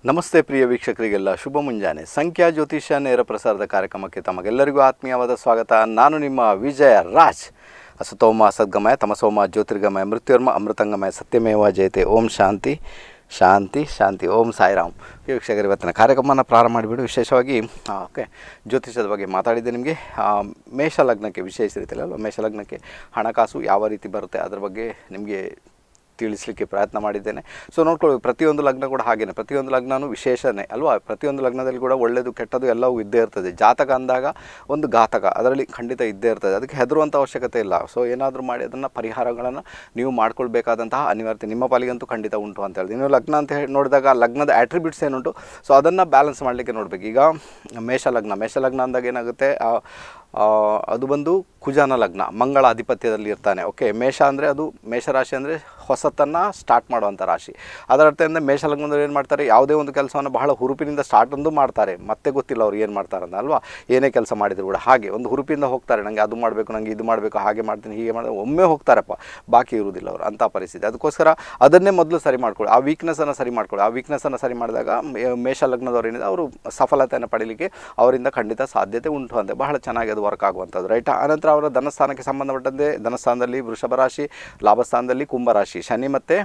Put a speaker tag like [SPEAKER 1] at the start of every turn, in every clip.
[SPEAKER 1] ನಮಸ್ತೆ ಪ್ರಿಯ ವೀಕ್ಷಕರಿಗೆಲ್ಲ ಶುಭ ಮುಂಜಾನೆ ಸಂಖ್ಯಾ ಜ್ಯೋತಿಷ್ಯ ನೇರ ಪ್ರಸಾರದ ಕಾರ್ಯಕ್ರಮಕ್ಕೆ ತಮಗೆಲ್ಲರಿಗೂ ಆತ್ಮೀಯವಾದ ಸ್ವಾಗತ ನಾನು ನಿಮ್ಮ ವಿಜಯ ರಾಜ್ ಅಸತೋಮ ಸದ್ಗಮಯ ತಮಸೋಮ ಜ್ಯೋತಿರ್ಗಮಯ ಮೃತ್ಯುರ್ಮ ಅಮೃತಂಗಮಯ ಸತ್ಯಮೇವ ಜಯತೆ ಓಂ ಶಾಂತಿ ಶಾಂತಿ ಶಾಂತಿ ಓಂ ಸಾಯಿರಾಮ್ ವೀಕ್ಷಕರು ಇವತ್ತಿನ ಕಾರ್ಯಕ್ರಮನ ಪ್ರಾರಂಭ ಮಾಡಿಬಿಡು ವಿಶೇಷವಾಗಿ ಆ, ಓಕೆ ಜ್ಯೋತಿಷದ ಬಗ್ಗೆ ಮಾತಾಡಿದ್ದೆ ನಿಮಗೆ ಆ, ಮೇಷ ಲಗ್ನಕ್ಕೆ ವಿಶೇಷ ರೀತಿಯಲ್ಲಿ ಅಲ್ವಾ ಮೇಷ ಲಗ್ನಕ್ಕೆ ಹಣಕಾಸು ಯಾವ ರೀತಿ ಬರುತ್ತೆ ಅದ್ರ ಬಗ್ಗೆ ನಿಮಗೆ ತಿಳಿಸ್ಲಿಕ್ಕೆ ಪ್ರಯತ್ನ ಮಾಡಿದ್ದೇನೆ ಸೊ ನೋಡ್ಕೊಳ್ಳಿ ಪ್ರತಿಯೊಂದು ಲಗ್ನ ಕೂಡ ಹಾಗೇನೆ ಪ್ರತಿಯೊಂದು ಲಗ್ನನೂ ವಿಶೇಷನೇ ಅಲ್ವಾ ಪ್ರತಿಯೊಂದು ಲಗ್ನದಲ್ಲಿ ಕೂಡ ಒಳ್ಳೆಯದು ಕೆಟ್ಟದ್ದು ಎಲ್ಲವೂ ಇದ್ದೇ ಇರ್ತದೆ ಜಾತಕ ಅಂದಾಗ ಒಂದು ಘಾತಕ ಅದರಲ್ಲಿ ಖಂಡಿತ ಇದ್ದೇ ಇರ್ತದೆ ಅದಕ್ಕೆ ಹೆದರುವಂಥ ಅವಶ್ಯಕತೆ ಇಲ್ಲ ಸೊ ಏನಾದರೂ ಮಾಡಿ ಅದನ್ನು ಪರಿಹಾರಗಳನ್ನು ನೀವು ಮಾಡ್ಕೊಳ್ಬೇಕಾದಂತಹ ಅನಿವಾರ್ಯತೆ ನಿಮ್ಮ ಪಾಲಿಗಂತೂ ಖಂಡಿತ ಉಂಟು ಅಂತ ಹೇಳಿದೆ ನೀವು ಲಗ್ನ ಅಂತ ಹೇಳಿ ನೋಡಿದಾಗ ಆ ಲಗ್ನದ ಆಟ್ರಿಬ್ಯೂಟ್ಸ್ ಏನುಂಟು ಸೊ ಅದನ್ನು ಬ್ಯಾಲೆನ್ಸ್ ಮಾಡಲಿಕ್ಕೆ ನೋಡಬೇಕು ಈಗ ಮೇಷ ಲಗ್ನ ಮೇಷ ಲಗ್ನ ಅಂದಾಗ ಏನಾಗುತ್ತೆ ಆ, ಆ, ಅದು ಬಂದು ಕುಜನ ಲಗ್ನ ಮಂಗಳ ಆಧಿಪತ್ಯದಲ್ಲಿ ಇರ್ತಾನೆ ಓಕೆ ಮೇಷ ಅಂದರೆ ಅದು ಮೇಷರಾಶಿ ಅಂದರೆ ಹೊಸತನ್ನು ಸ್ಟಾರ್ಟ್ ಮಾಡುವಂಥ ರಾಶಿ ಅದರ ಅರ್ಥ ಅಂದರೆ ಮೇಷ ಲಗ್ನದವ್ರು ಏನು ಮಾಡ್ತಾರೆ ಯಾವುದೇ ಒಂದು ಕೆಲಸವನ್ನು ಬಹಳ ಹುರುಪಿನಿಂದ ಸ್ಟಾರ್ಟ್ ಒಂದು ಮಾಡ್ತಾರೆ ಮತ್ತೆ ಗೊತ್ತಿಲ್ಲ ಅವ್ರು ಏನು ಮಾಡ್ತಾರೆ ಅಂತ ಅಲ್ವಾ ಏನೇ ಕೆಲಸ ಮಾಡಿದ್ರು ಕೂಡ ಹಾಗೆ ಒಂದು ಹುರುಪಿಂದ ಹೋಗ್ತಾರೆ ನನಗೆ ಅದು ಮಾಡಬೇಕು ನನಗೆ ಇದು ಮಾಡಬೇಕು ಹಾಗೆ ಮಾಡ್ತೀನಿ ಹೀಗೆ ಮಾಡಿ ಒಮ್ಮೆ ಹೋಗ್ತಾರಪ್ಪ ಬಾಕಿ ಇರುವುದಿಲ್ಲ ಅವರು ಅಂಥ ಪರಿಸ್ಥಿತಿ ಅದಕ್ಕೋಸ್ಕರ ಅದನ್ನೇ ಮೊದಲು ಸರಿ ಮಾಡ್ಕೊಳ್ಳಿ ಆ ವೀಕ್ನೆಸ್ಸನ್ನು ಸರಿ ಮಾಡ್ಕೊಳ್ಳಿ ಆ ವೀಕ್ನೆಸ್ಸನ್ನು ಸರಿ ಮಾಡಿದಾಗ ಮೇ- ಮೇಷ ಲಗ್ನದವ್ರು ಏನಿದೆ ಅವರು ಸಫಲತೆಯನ್ನು ಪಡೀಲಿಕ್ಕೆ ಅವರಿಂದ ಖಂಡಿತ ಸಾಧ್ಯತೆ ಉಂಟು ಅಂತೆ ಬಹಳ ಚೆನ್ನಾಗಿ ಅದು ವರ್ಕ್ ಆಗುವಂಥದ್ದು ರೈಟ್ ಆನಂತರ ಅವರ ಧನಸ್ಥಾನಕ್ಕೆ ಸಂಬಂಧಪಟ್ಟಂತೆ ಧನಸ್ಥಾನದಲ್ಲಿ ವೃಷಭ ರಾಶಿ ಲಾಭಸ್ಥಾನದಲ್ಲಿ ಕುಂಭರಾಶಿ ಶನಿ ಮತ್ತು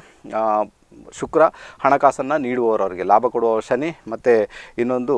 [SPEAKER 1] ಶುಕ್ರ ಹಣಕಾಸನ್ನು ನೀಡುವವರು ಅವರಿಗೆ ಲಾಭ ಕೊಡುವ ಶನಿ ಮತ್ತು ಇನ್ನೊಂದು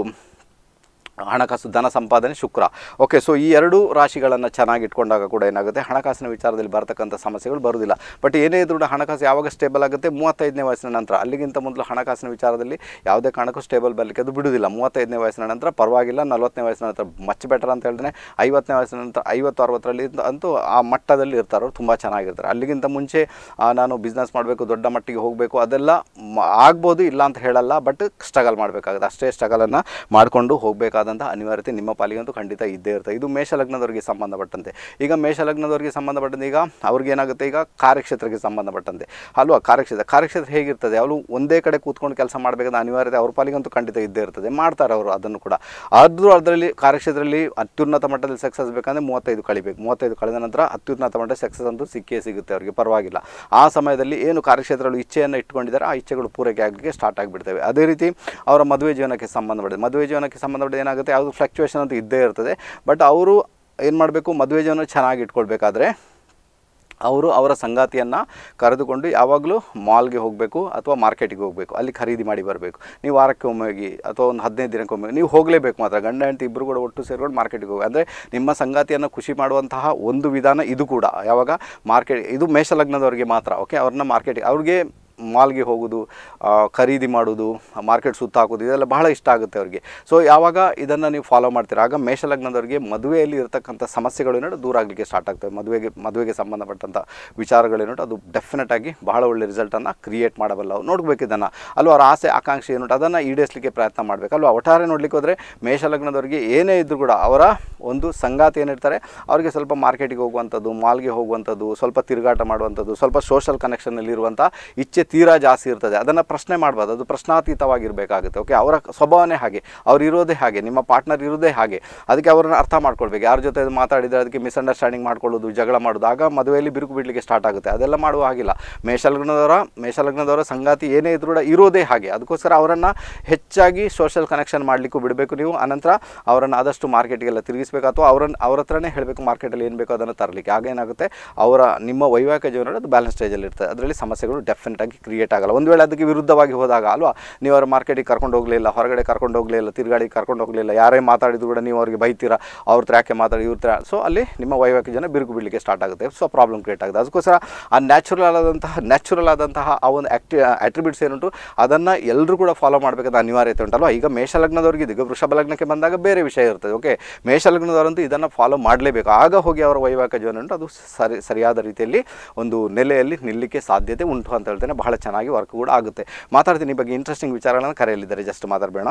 [SPEAKER 1] ಹಣಕಾಸು ಧನ ಸಂಪಾದನೆ ಶುಕ್ರ ಓಕೆ ಸೊ ಈ ಎರಡು ರಾಶಿಗಳನ್ನು ಚೆನ್ನಾಗಿ ಇಟ್ಕೊಂಡಾಗ ಕೂಡ ಏನಾಗುತ್ತೆ ಹಣಕಾಸಿನ ವಿಚಾರದಲ್ಲಿ ಬರ್ತಕ್ಕಂಥ ಸಮಸ್ಯೆಗಳು ಬರುವುದಿಲ್ಲ ಬಟ್ ಏನೇ ಇದ್ರೂ ಕೂಡ ಹಣಕಾಸು ಯಾವಾಗ ಸ್ಟೇಬಲ್ ಆಗುತ್ತೆ ಮೂವತ್ತೈದನೇ ವಯಸ್ಸಿನ ನಂತರ ಅಲ್ಲಿಗಿಂತ ಮೊದಲು ಹಣಕಾಸಿನ ವಿಚಾರದಲ್ಲಿ ಯಾವುದೇ ಕಾರಣಕ್ಕೂ ಸ್ಟೇಬಲ್ ಬರಲಿಕ್ಕೆ ಅದು ಬಿಡುವುದಿಲ್ಲ ಮೂವತ್ತೈದನೇ ವಯಸ್ಸಿನ ನಂತರ ಪರವಾಗಿಲ್ಲ ನಲವತ್ತನೇ ವಯಸ್ಸಿನ ನಂತರ ಮಚ್ ಬೆಟರ್ ಅಂತ ಹೇಳಿದ್ರೆ ಐವತ್ತನೇ ವಯಸ್ಸಿನ ನಂತರ ಐವತ್ತು ಅರವತ್ತರಲ್ಲಿ ಅಂತೂ ಆ ಮಟ್ಟದಲ್ಲಿ ಇರ್ತಾರೆ ಅವ್ರು ತುಂಬ ಚೆನ್ನಾಗಿರ್ತಾರೆ ಅಲ್ಲಿಗಿಂತ ಮುಂಚೆ ಆ, ನಾನು ಬಿಸ್ನೆಸ್ ಮಾಡಬೇಕು ದೊಡ್ಡ ಮಟ್ಟಿಗೆ ಹೋಗಬೇಕು ಅದೆಲ್ಲ ಮ- ಆಗ್ಬೋದು ಇಲ್ಲ ಅಂತ ಹೇಳಲ್ಲ ಬಟ್ ಸ್ಟ್ರಗಲ್ ಮಾಡಬೇಕಾಗುತ್ತೆ ಅಷ್ಟೇ ಸ್ಟ್ರಗಲನ್ನು ಮಾಡಿಕೊಂಡು ಹೋಗಬೇಕಾದಂಥ ಅನಿವಾರ್ಯತೆ ನಿಮ್ಮ ಪಾಲಿಗಂತೂ ಖಂಡಿತ ಇದ್ದೇ ಇರ್ತದೆ ಇದು ಮೇಷ ಲಗ್ನದವರಿಗೆ ಸಂಬಂಧಪಟ್ಟಂತೆ ಈಗ ಮೇಷ ಲಗ್ನದವರಿಗೆ ಸಂಬಂಧಪಟ್ಟಂತೆ ಈಗ ಅವ್ರಿಗೆ ಏನಾಗುತ್ತೆ ಈಗ ಕಾರ್ಯಕ್ಷೇತ್ರಕ್ಕೆ ಸಂಬಂಧಪಟ್ಟಂತೆ ಅಲ್ವಾ ಕಾರ್ಯಕ್ಷೇತ್ರ ಕಾರ್ಯಕ್ಷೇತ್ರ ಹೇಗಿರ್ತದೆ ಅವರು ಒಂದೇ ಕಡೆ ಕೂತ್ಕೊಂಡು ಕೆಲಸ ಮಾಡಬೇಕಾದ ಅನಿವಾರ್ಯತೆ ಅವ್ರ ಪಾಲಿಗಂತೂ ಖಂಡಿತ ಇದ್ದೇ ಇರ್ತದೆ ಮಾಡ್ತಾರೆ ಅವರು ಅದನ್ನು ಕೂಡ ಆದರೂ ಅದರಲ್ಲಿ ಕಾರ್ಯಕ್ಷೇತ್ರದಲ್ಲಿ ಅತ್ಯುನ್ನತ ಮಟ್ಟದಲ್ಲಿ ಸಕ್ಸಸ್ ಬೇಕಂದ್ರೆ ಮೂವತ್ತೈದು ಕಳಿಬೇಕು ಮೂವತ್ತೈದು ಕಳೆದ ನಂತರ ಅತ್ಯುನ್ನತ ಮಟ್ಟ ಸಕ್ಸಸ್ ಅಂತೂ ಸಿಕ್ಕೇ ಸಿಗುತ್ತೆ ಅವರಿಗೆ ಪರವಾಗಿಲ್ಲ ಆ ಸಮಯದಲ್ಲಿ ಏನು ಕಾರ್ಯಕ್ಷೇತ್ರಗಳು ಇಚ್ಛೆಯನ್ನು ಇಟ್ಕೊಂಡಿದ್ದಾರೆ ಆ ಇಚ್ಛೆಗಳು ಪೂರೈಕೆ ಆಗಲಿಕ್ಕೆ ಸ್ಟಾರ್ಟ್ ಆಗಿಬಿಡ್ತವೆ ಅದೇ ರೀತಿ ಅವರ ಮದುವೆ ಜೀವನಕ್ಕೆ ಸಂಬಂಧಪಟ್ಟಿದೆ ಮದುವೆ ಜೀವನಕ್ಕೆ ಸಂಬಂಧಪಟ್ಟಿದ ಏನಾಗುತ್ತೆ ಯಾವುದು ಫ್ಲಕ್ಚುಯೇಷನ್ ಅಂತೂ ಇದ್ದೇ ಇರ್ತದೆ ಬಟ್ ಅವರು ಏನು ಮಾಡಬೇಕು ಮದುವೆ ಜೀವನ ಚೆನ್ನಾಗಿ ಇಟ್ಕೊಳ್ಬೇಕಾದ್ರೆ ಅವರು ಅವರ ಸಂಗಾತಿಯನ್ನು ಕರೆದುಕೊಂಡು ಯಾವಾಗಲೂ ಮಾಲ್ಗೆ ಹೋಗಬೇಕು ಅಥವಾ ಮಾರ್ಕೆಟಿಗೆ ಹೋಗಬೇಕು ಅಲ್ಲಿ ಖರೀದಿ ಮಾಡಿ ಬರಬೇಕು ನೀವು ವಾರಕ್ಕೆ ಒಮ್ಮೆ ಹೋಗಿ ಅಥವಾ ಒಂದು ಹದಿನೈದು ದಿನಕ್ಕೆ ಒಮ್ಮೆ ನೀವು ಹೋಗಲೇಬೇಕು ಮಾತ್ರ ಗಂಡ ಹೆಂಡತಿ ಇಬ್ಬರು ಕೂಡ ಒಟ್ಟು ಸೇರ್ಕೊಂಡು ಮಾರ್ಕೆಟಿಗೆ ಹೋಗಿ ಅಂದರೆ ನಿಮ್ಮ ಸಂಗಾತಿಯನ್ನು ಖುಷಿ ಮಾಡುವಂತಹ ಒಂದು ವಿಧಾನ ಇದು ಕೂಡ ಯಾವಾಗ ಮಾರ್ಕೆಟ್ ಇದು ಮೇಷಲಗ್ನದವರಿಗೆ ಮಾತ್ರ ಓಕೆ ಅವ್ರನ್ನ ಮಾರ್ಕೆಟಿಗೆ ಅವ್ರಿಗೆ ಮಾಲ್ಗೆ ಹೋಗೋದು ಆ, ಖರೀದಿ ಮಾಡೋದು ಮಾರ್ಕೆಟ್ ಸುತ್ತ ಹಾಕೋದು ಇದೆಲ್ಲ ಬಹಳ ಇಷ್ಟ ಆಗುತ್ತೆ ಅವ್ರಿಗೆ ಸೊ ಯಾವಾಗ ಇದನ್ನು ನೀವು ಫಾಲೋ ಮಾಡ್ತೀರಾ ಆಗ ಮೇಷಲಗ್ನದವರಿಗೆ ಮದುವೆಯಲ್ಲಿ ಇರತಕ್ಕಂಥ ಸಮಸ್ಯೆಗಳೇನೋ ದೂರ ಆಗಲಿಕ್ಕೆ ಸ್ಟಾರ್ಟ್ ಆಗ್ತವೆ ಮದುವೆಗೆ ಮದುವೆಗೆ ಸಂಬಂಧಪಟ್ಟಂಥ ವಿಚಾರಗಳೇನೋ ಅದು ಡೆಫಿನೆಟ್ ಆಗಿ ಬಹಳ ಒಳ್ಳೆ ರಿಸಲ್ಟನ್ನು ಕ್ರಿಯೇಟ್ ಮಾಡಬಲ್ಲ ನೋಡ್ಬೇಕು ಇದನ್ನು ಅಲ್ವಾ ಅವ್ರ ಆಸೆ ಆಕಾಂಕ್ಷೆ ಏನು ಅದನ್ನು ಈಡೇರಿಸಲಿಕ್ಕೆ ಪ್ರಯತ್ನ ಮಾಡಬೇಕು ಅಲ್ವಾ ಒಟ್ಟಾರೆ ನೋಡ್ಲಿಕ್ಕೆ ಹೋದರೆ ಮೇಷಲಗ್ನದವರಿಗೆ ಏನೇ ಇದ್ದರೂ ಕೂಡ ಅವರ ಒಂದು ಸಂಗಾತಿ ಏನಿರ್ತಾರೆ ಅವರಿಗೆ ಸ್ವಲ್ಪ ಮಾರ್ಕೆಟಿಗೆ ಹೋಗುವಂಥದ್ದು ಮಾಲ್ಗೆ ಹೋಗುವಂಥದ್ದು ಸ್ವಲ್ಪ ತಿರುಗಾಟ ಮಾಡುವಂಥದ್ದು ಸ್ವಲ್ಪ ಸೋಷಲ್ ಕನೆಕ್ಷನಲ್ಲಿ ಇರುವಂಥ ಇಚ್ಛೆ ತೀರಾ ಜಾಸ್ತಿ ಇರ್ತದೆ ಅದನ್ನು ಪ್ರಶ್ನೆ ಮಾಡ್ಬೋದು ಅದು ಪ್ರಶ್ನಾತೀತವಾಗಿರಬೇಕಾಗುತ್ತೆ ಓಕೆ ಅವರ ಸ್ವಭಾವನೇ ಹಾಗೆ ಅವ್ರು ಇರೋದೇ ಹಾಗೆ ನಿಮ್ಮ ಪಾರ್ಟ್ನರ್ ಇರೋದೇ ಹಾಗೆ ಅದಕ್ಕೆ ಅವ್ರನ್ನ ಅರ್ಥ ಮಾಡ್ಕೊಳ್ಬೇಕು ಯಾರ ಜೊತೆ ಮಾತಾಡಿದರೆ ಅದಕ್ಕೆ ಮಿಸ್ಅಂಡರ್ಸ್ಟ್ಯಾಂಡಿಂಗ್ ಮಾಡ್ಕೊಳ್ಳೋದು ಜಗಳ ಮಾಡೋದು ಆಗ ಮದುವೆಯಲ್ಲಿ ಬಿರುಕು ಬಿಡಲಿಕ್ಕೆ ಸ್ಟಾರ್ಟ್ ಆಗುತ್ತೆ ಅದೆಲ್ಲ ಮಾಡುವ ಹಾಗಿಲ್ಲ ಮೇಷಲಗ್ನದವರ ಮೇಷಲಗ್ನದವರ ಸಂಗಾತಿ ಏನೇ ಇದ್ರೂ ಕೂಡ ಇರೋದೇ ಹಾಗೆ ಅದಕ್ಕೋಸ್ಕರ ಅವರನ್ನು ಹೆಚ್ಚಾಗಿ ಸೋಷಲ್ ಕನೆಕ್ಷನ್ ಮಾಡಲಿಕ್ಕೂ ಬಿಡಬೇಕು ನೀವು ಅನಂತರ ಅವರನ್ನು ಆದಷ್ಟು ಮಾರ್ಕೆಟಿಗೆಲ್ಲ ತಿರುಗಿಸ್ಬೇಕು ಅಥವಾ ಅವರನ್ನು ಅವ್ರ ಹತ್ರನೇ ಹೇಳಬೇಕು ಮಾರ್ಕೆಟಲ್ಲಿ ಏನು ಬೇಕೋ ಅದನ್ನು ತರಲಿಕ್ಕೆ ಆಗ ಏನಾಗುತ್ತೆ ಅವರ ನಿಮ್ಮ ವೈವಾಹಿಕ ಜೀವನ ಅದು ಬ್ಯಾಲೆನ್ಸ್ ಸ್ಟೇಜಲ್ಲಿ ಇರ್ತದೆ ಅದರಲ್ಲಿ ಸಮಸ್ಯೆಗಳು ಡೆಫಿನೆಟ್ ಆಗಿ ಕ್ರಿಯೇಟ್ ಆಗಲ್ಲ ಒಂದು ವೇಳೆ ಅದಕ್ಕೆ ವಿರುದ್ಧವಾಗಿ ಹೋದಾಗ ಅಲ್ವಾ ನೀವು ಅವ್ರ ಮಾರ್ಕೆಟಿಗೆ ಕರ್ಕೊಂಡು ಹೋಗಲಿಲ್ಲ ಹೊರಗಡೆ ಕರ್ಕೊಂಡು ಹೋಗಲಿಲ್ಲ ತಿರುಗಾಡಿ ಕರ್ಕೊಂಡು ಹೋಗಲಿಲ್ಲ ಯಾರೇ ಮಾತಾಡಿದ್ರು ಕೂಡ ನೀವು ಅವ್ರಿಗೆ ಬೈತೀರಾ ಅವ್ರ ಹತ್ರ ಯಾಕೆ ಮಾತಾಡಿ ಇವ್ರ ಹತ್ರ ಸೊ ಅಲ್ಲಿ ನಿಮ್ಮ ವೈವಾಹಿಕ ಜನ ಬಿರುಕು ಬಿಡಲಿಕ್ಕೆ ಸ್ಟಾರ್ಟ್ ಆಗುತ್ತೆ ಸೊ ಪ್ರಾಬ್ಲಮ್ ಕ್ರಿಯೇಟ್ ಆಗುತ್ತೆ ಅದಕ್ಕೋಸ್ಕರ ಆ ನ್ಯಾಚುರಲ್ ಆದಂತಹ ನ್ಯಾಚುರಲ್ ಆದಂತಹ ಆ ಒಂದು ಆ್ಯಕ್ಟಿ ಆಟ್ರಿಬ್ಯೂಟ್ಸ್ ಏನುಂಟು ಅದನ್ನು ಎಲ್ಲರೂ ಕೂಡ ಫಾಲೋ ಮಾಡಬೇಕಾದ ಅನಿವಾರ್ಯತೆ ಉಂಟಲ್ವಾ ಈಗ ಮೇಷಲಗ್ನದವ್ರಿಗೆ ಇದು ಈಗ ವೃಷಭ ಲಗ್ನಕ್ಕೆ ಬಂದಾಗ ಬೇರೆ ವಿಷಯ ಇರ್ತದೆ ಓಕೆ ಮೇಷಲಗ್ನದವರಂತೂ ಇದನ್ನು ಫಾಲೋ ಮಾಡಲೇಬೇಕು ಆಗ ಹೋಗಿ ಅವರ ವೈವಾಹಿಕ ಜೀವನ ಉಂಟು ಅದು ಸರಿ ಸರಿಯಾದ ರೀತಿಯಲ್ಲಿ ಒಂದು ನೆಲೆಯಲ್ಲಿ ನಿಲ್ಲಲಿಕ್ಕೆ ಸಾಧ್ಯತೆ ಉಂಟು ಅಂತ ಹೇಳ್ತೇನೆ ಬಹಳ ಚೆನ್ನಾಗಿ ವರ್ಕ್ ಕೂಡ ಆಗುತ್ತೆ ಮಾತಾಡ್ತೀನಿ ಈ ಬಗ್ಗೆ ಇಂಟ್ರೆಸ್ಟಿಂಗ್ ವಿಚಾರಗಳನ್ನು ಕರೆಯಲಿದ್ದಾರೆ ಜಸ್ಟ್ ಮಾತಾಡಬೇಡ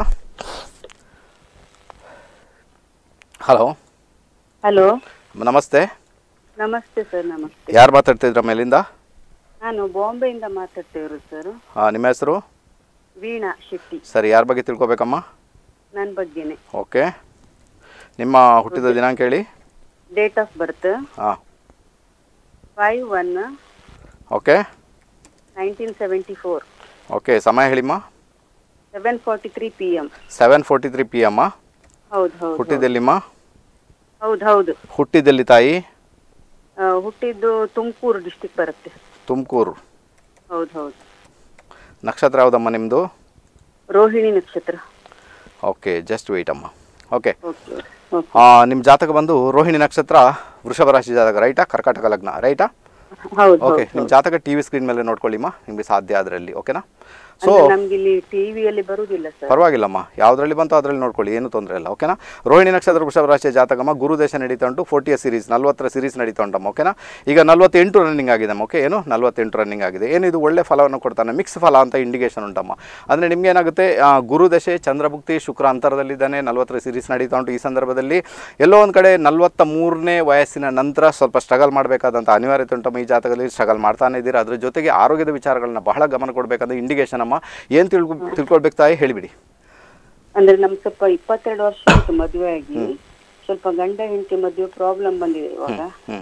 [SPEAKER 1] ಹಲೋ
[SPEAKER 2] ಹಲೋ
[SPEAKER 1] ನಮಸ್ತೆ
[SPEAKER 2] ನಮಸ್ತೆ ಸರ್ ನಮಸ್ತೆ
[SPEAKER 1] ಯಾರು ಮಾತಾಡ್ತಿದ್ರ ಮೇಲಿಂದ
[SPEAKER 2] ನಾನು ಬಾಂಬೆಯಿಂದ ಮಾತಾಡ್ತೇವ್ರು ಸರ್
[SPEAKER 1] ಹಾಂ ನಿಮ್ಮ ಹೆಸರು
[SPEAKER 2] ವೀಣಾ ಶೆಟ್ಟಿ
[SPEAKER 1] ಸರಿ ಯಾರ ಬಗ್ಗೆ ತಿಳ್ಕೊಬೇಕಮ್ಮ
[SPEAKER 2] ನನ್ನ ಬಗ್ಗೆನೆ
[SPEAKER 1] ಓಕೆ ನಿಮ್ಮ ಹುಟ್ಟಿದ ದಿನಾಂಕ ಹೇಳಿ
[SPEAKER 2] ಡೇಟ್ ಆಫ್ ಬರ್ತ್
[SPEAKER 1] ಹಾಂ
[SPEAKER 2] five one
[SPEAKER 1] okay
[SPEAKER 2] nineteen seventy four
[SPEAKER 1] okay ಸಮಯ ಹೇಳಿಮ್ಮ
[SPEAKER 2] seven forty three P M
[SPEAKER 1] seven forty three P ಎಮ್ಮ
[SPEAKER 2] ಹೌದು ಹೌದು
[SPEAKER 1] ಹುಟ್ಟಿದೆಲ್ಲಿಮ್ಮ
[SPEAKER 2] ಹೌದು ಹೌದು
[SPEAKER 1] ಹುಟ್ಟಿದಲ್ಲಿ ತಾಯಿ
[SPEAKER 2] ಆ, ಹುಟ್ಟಿದ್ದು ತುಮಕೂರು ಡಿಸ್ಟಿಕ್ ಬರುತ್ತೆ
[SPEAKER 1] ತುಮಕೂರು
[SPEAKER 2] ಹೌದು ಹೌದು
[SPEAKER 1] ನಕ್ಷತ್ರ ಯಾವುದಮ್ಮ ನಿಮ್ಮದು
[SPEAKER 2] ರೋಹಿಣಿ ನಕ್ಷತ್ರ
[SPEAKER 1] ಓಕೆ ಜಸ್ಟ್ ವೆಯ್ಟ್ ಅಮ್ಮ ಓಕೆ
[SPEAKER 2] ಓಕೆ ಓಕೆ
[SPEAKER 1] ನಿಮ್ಮ ಜಾತಕ ಬಂದು ರೋಹಿಣಿ ನಕ್ಷತ್ರ ವೃಷಭ ರಾಶಿ ಜಾತಕ ರೈಟಾ ಕರ್ಕಾಟಕ ಲಗ್ನ ರೈಟಾ
[SPEAKER 2] ಹೌದು
[SPEAKER 1] ಓಕೆ
[SPEAKER 2] ಹೌದು
[SPEAKER 1] ನಿಮ್ಮ ಜಾತಕ ಟಿ ವಿ ಸ್ಕ್ರೀನ್ ಮೇಲೆ ನೋಡ್ಕೊಳ್ಳಿಮ್ಮ ನಿಮಗೆ ಸಾಧ್ಯ ಅದರಲ್ಲಿ ಓಕೆನಾ ಸೊ
[SPEAKER 2] ಅಂದ್ರೆ ನಮ್ಗೆ ಇಲ್ಲಿ ಟಿವಿಯಲ್ಲಿ ಬರುದಿಲ್ಲ ಸರ್
[SPEAKER 1] ಪರವಾಗಿಲ್ಲಮ್ಮ ಯಾವುದರಲ್ಲಿ ಬಂತು ಅದರಲ್ಲಿ ನೋಡ್ಕೊಳ್ಳಿ ಏನು ತೊಂದರೆ ಇಲ್ಲ ಓಕೆನಾ ರೋಹಿಣಿ ನಕ್ಷತ್ರ ವೃಷಭ ರಾಶಿಯ ಜಾತಕಮ್ಮ ಗುರು ದೇಶ ನಡೀತಾ ಉಂಟು ಫೋರ್ಟಿಯ ಸೀರೀಸ್ ನಲ್ವತ್ತರ ಸೀರೀಸ್ ನಡೀತಾ ಉಂಟಮ್ಮ ಓಕೆನಾ ಈಗ ನಲ್ವತ್ತೆಂಟು ರನ್ನಿಂಗ್ ಆಗಿದೆ ಓಕೆ ಏನು ನಲ್ವತ್ತೆಂಟು ರನ್ನಿಂಗ್ ಆಗಿದೆ ಏನಿದು ಒಳ್ಳೆ ಫಲವನ್ನು ಕೊಡ್ತಾನೆ ಮಿಕ್ಸ್ ಫಲ ಅಂತ ಇಂಡಿಕೇಶನ್ ಉಂಟಮ್ಮ ಅಂದರೆ ನಿಮ್ಗೆ ಏನಾಗುತ್ತೆ ಆ, ಗುರು ದಶೆ ಚಂದ್ರಭುಕ್ತಿ ಶುಕ್ರ ಅಂತರದಲ್ಲಿದ್ದಾನೆ ನಲ್ವತ್ತರ ಸೀರೀಸ್ ನಡೀತಾ ಉಂಟು ಈ ಸಂದರ್ಭದಲ್ಲಿ ಎಲ್ಲೋ ಒಂದು ಕಡೆ ನಲ್ವತ್ತ ಮೂರನೇ ವಯಸ್ಸಿನ ನಂತರ ಸ್ವಲ್ಪ ಸ್ಟ್ರಗಲ್ ಮಾಡಬೇಕಾದಂಥ ಅನಿವಾರ್ಯತೆ ಉಂಟಮ್ಮ ಈ ಜಾತಕದಲ್ಲಿ ಸ್ಟ್ರಗಲ್ ಮಾಡ್ತಾನೆ ಇದ್ದೀರಾ ಅದ್ರ ಜೊತೆಗೆ ಆರೋಗ್ಯದ ವಿಚಾರಗಳನ್ನ ಬಹಳ ಗಮನ ಕೊಡಬೇಕಂದ್ರೆ ಇಂಡಿಕೇಶನ್ ಅಮ್ಮ ಏನು ತಿಳ್ಕೊ ತಿಳ್ಕೊಳ್ಬೇಕು ತಾಯಿ ಹೇಳಿಬಿಡಿ
[SPEAKER 2] ಅಂದ್ರೆ ನಮ್ ಸ್ವಲ್ಪ ಇಪ್ಪತ್ತೆರಡು ವರ್ಷ ಆಯ್ತು ಮದುವೆ ಆಗಿ ಸ್ವಲ್ಪ ಗಂಡ ಹೆಂಡತಿ ಮದುವೆ ಪ್ರಾಬ್ಲಮ್ ಬಂದಿದೆ ಇವಾಗ
[SPEAKER 1] ಹ್ಞೂ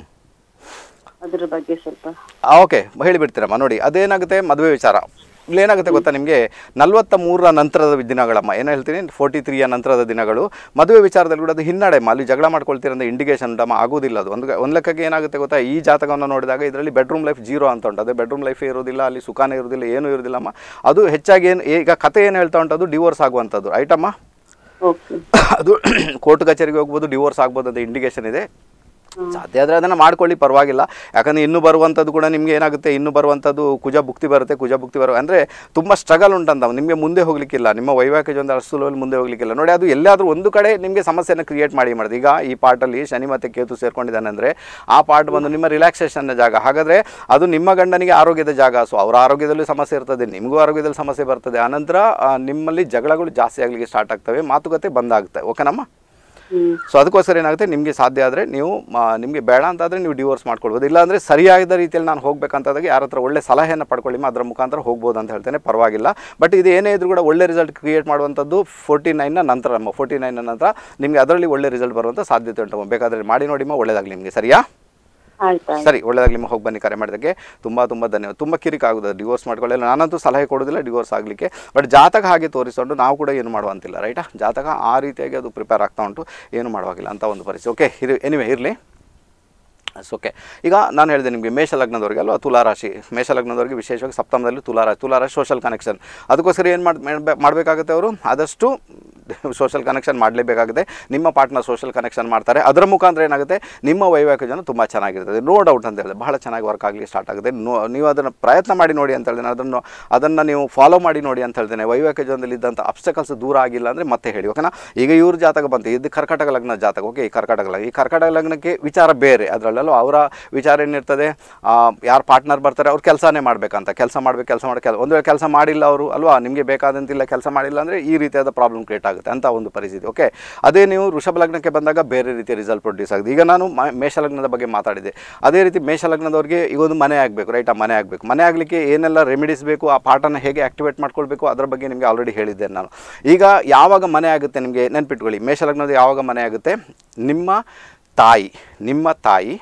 [SPEAKER 2] ಅದ್ರ ಬಗ್ಗೆ ಸ್ವಲ್ಪ
[SPEAKER 1] ಓಕೆ ಹೇಳಿಬಿಡ್ತೀರಮ್ಮ ನೋಡಿ ಅದೇನಾಗುತ್ತೆ ಮದುವೆ ವಿಚಾರ ಇಲ್ಲಿ ಏನಾಗುತ್ತೆ ಗೊತ್ತಾ ನಿಮಗೆ ನಲ್ವತ್ತ ಮೂರರ ನಂತರದ ದಿನಗಳಮ್ಮ ಏನು ಹೇಳ್ತೀನಿ ಫೋರ್ಟಿ ತ್ರೀಯ ನಂತರದ ದಿನಗಳು ಮದುವೆ ವಿಚಾರದಲ್ಲಿ ಕೂಡ ಅದು ಹಿನ್ನಡೆಮ್ಮ ಅಲ್ಲಿ ಜಗಳ ಮಾಡ್ಕೊಳ್ತೀರಂತ ಇಂಡಿಕೇಶನ್ ಉಂಟಮ್ಮ ಆಗೋದಿಲ್ಲ ಅದು ಒಂದು ಒಂದು ಲೆಕ್ಕಕ್ಕೆ ಏನಾಗುತ್ತೆ ಗೊತ್ತಾ ಈ ಜಾತಕವನ್ನು ನೋಡಿದಾಗ ಇದರಲ್ಲಿ ಬೆಡ್ರೂಮ್ ಲೈಫ್ ಜೀರೋ ಅಂತ ಉಂಟು ಅದೇ ಬೆಡ್ರೂಮ್ ಲೈಫ್ ಇರೋದಿಲ್ಲ ಅಲ್ಲಿ ಸುಖಾನೇ ಇರೋದಿಲ್ಲ ಏನೂ ಇರೋದಿಲ್ಲಮ್ಮ ಅದು ಹೆಚ್ಚಾಗಿ ಏನು ಈಗ ಕತೆ ಏನು ಹೇಳ್ತಾ ಉಂಟು ಅದು ಡಿವೋರ್ಸ್ ಆಗುವಂಥದ್ದು ರೈಟಮ್ಮ
[SPEAKER 2] ಓಕೆ
[SPEAKER 1] ಅದು ಕೋರ್ಟ್ ಕಚೇರಿಗೆ ಹೋಗ್ಬೋದು ಡಿವೋರ್ಸ್ ಆಗ್ಬೋದು ಅಂತ ಇಂಡಿಕೇಶನ್ ಇದೆ ಸಾಧ್ಯ ಆದರೆ ಅದನ್ನು ಮಾಡ್ಕೊಳ್ಳಿ ಪರವಾಗಿಲ್ಲ ಯಾಕಂದರೆ ಇನ್ನು ಬರುವಂಥದ್ದು ಕೂಡ ನಿಮಗೆ ಏನಾಗುತ್ತೆ ಇನ್ನು ಬರುವಂಥದ್ದು ಕುಜ ಭುಕ್ತಿ ಬರುತ್ತೆ ಕುಜ ಭುಕ್ತಿ ಬರುವ ಅಂದರೆ ತುಂಬ ಸ್ಟ್ರಗಲ್ ಉಂಟಂತ ನಿಮಗೆ ಮುಂದೆ ಹೋಗಲಿಕ್ಕಿಲ್ಲ ನಿಮ್ಮ ವೈವಾಹಿಕ ಜೀವನದ ಅಷ್ಟುಲಲ್ಲಿ ಮುಂದೆ ಹೋಗಲಿಕ್ಕಿಲ್ಲ ನೋಡಿ ಅದು ಎಲ್ಲಾದರೂ ಒಂದು ಕಡೆ ನಿಮಗೆ ಸಮಸ್ಯೆನ ಕ್ರಿಯೇಟ್ ಮಾಡಿ ಮಾಡಿದೆ ಈಗ ಈ ಪಾರ್ಟಲ್ಲಿ ಶನಿ ಮತ್ತು ಕೇತು ಸೇರ್ಕೊಂಡಿದ್ದಾನೆ ಅಂದರೆ ಆ ಪಾರ್ಟ್ ಬಂದು ನಿಮ್ಮ ರಿಲ್ಯಾಕ್ಸೇಷನ್ನ ಜಾಗ ಹಾಗಾದರೆ ಅದು ನಿಮ್ಮ ಗಂಡನಿಗೆ ಆರೋಗ್ಯದ ಜಾಗ ಸೊ ಅವರ ಆರೋಗ್ಯದಲ್ಲೂ ಸಮಸ್ಯೆ ಇರ್ತದೆ ನಿಮಗೂ ಆರೋಗ್ಯದಲ್ಲಿ ಸಮಸ್ಯೆ ಬರ್ತದೆ ಆನಂತರ ಆ, ನಿಮ್ಮಲ್ಲಿ ಜಗಳಗಳು ಜಾಸ್ತಿ ಆಗಲಿಕ್ಕೆ ಸ್ಟಾರ್ಟ್ ಆಗ್ತವೆ ಮಾತುಕತೆ ಬಂದಾಗುತ್ತೆ ಓಕೆನಮ್ಮ
[SPEAKER 2] ಹ್ಮ್
[SPEAKER 1] ಸೊ ಅದಕ್ಕೋಸ್ಕರ ಏನಾಗುತ್ತೆ ನಿಮಗೆ ಸಾಧ್ಯ ಆದರೆ ನೀವು ನಿಮಗೆ ಬೇಡ ಅಂತಾದರೆ ನೀವು ಡಿವೋರ್ಸ್ ಮಾಡ್ಕೊಳ್ಬೋದು ಇಲ್ಲಾಂದರೆ ಸರಿಯಾದ ರೀತಿಯಲ್ಲಿ ನಾನು ಹೋಗ್ಬೇಕಂತಾದಾಗ ಯಾರ ಹತ್ರ ಒಳ್ಳೆ ಸಲಹೆಯನ್ನು ಪಡ್ಕೊಳ್ಳಿ ಅದರ ಮುಖಾಂತರ ಹೋಗ್ಬೋದು ಅಂತ ಹೇಳ್ತೇನೆ ಪರವಾಗಿಲ್ಲ ಬಟ್ ಇದು ಏನೇ ಇದ್ರೂ ಕೂಡ ಒಳ್ಳೆ ರಿಸಲ್ಟ್ ಕ್ರಿಯೇಟ್ ಮಾಡುವಂಥದ್ದು ಫೋರ್ಟಿ ನೈನ್ನ ನಂತರ ನಮ್ಮ ಫೋರ್ಟಿ ನೈನ್ನ ನಂತರ ನಿಮಗೆ ಅದರಲ್ಲಿ ಒಳ್ಳೆ ರಿಸಲ್ಟ್ ಬರುವಂಥ ಸಾಧ್ಯತೆ ಉಂಟು ಬೇಕಾದರೆ ಮಾಡಿ ನೋಡಿಮ್ಮ ಒಳ್ಳೆಯದಾಗಲಿ ನಿಮಗೆ ಸರಿಯಾ
[SPEAKER 2] ಆಯ್ತು ಆಯ್ತು
[SPEAKER 1] ಸರಿ ಒಳ್ಳೆದಾಗಲಿ ನಿಮ್ಮ ಹೋಗಿ ಬನ್ನಿ ಕರೆ ಮಾಡಿದ್ದಕ್ಕೆ ತುಂಬ ತುಂಬ ಧನ್ಯವಾದ ತುಂಬ ಕಿರಿಕ್ ಆಗೋದು ಡಿವೋರ್ಸ್ ಮಾಡ್ಕೊಳ್ಳಿಲ್ಲ ನಾನಂತೂ ಸಲಹೆ ಕೊಡೋದಿಲ್ಲ ಡಿವೋರ್ಸ್ ಆಗಲಿಕ್ಕೆ ಬಟ್ ಜಾತಕ ಹಾಗೆ ತೋರಿಸ್ಕೊಂಡು ನಾವು ಕೂಡ ಏನು ಮಾಡುವಂತಿಲ್ಲ ರೈಟಾ ಜಾತಕ ಆ ರೀತಿಯಾಗಿ ಅದು ಪ್ರಿಪೇರ್ ಆಗ್ತಾ ಉಂಟು ಏನು ಮಾಡುವಾಗಿಲ್ಲ ಅಂತ ಒಂದು ಪರಿಸ್ಥಿತಿ ಓಕೆ ಇರು ಎನಿವೆ ಇರಲಿ ಓಕೆ ಈಗ ನಾನು ಹೇಳಿದೆ ನಿಮಗೆ ಮೇಷ ಲಗ್ನದವರಿಗೆ ಅಲ್ವಾ ತುಲಾರಾಶಿ ಮೇಷ ಲಗ್ನದವರಿಗೆ ವಿಶೇಷವಾಗಿ ಸಪ್ತಮದಲ್ಲಿ ತುಲಾರಾಶಿ ತುಲಾರಾಶಿ ಸೋಷಲ್ ಕನೆಕ್ಷನ್ ಅದಕ್ಕೋಸ್ಕರ ಏನು ಮಾಡಿ ಮಾಡಬೇಕಾಗುತ್ತೆ ಅವರು ಆದಷ್ಟು ಸೋಷಲ್ ಕನೆಕ್ಷನ್ ಮಾಡಲೇಬೇಕಾಗುತ್ತೆ ನಿಮ್ಮ ಪಾರ್ಟ್ನರ್ ಸೋಷಲ್ ಕನೆಕ್ಷನ್ ಮಾಡ್ತಾರೆ ಅದರ ಮುಖಾಂತರ ಏನಾಗುತ್ತೆ ನಿಮ್ಮ ವೈವಾಹಿಕ ಜನ ತುಂಬ ಚೆನ್ನಾಗಿರ್ತದೆ ನೋ ಡೌಟ್ ಅಂತ ಹೇಳಿದೆ ಬಹಳ ಚೆನ್ನಾಗಿ ವರ್ಕ್ ಆಗಲಿ ಸ್ಟಾರ್ಟ್ ಆಗುತ್ತೆ ನೋ ನೀವು ಅದನ್ನು ಪ್ರಯತ್ನ ಮಾಡಿ ನೋಡಿ ಅಂತ ಹೇಳ್ತೇನೆ ಅದನ್ನು ಅದನ್ನು ನೀವು ಫಾಲೋ ಮಾಡಿ ನೋಡಿ ಅಂತ ಹೇಳ್ತೇನೆ ವೈವಾಹಿಕ ಜೀವನದಲ್ಲಿ ಇದ್ದಂಥ ಅಬ್ಸ್ಟಕಲ್ಸ್ ದೂರ ಆಗಿಲ್ಲ ಅಂದರೆ ಮತ್ತೆ ಹೇಳಿ ಓಕೆನಾ ಈಗ ಇವ್ರ ಜಾತಕ ಬಂತು ಇದು ಕರ್ಕಾಟಕ ಲಗ್ನ ಜಾತಕ ಓಕೆ ಈ ಕರ್ಕಾಟಕ ಲಗ್ನ ಈ ಕರ್ಕಾಟಕ ಲಗ್ನಕ್ಕೆ ವಿಚಾರ ಬೇರೆ ಅದರಲ್ಲೆಲ್ಲ ಅವರ ವಿಚಾರ ಏನಿರ್ತದೆ ಯಾರು ಪಾರ್ಟ್ನರ್ ಬರ್ತಾರೆ ಅವ್ರು ಕೆಲಸನೇ ಮಾಡಬೇಕಂತ ಕೆಲಸ ಮಾಡಬೇಕು ಕೆಲಸ ಮಾಡಿ ಕೆಲ ಒಂದು ವೇಳೆ ಕೆಲಸ ಮಾಡಿಲ್ಲ ಅವರು ಅಲ್ವಾ ನಿಮಗೆ ಬೇಕಾದಂತಿಲ್ಲ ಕೆಲಸ ಮಾಡಿಲ್ಲ ಅಂದರೆ ಈ ರೀತಿಯಾದ ಪ್ರಾಬ್ಲಮ್ ಕ್ರಿಯೇಟ್ ಆಗುತ್ತೆ ಅಂತ ಒಂದು ಪರಿಸ್ಥಿತಿ ಓಕೆ ಅದೇ ನೀವು ವೃಷಭ ಲಗ್ನಕ್ಕೆ ಬಂದಾಗ ಬೇರೆ ರೀತಿಯ ರಿಸಲ್ಟ್ ಪ್ರೊಡ್ಯೂಸ್ ಆಗುತ್ತೆ ಈಗ ನಾನು ಮ- ಮೇಷ ಲಗ್ನದ ಬಗ್ಗೆ ಮಾತಾಡಿದೆ ಅದೇ ರೀತಿ ಮೇಷ ಲಗ್ನದವ್ರಿಗೆ ಈಗ ಒಂದು ಮನೆ ಆಗಬೇಕು ರೈಟ್ ಆ ಮನೆ ಆಗಬೇಕು ಮನೆ ಆಗಲಿಕ್ಕೆ ಏನೆಲ್ಲ ರೆಮಿಡೀಸ್ ಬೇಕು ಆ ಪಾರ್ಟನ್ನು ಹೇಗೆ ಆಕ್ಟಿವೇಟ್ ಮಾಡ್ಕೊಳ್ಬೇಕು ಅದರ ಬಗ್ಗೆ ನಿಮಗೆ ಆಲ್ರೆಡಿ ಹೇಳಿದ್ದೇನೆ ನಾನು ಈಗ ಯಾವಾಗ ಮನೆ ಆಗುತ್ತೆ ನಿಮಗೆ ನೆನ್ಪಿಟ್ಕೊಳ್ಳಿ ಮೇಷ ಲಗ್ನದ ಯಾವಾಗ ಮನೆ ಆಗುತ್ತೆ ನಿಮ್ಮ ತಾಯಿ ನಿಮ್ಮ ತಾಯಿ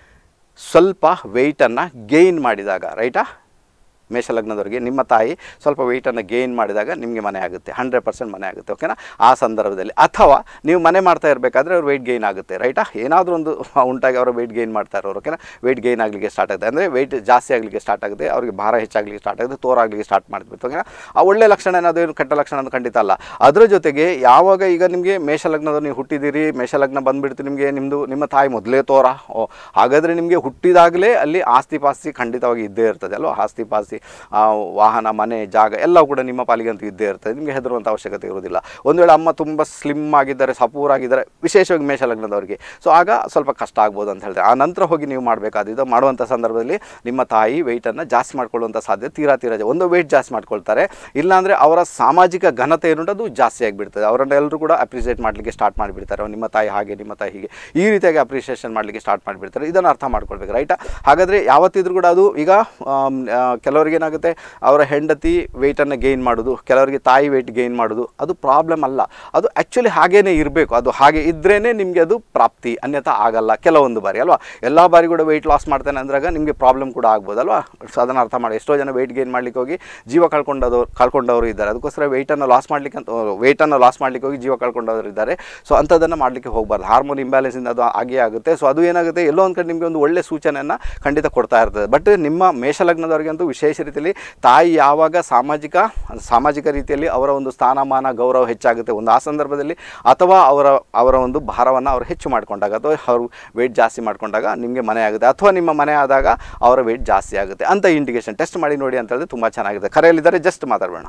[SPEAKER 1] ಸ್ವಲ್ಪ ವೆಯ್ಟನ್ನು ಗೇಯ್ನ್ ಮಾಡಿದಾಗ ರೈಟಾ ಮೇಷಲಗ್ನದವರಿಗೆ ನಿಮ್ಮ ತಾಯಿ ಸ್ವಲ್ಪ ವೆಯ್ಟನ್ನು ಗೇಯ್ನ್ ಮಾಡಿದಾಗ ನಿಮಗೆ ಮನೆ ಆಗುತ್ತೆ ಹಂಡ್ರೆಡ್ ಪರ್ಸೆಂಟ್ ಮನೆ ಆಗುತ್ತೆ ಓಕೆನಾ ಆ ಸಂದರ್ಭದಲ್ಲಿ ಅಥವಾ ನೀವು ಮನೆ ಮಾಡ್ತಾ ಇರಬೇಕಾದ್ರೆ ಅವ್ರು ವೆಯ್ಟ್ ಗೇಯ್ನ್ ಆಗುತ್ತೆ ರೈಟಾ ಏನಾದರೂ ಒಂದು ಉಂಟಾಗಿ ಅವರು ವೆಯ್ಟ್ ಗೇಯ್ನ್ ಮಾಡ್ತಾ ಇರೋರು ಓಕೆನಾ ವೆಯ್ಟ್ ಗೇಯ್ನ್ ಆಗಲಿಕ್ಕೆ ಸ್ಟಾರ್ಟ್ ಆಗುತ್ತೆ ಅಂದರೆ ವೆಯ್ಟ್ ಜಾಸ್ತಿ ಆಗಲಿಕ್ಕೆ ಸ್ಟಾರ್ಟ್ ಆಗುತ್ತೆ ಅವರಿಗೆ ಭಾರ ಹೆಚ್ಚಾಗಲಿಕ್ಕೆ ಸ್ಟಾರ್ಟ್ ಆಗುತ್ತೆ ತೋರಾಗಲಿಕ್ಕೆ ಸ್ಟಾರ್ಟ್ ಮಾಡಿಬಿಟ್ಟು ಓಕೆನಾ ಆ ಒಳ್ಳೆ ಲಕ್ಷಣ ಏನಾದರೂ ಏನು ಕೆಟ್ಟ ಲಕ್ಷಣ ಅಂತ ಖಂಡಿತ ಅಲ್ಲ ಅದರ ಜೊತೆಗೆ ಯಾವಾಗ ಈಗ ನಿಮಗೆ ಮೇಷಲಗ್ನದವ್ರು ನೀವು ಹುಟ್ಟಿದ್ದೀರಿ ಮೇಷಲಗ್ನ ಬಂದುಬಿಡ್ತು ನಿಮಗೆ ನಿಮ್ಮದು ನಿಮ್ಮ ತಾಯಿ ಮೊದಲೇ ತೋರ ಓ ಹಾಗಾದರೆ ನಿಮಗೆ ಹುಟ್ಟಿದಾಗಲೇ ಅಲ್ಲಿ ಆಸ್ತಿ ಪಾಸ್ತಿ ಖಂಡಿತವಾಗಿ ಇದ್ದೇ ಇರ್ತದೆ ಅಲ್ವಾ ಆಸ್ತಿ ಪಾಸ್ತಿ ಆ, ವಾಹನ ಮನೆ ಜಾಗ ಎಲ್ಲವೂ ಕೂಡ ನಿಮ್ಮ ಪಾಲಿಗಂತೂ ಇದ್ದೇ ಇರ್ತದೆ ನಿಮಗೆ ಹೆದರುವಂಥ ಅವಶ್ಯಕತೆ ಇರೋದಿಲ್ಲ ಒಂದು ವೇಳೆ ಅಮ್ಮ ತುಂಬ ಸ್ಲಿಮ್ ಆಗಿದ್ದಾರೆ ಸಪೂರಾಗಿದ್ದಾರೆ ವಿಶೇಷವಾಗಿ ಮೇಷಲಗ್ನದವರಿಗೆ ಸೊ ಆಗ ಸ್ವಲ್ಪ ಕಷ್ಟ ಆಗ್ಬೋದು ಅಂತ ಹೇಳ್ತಾರೆ ಆ ನಂತರ ಹೋಗಿ ನೀವು ಮಾಡಬೇಕಾದಿದ್ದು ಮಾಡುವಂಥ ಸಂದರ್ಭದಲ್ಲಿ ನಿಮ್ಮ ತಾಯಿ ವೆಯ್ಟನ್ನು ಜಾಸ್ತಿ ಮಾಡ್ಕೊಳ್ಳುವಂಥ ಸಾಧ್ಯತೆ ತೀರಾ ತೀರಾ ಜಾ- ಒಂದು ವೆಯ್ಟ್ ಜಾಸ್ತಿ ಮಾಡ್ಕೊಳ್ತಾರೆ ಇಲ್ಲಾಂದರೆ ಅವರ ಸಾಮಾಜಿಕ ಘನತೆ ಏನುಂಟು ಅದು ಜಾಸ್ತಿ ಆಗಿಬಿಡ್ತದೆ ಅವರನ್ನು ಎಲ್ಲರೂ ಕೂಡ ಅಪ್ರಿಷಿಯೇಟ್ ಮಾಡಲಿಕ್ಕೆ ಸ್ಟಾರ್ಟ್ ಮಾಡಿಬಿಡ್ತಾರೆ ನಿಮ್ಮ ತಾಯಿ ಹಾಗೆ ನಿಮ್ಮ ತಾಯಿ ಹೀಗೆ ಈ ರೀತಿಯಾಗಿ ಅಪ್ರಿಷಿಯೇಷನ್ ಮಾಡಲಿಕ್ಕೆ ಸ್ಟಾರ್ಟ್ ಮಾಡಿಬಿಡ್ತಾರೆ ಇದನ್ನು ಅರ್ಥ ಮಾಡ್ಕೊಳ್ಬೇಕು ರೈಟಾ ಹಾಗಾದರೆ ಯಾವತ್ತಿದ್ರೂ ಕೂಡ ಅದು ಈಗ ಆಮ್, ಆ, ಕೆಲವರಿಗೆ ಕೆಲವರಿಗೆ ಏನಾಗುತ್ತೆ ಅವರ ಹೆಂಡತಿ ವೆಯ್ಟನ್ನು ಗೇನ್ ಮಾಡೋದು ಕೆಲವರಿಗೆ ತಾಯಿ ವೆಯ್ಟ್ ಗೇನ್ ಮಾಡೋದು ಅದು ಪ್ರಾಬ್ಲಮ್ ಅಲ್ಲ ಅದು ಆ್ಯಕ್ಚುಲಿ ಹಾಗೇ ಇರಬೇಕು ಅದು ಹಾಗೆ ಇದ್ರೇ ನಿಮಗೆ ಅದು ಪ್ರಾಪ್ತಿ ಅನ್ಯಥಾ ಆಗಲ್ಲ ಕೆಲವೊಂದು ಬಾರಿ ಅಲ್ವಾ ಎಲ್ಲ ಬಾರಿ ಕೂಡ ವೆಯ್ಟ್ ಲಾಸ್ ಮಾಡ್ತೇನೆ ಅಂದಾಗ ನಿಮಗೆ ಪ್ರಾಬ್ಲಮ್ ಕೂಡ ಆಗ್ಬೋದಲ್ವಾ ಸೊ ಅದನ್ನು ಅರ್ಥ ಮಾಡಿ ಎಷ್ಟೋ ಜನ ವೆಯ್ಟ್ ಗೇನ್ ಮಾಡ್ಲಿಕ್ಕೆ ಹೋಗಿ ಜೀವ ಕಳ್ಕೊಂಡವರು ಕಳ್ಕೊಂಡವರು ಇದ್ದಾರೆ ಅದಕ್ಕೋಸ್ಕರ ವೆಯ್ಟನ್ನು ಲಾಸ್ ಮಾಡ್ಲಿಕ್ಕೆ ಅಂತ ವೆಯ್ಟನ್ನು ಲಾಸ್ ಮಾಡ್ಲಿಕ್ಕೆ ಹೋಗಿ ಜೀವ ಕಳ್ಕೊಂಡವರು ಇದ್ದಾರೆ ಸೊ ಅಂಥದ್ದನ್ನು ಮಾಡಲಿಕ್ಕೆ ಹೋಗಬಾರ್ದು ಹಾರ್ಮೋನ್ ಇಂಬ್ಯಾಲೆನ್ಸಿಂದ ಅದು ಆಗೇ ಆಗುತ್ತೆ ಸೊ ಅದು ಏನಾಗುತ್ತೆ ಎಲ್ಲೋ ಒಂದು ಕಡೆ ನಿಮಗೆ ಒಂದು ಒಳ್ಳೆ ಸೂಚನೆಯನ್ನು ಖಂಡಿತ ಕೊಡ್ತಾ ಇರ್ತದೆ ಬಟ್ ನಿಮ್ಮ ಮೇಷಲಗ್ನದವರಿಗಂತೂ ವಿಶೇಷ ರೀತಿಯಲ್ಲಿ ತಾಯಿ ಯಾವಾಗ ಸಾಮಾಜಿಕ ಸಾಮಾಜಿಕ ರೀತಿಯಲ್ಲಿ ಅವರ ಒಂದು ಸ್ಥಾನಮಾನ ಗೌರವ ಹೆಚ್ಚಾಗುತ್ತೆ ಒಂದು ಆ ಸಂದರ್ಭದಲ್ಲಿ ಅಥವಾ ಅವರ ಅವರ ಒಂದು ಭಾರವನ್ನು ಅವರು ಹೆಚ್ಚು ಮಾಡಿಕೊಂಡಾಗ ಅಥವಾ ಅವರು ವೆಯ್ಟ್ ಜಾಸ್ತಿ ಮಾಡಿಕೊಂಡಾಗ ನಿಮಗೆ ಮನೆ ಆಗುತ್ತೆ ಅಥವಾ ನಿಮ್ಮ ಮನೆ ಆದಾಗ ಅವರ ವೆಯ್ಟ್ ಜಾಸ್ತಿ ಆಗುತ್ತೆ ಅಂತ ಇಂಡಿಕೇಶನ್ ಟೆಸ್ಟ್ ಮಾಡಿ ನೋಡಿ ಅಂತ ಹೇಳಿದ್ರೆ ತುಂಬ ಚೆನ್ನಾಗಿದೆ ಕರೆಯಲ್ಲಿದ್ದಾರೆ ಜಸ್ಟ್ ಮಾತಾಡಬೇಡ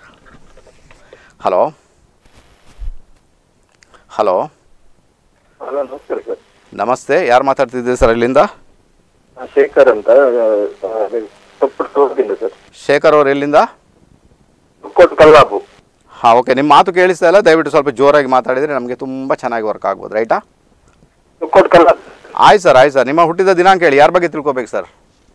[SPEAKER 1] ಹಲೋ ಹಲೋ
[SPEAKER 3] ಹಲೋ ನಮಸ್ಕಾರ ಸರ್
[SPEAKER 1] ನಮಸ್ತೆ ಯಾರು ಮಾತಾಡ್ತಿದ್ದೀರಿ ಸರ್ ಇಲ್ಲಿಂದ
[SPEAKER 3] ಆ, ಶೇಖರ್ ಅಂತ ತೊಪ್ಪಟ್ಟಿಂದ ಸರ್
[SPEAKER 1] ಶೇಖರ್ ಅವ್ರು ಎಲ್ಲಿಂದ
[SPEAKER 3] ಕೊಟ್ಟು ಕಲ್ಲಾಪು
[SPEAKER 1] ಹಾಂ ಓಕೆ ನಿಮ್ಮ ಮಾತು ಕೇಳಿಸ್ತಾ ಇಲ್ಲ ದಯವಿಟ್ಟು ಸ್ವಲ್ಪ ಜೋರಾಗಿ ಮಾತಾಡಿದರೆ ನಮಗೆ ತುಂಬ ಚೆನ್ನಾಗಿ ವರ್ಕ್ ಆಗ್ಬೋದು ರೈಟಾ
[SPEAKER 3] ಕೊಟ್ಟು ಕಲ್ಲಾಪು
[SPEAKER 1] ಆಯ್ತು ಸರ್ ಆಯ್ತು ಸರ್ ನಿಮ್ಮ ಹುಟ್ಟಿದ ದಿನಾಂಕ ಹೇಳಿ ಯಾರ ಬಗ್ಗೆ ತಿಳ್ಕೊಬೇಕು ಸರ್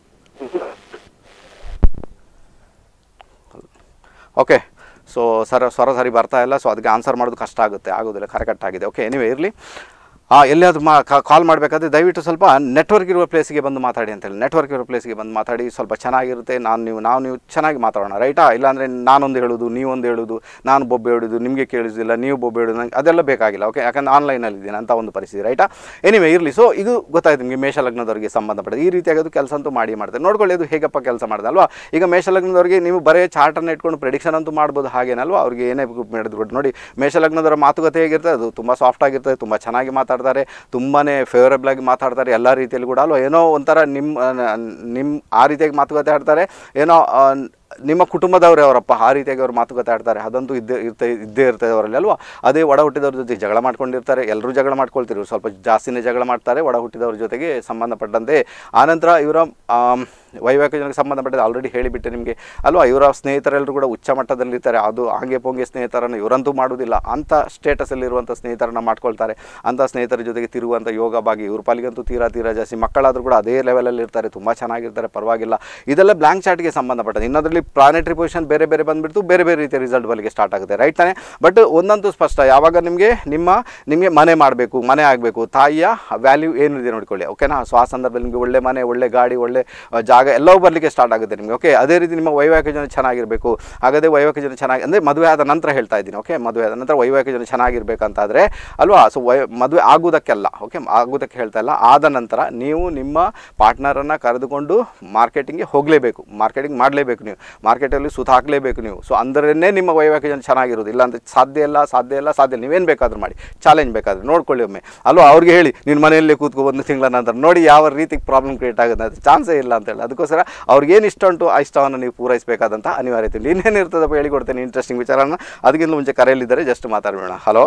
[SPEAKER 1] ಓಕೆ ಸೊ ಸರ್ ಸ್ವರ ಸರಿ ಬರ್ತಾ ಇಲ್ಲ ಸೊ ಅದಕ್ಕೆ ಆನ್ಸರ್ ಮಾಡೋದು ಕಷ್ಟ ಆಗುತ್ತೆ ಆಗೋದಿಲ್ಲ ಕರೆಕ್ಟ್ ಆಗಿದೆ ಓಕೆ ಎನಿವೆ ಇರಲಿ ಹಾಂ ಎಲ್ಲಿಯಾದ್ರೂ ಮಾ ಕಾಲ್ ಮಾಡಬೇಕಾದ್ರೆ ದಯವಿಟ್ಟು ಸ್ವಲ್ಪ ನೆಟ್ವರ್ಕ್ ಇರುವ ಪ್ಲೇಸಿಗೆ ಬಂದು ಮಾತಾಡಿ ಅಂತೇಳಿ ನೆಟ್ವರ್ಕ್ ಇರೋ ಪ್ಲೇಸಿಗೆ ಬಂದು ಮಾತಾಡಿ ಸ್ವಲ್ಪ ಚೆನ್ನಾಗಿರುತ್ತೆ ನಾನು ನೀವು ನಾವು ನೀವು ಚೆನ್ನಾಗಿ ಮಾತಾಡೋಣ ರೈಟಾ ಇಲ್ಲಾಂದರೆ ನಾನೊಂದು ಹೇಳೋದು ನೀವೊಂದು ಹೇಳೋದು ನಾನು ಬೊಬ್ಬೆ ಹೇಳೋದು ನಿಮಗೆ ಕೇಳಿಸೋದಿಲ್ಲ ನೀವು ಬೊಬ್ಬೆ ಹೇಳೋದು ನಂಗೆ ಅದೆಲ್ಲ ಬೇಕಾಗಿಲ್ಲ ಓಕೆ ಯಾಕಂದ್ರೆ ಆನ್ಲೈನಲ್ಲಿ ಇದ್ದೀನಿ ಅಂತ ಒಂದು ಪರಿಸ್ಥಿತಿ ರೈಟಾ ಎನಿವೆ ಇರಲಿ ಸೊ ಇದು ಗೊತ್ತಾಯ್ತು ನಿಮಗೆ ಮೇಷಲಗ್ನದವರಿಗೆ ಸಂಬಂಧಪಟ್ಟ ಈ ರೀತಿಯಾಗಿ ಅದು ಕೆಲಸ ಅಂತೂ ಮಾಡಿ ಮಾಡ್ತಾರೆ ನೋಡ್ಕೊಳ್ಳಿ ಅದು ಹೇಗಪ್ಪ ಕೆಲಸ ಮಾಡಿದೆ ಅಲ್ವಾ ಈಗ ಮೇಷಲಗ್ನದವರಿಗೆ ನೀವು ಬರೇ ಚಾರ್ಟನ್ನು ಇಟ್ಕೊಂಡು ಪ್ರೆಡಿಕ್ಷನ್ ಅಂತೂ ಮಾಡ್ಬೋದು ಹಾಗೇನಲ್ವಾ ಅವ್ರಿಗೆ ಏನೇ ಮಾಡಿದ್ರು ನೋಡಿ ಮೇಷಲಗ್ನದವರ ಮಾತುಕತೆ ಹೇಗಿರ್ತದೆ ಅದು ತುಂಬ ಸಾಫ್ಟ್ ಆಗಿರ್ತದೆ ತುಂಬ ಚೆನ್ನಾಗಿ ಮಾತಾಡ್ತಾರೆ ತುಂಬಾ ಫೇವರೇಬಲ್ ಆಗಿ ಮಾತಾಡ್ತಾರೆ ಎಲ್ಲ ರೀತಿಯಲ್ಲಿ ಕೂಡ ಅಲ್ವಾ ಏನೋ ಒಂಥರ ನಿಮ್ಮ ನಿಮ್ಮ ಆ ರೀತಿಯಾಗಿ ಮಾತುಕತೆ ಆಡ್ತಾರೆ ಏನೋ ಆ, ನಿಮ್ಮ ಕುಟುಂಬದವರೇ ಅವರಪ್ಪ ಆ ರೀತಿಯಾಗಿ ಅವ್ರು ಮಾತುಕತೆ ಆಡ್ತಾರೆ ಅದಂತೂ ಇದ್ದೇ ಇರ್ತೇ ಇದ್ದೇ ಇರ್ತದೆ ಅವರಲ್ಲಿ ಅಲ್ವಾ ಅದೇ ಒಡ ಹುಟ್ಟಿದವ್ರ ಜೊತೆ ಜಗಳ ಮಾಡ್ಕೊಂಡಿರ್ತಾರೆ ಎಲ್ಲರೂ ಜಗಳ ಮಾಡ್ಕೊಳ್ತಿರು ಸ್ವಲ್ಪ ಜಾಸ್ತಿನೇ ಜಗಳ ಮಾಡ್ತಾರೆ ಒಡ ಹುಟ್ಟಿದವ್ರ ಜೊತೆಗೆ ಸಂಬಂಧಪಟ್ಟಂತೆ ಆನಂತರ ಇವರ ಆಮ್, ವೈವಾಹಿಕ ಜನಕ್ಕೆ ಸಂಬಂಧಪಟ್ಟದ್ದು ಆಲ್ರೆಡಿ ಹೇಳಿಬಿಟ್ಟೆ ನಿಮಗೆ ಅಲ್ವಾ ಇವರ ಸ್ನೇಹಿತರೆಲ್ಲರೂ ಕೂಡ ಉಚ್ಚ ಮಟ್ಟದಲ್ಲಿರ್ತಾರೆ ಅದು ಹಾಗೆ ಪೋಂಗೆ ಸ್ನೇಹಿತರನ್ನು ಇವರಂತೂ ಮಾಡುವುದಿಲ್ಲ ಅಂಥ ಸ್ಟೇಟಸಲ್ಲಿರುವಂಥ ಸ್ನೇಹಿತರನ್ನ ಮಾಡ್ಕೊಳ್ತಾರೆ ಅಂಥ ಸ್ನೇಹಿತರ ಜೊತೆಗೆ ತಿರುಗುವಂಥ ಯೋಗ ಭಾಗಿ ಇವ್ರ ಪಾಲಿಗಂತೂ ತೀರಾ ತೀರಾ ಜಾಸ್ತಿ ಮಕ್ಕಳಾದರೂ ಕೂಡ ಅದೇ ಲೆವೆಲಲ್ಲಿ ಇರ್ತಾರೆ ತುಂಬ ಚೆನ್ನಾಗಿರ್ತಾರೆ ಪರವಾಗಿಲ್ಲ ಇದೆಲ್ಲ ಬ್ಲ್ಯಾಂಕ್ ಚಾರ್ಟ್ಗೆ ಸಂಬಂಧಪಟ್ಟದ್ದು ಇನ್ನೊಂದರಲ್ಲಿ ಪ್ಲಾನೆಟರಿ ಪೊಸಿಷನ್ ಬೇರೆ ಬೇರೆ ಬಂದುಬಿಡ್ತು ಬೇರೆ ಬೇರೆ ರೀತಿಯ ರಿಸಲ್ಟ್ ಬಲಿಗೆ ಸ್ಟಾರ್ಟ್ ಆಗುತ್ತೆ ರೈಟ್ ತಾನೆ ಬಟ್ ಒಂದಂತೂ ಸ್ಪಷ್ಟ ಯಾವಾಗ ನಿಮಗೆ ನಿಮ್ಮ ನಿಮಗೆ ಮನೆ ಮಾಡಬೇಕು ಮನೆ ಆಗಬೇಕು ತಾಯಿಯ ವ್ಯಾಲ್ಯೂ ಏನಿದೆ ನೋಡ್ಕೊಳ್ಳಿ ಓಕೆನಾ ಸೊ ಆ ಸಂದರ್ಭದಲ್ಲಿ ನಿಮಗೆ ಒಳ್ಳೆ ಮನೆ ಒಳ್ಳೆ ಗಾಡಿ ಒಳ್ಳೆ ಆ, ಜಾಗ ಎಲ್ಲವೂ ಬರಲಿಕ್ಕೆ ಸ್ಟಾರ್ಟ್ ಆಗುತ್ತೆ ನಿಮಗೆ ಓಕೆ ಅದೇ ರೀತಿ ನಿಮ್ಮ ವೈವಾಹಿಕ ಜನ ಚೆನ್ನಾಗಿರಬೇಕು ಹಾಗಾದರೆ ವೈವಾಹಿಕ ಜನ ಚೆನ್ನಾಗಿ ಅಂದರೆ ಮದುವೆ ಆದ ನಂತರ ಹೇಳ್ತಾ ಇದ್ದೀನಿ ಓಕೆ ಮದುವೆ ಆದ ನಂತರ ವೈವಾಹಿಕ ಜನ ಚೆನ್ನಾಗಿರ್ಬೇಕಂತಾದರೆ ಅಲ್ವಾ ಸೊ ವೈ ಮದುವೆ ಆಗುವುದಕ್ಕೆಲ್ಲ ಓಕೆ ಆಗುವುದಕ್ಕೆ ಹೇಳ್ತಾ ಇಲ್ಲ ಆದ ನಂತರ ನೀವು ನಿಮ್ಮ ಪಾರ್ಟ್ನರನ್ನು ಕರೆದುಕೊಂಡು ಮಾರ್ಕೆಟಿಂಗ್ಗೆ ಹೋಗಲೇಬೇಕು ಮಾರ್ಕೆಟಿಂಗ್ ಮಾಡಲೇಬೇಕು ನೀವು ಮಾರ್ಕೆಟಲ್ಲಿ ಸುತ್ತ ಹಾಕಲೇಬೇಕು ನೀವು ಸೊ ಅಂದ್ರೇ ನಿಮ್ಮ ವೈವಾಹಿಕ ಜನ ಚೆನ್ನಾಗಿರೋದು ಇಲ್ಲ ಅಂತ ಸಾಧ್ಯ ಇಲ್ಲ ಸಾಧ್ಯ ಇಲ್ಲ ಸಾಧ್ಯ ಇಲ್ಲ ನೀವೇನು ಬೇಕಾದರೂ ಮಾಡಿ ಚಾಲೆಂಜ್ ಬೇಕಾದರೆ ನೋಡ್ಕೊಳ್ಳಿ ಒಮ್ಮೆ ಅಲ್ವಾ ಅವ್ರಿಗೆ ಹೇಳಿ ನೀನು ಮನೆಯಲ್ಲೇ ಕೂತ್ಕೊ ಒಂದು ತಿಂಗಳ ನಂತರ ನೋಡಿ ಯಾವ ರೀತಿ ಪ್ರಾಬ್ಲಮ್ ಕ್ರಿಯೇಟ್ ಆಗುತ್ತೆ ಅದು ಚಾನ್ಸೇ ಇಲ್ಲ ಅಂತ ಹೇಳಿ ಅದಕ್ಕೋಸ್ಕರ ಅವ್ರಿಗೇನು ಇಷ್ಟ ಉಂಟು ಆ ಇಷ್ಟವನ್ನು ನೀವು ಪೂರೈಸಬೇಕಾದಂಥ ಅನಿವಾರ್ಯತೆ ಇಲ್ಲ ಇನ್ನೇನು ಇರ್ತದಪ್ಪ ಹೇಳಿಕೊಡ್ತೇನೆ ಇಂಟ್ರೆಸ್ಟಿಂಗ್ ವಿಚಾರನ ಅದಕ್ಕಿಂತ ಮುಂಚೆ ಕರೆಯಲ್ಲಿದ್ದರೆ ಜಸ್ಟ್ ಮಾತಾಡಬೇಡ ಹಲೋ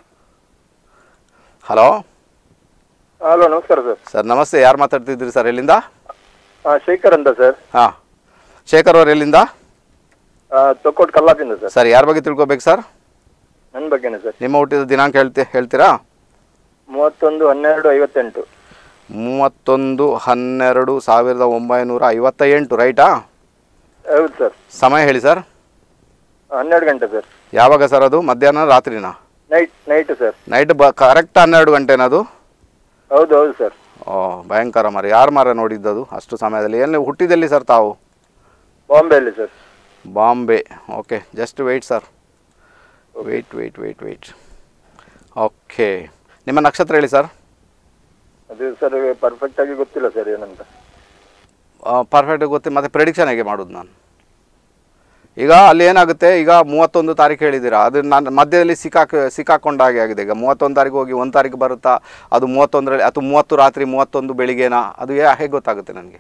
[SPEAKER 1] ಹಲೋ
[SPEAKER 3] ಹಲೋ ನಮಸ್ಕಾರ ಸರ್
[SPEAKER 1] ಸರ್ ನಮಸ್ತೆ ಯಾರು ಮಾತಾಡ್ತಿದ್ದೀರಿ ಸರ್ ಎಲ್ಲಿಂದ
[SPEAKER 3] ಆ, ಶೇಖರ್ ಅಂತ ಸರ್
[SPEAKER 1] ಹಾಂ ಶೇಖರ್ ಅವ್ರು ಎಲ್ಲಿಂದ
[SPEAKER 3] ತೊಕ್ಕೋಟ್ ಕಲ್ಲಾಪಿಂದ ಸರ್
[SPEAKER 1] ಸರ್ ಯಾರ ಬಗ್ಗೆ ತಿಳ್ಕೊಬೇಕು ಸರ್
[SPEAKER 3] ನನ್ನ ಬಗ್ಗೆನೇ ಸರ್
[SPEAKER 1] ನಿಮ್ಮ ಹುಟ್ಟಿದ ದಿನಾಂಕ ಹೇಳ್ತಿ ಹೇಳ್ತೀರಾ
[SPEAKER 3] ಮೂವತ್ತೊಂದು ಹನ್ನೆರಡು ಐವತ್ತೆಂಟು
[SPEAKER 1] ಮೂವತ್ತೊಂದು ಹನ್ನೆರಡು ಸಾವಿರದ ಒಂಬೈನೂರ ಐವತ್ತ ಎಂಟು ರೈಟಾ
[SPEAKER 3] ಹೌದು ಸರ್
[SPEAKER 1] ಸಮಯ ಹೇಳಿ ಸರ್
[SPEAKER 3] ಹನ್ನೆರಡು ಗಂಟೆ ಸರ್
[SPEAKER 1] ಯಾವಾಗ ಸರ್ ಅದು ಮಧ್ಯಾಹ್ನ ರಾತ್ರಿನಾ
[SPEAKER 3] ನೈಟ್ ನೈಟ್ ಸರ್
[SPEAKER 1] ನೈಟ್ ಬ ಕರೆಕ್ಟ್ ಹನ್ನೆರಡು ಗಂಟೆನದು
[SPEAKER 3] ಹೌದು ಹೌದು ಸರ್
[SPEAKER 1] ಓ ಭಯಂಕರ ಮರ ಯಾರು ಮರ ನೋಡಿದ್ದದು ಅಷ್ಟು ಸಮಯದಲ್ಲಿ ಎಲ್ಲಿ ಹುಟ್ಟಿದಲ್ಲಿ ಸರ್ ತಾವು
[SPEAKER 3] ಬಾಂಬೆಯಲ್ಲಿ sir
[SPEAKER 1] Bombay okay just wait sir wait wait wait wait okay ನಿಮ್ಮ ನಕ್ಷತ್ರ ಹೇಳಿ ಸರ್
[SPEAKER 3] ಅದು ಸರ್ ಪರ್ಫೆಕ್ಟ್ ಆಗಿ ಗೊತ್ತಿಲ್ಲ ಸರ್ ಏನಂತ
[SPEAKER 1] ಪರ್ಫೆಕ್ಟ್ ಗೊತ್ತಿ ಮತ್ತು ಪ್ರೆಡಿಕ್ಷನ್ ಹೇಗೆ ಮಾಡೋದು ನಾನು ಈಗ ಅಲ್ಲಿ ಏನಾಗುತ್ತೆ ಈಗ ಮೂವತ್ತೊಂದು ತಾರೀಕು ಹೇಳಿದ್ದೀರಾ ಅದು ನಾನು ಮಧ್ಯದಲ್ಲಿ ಸಿಕ್ಕಾಕ್ ಸಿಕ್ಕಾಕೊಂಡ ಹಾಗೆ ಆಗಿದೆ ಈಗ ಮೂವತ್ತೊಂದು ತಾರೀಕು ಹೋಗಿ ಒಂದು ತಾರೀಕು ಬರುತ್ತಾ ಅದು ಮೂವತ್ತೊಂದರಲ್ಲಿ ಅಥವಾ ಮೂವತ್ತು ರಾತ್ರಿ ಮೂವತ್ತೊಂದು ಬೆಳಿಗ್ಗೆನಾ ಅದು ಯಾ ಹೇಗೆ ಗೊತ್ತಾಗುತ್ತೆ ನನಗೆ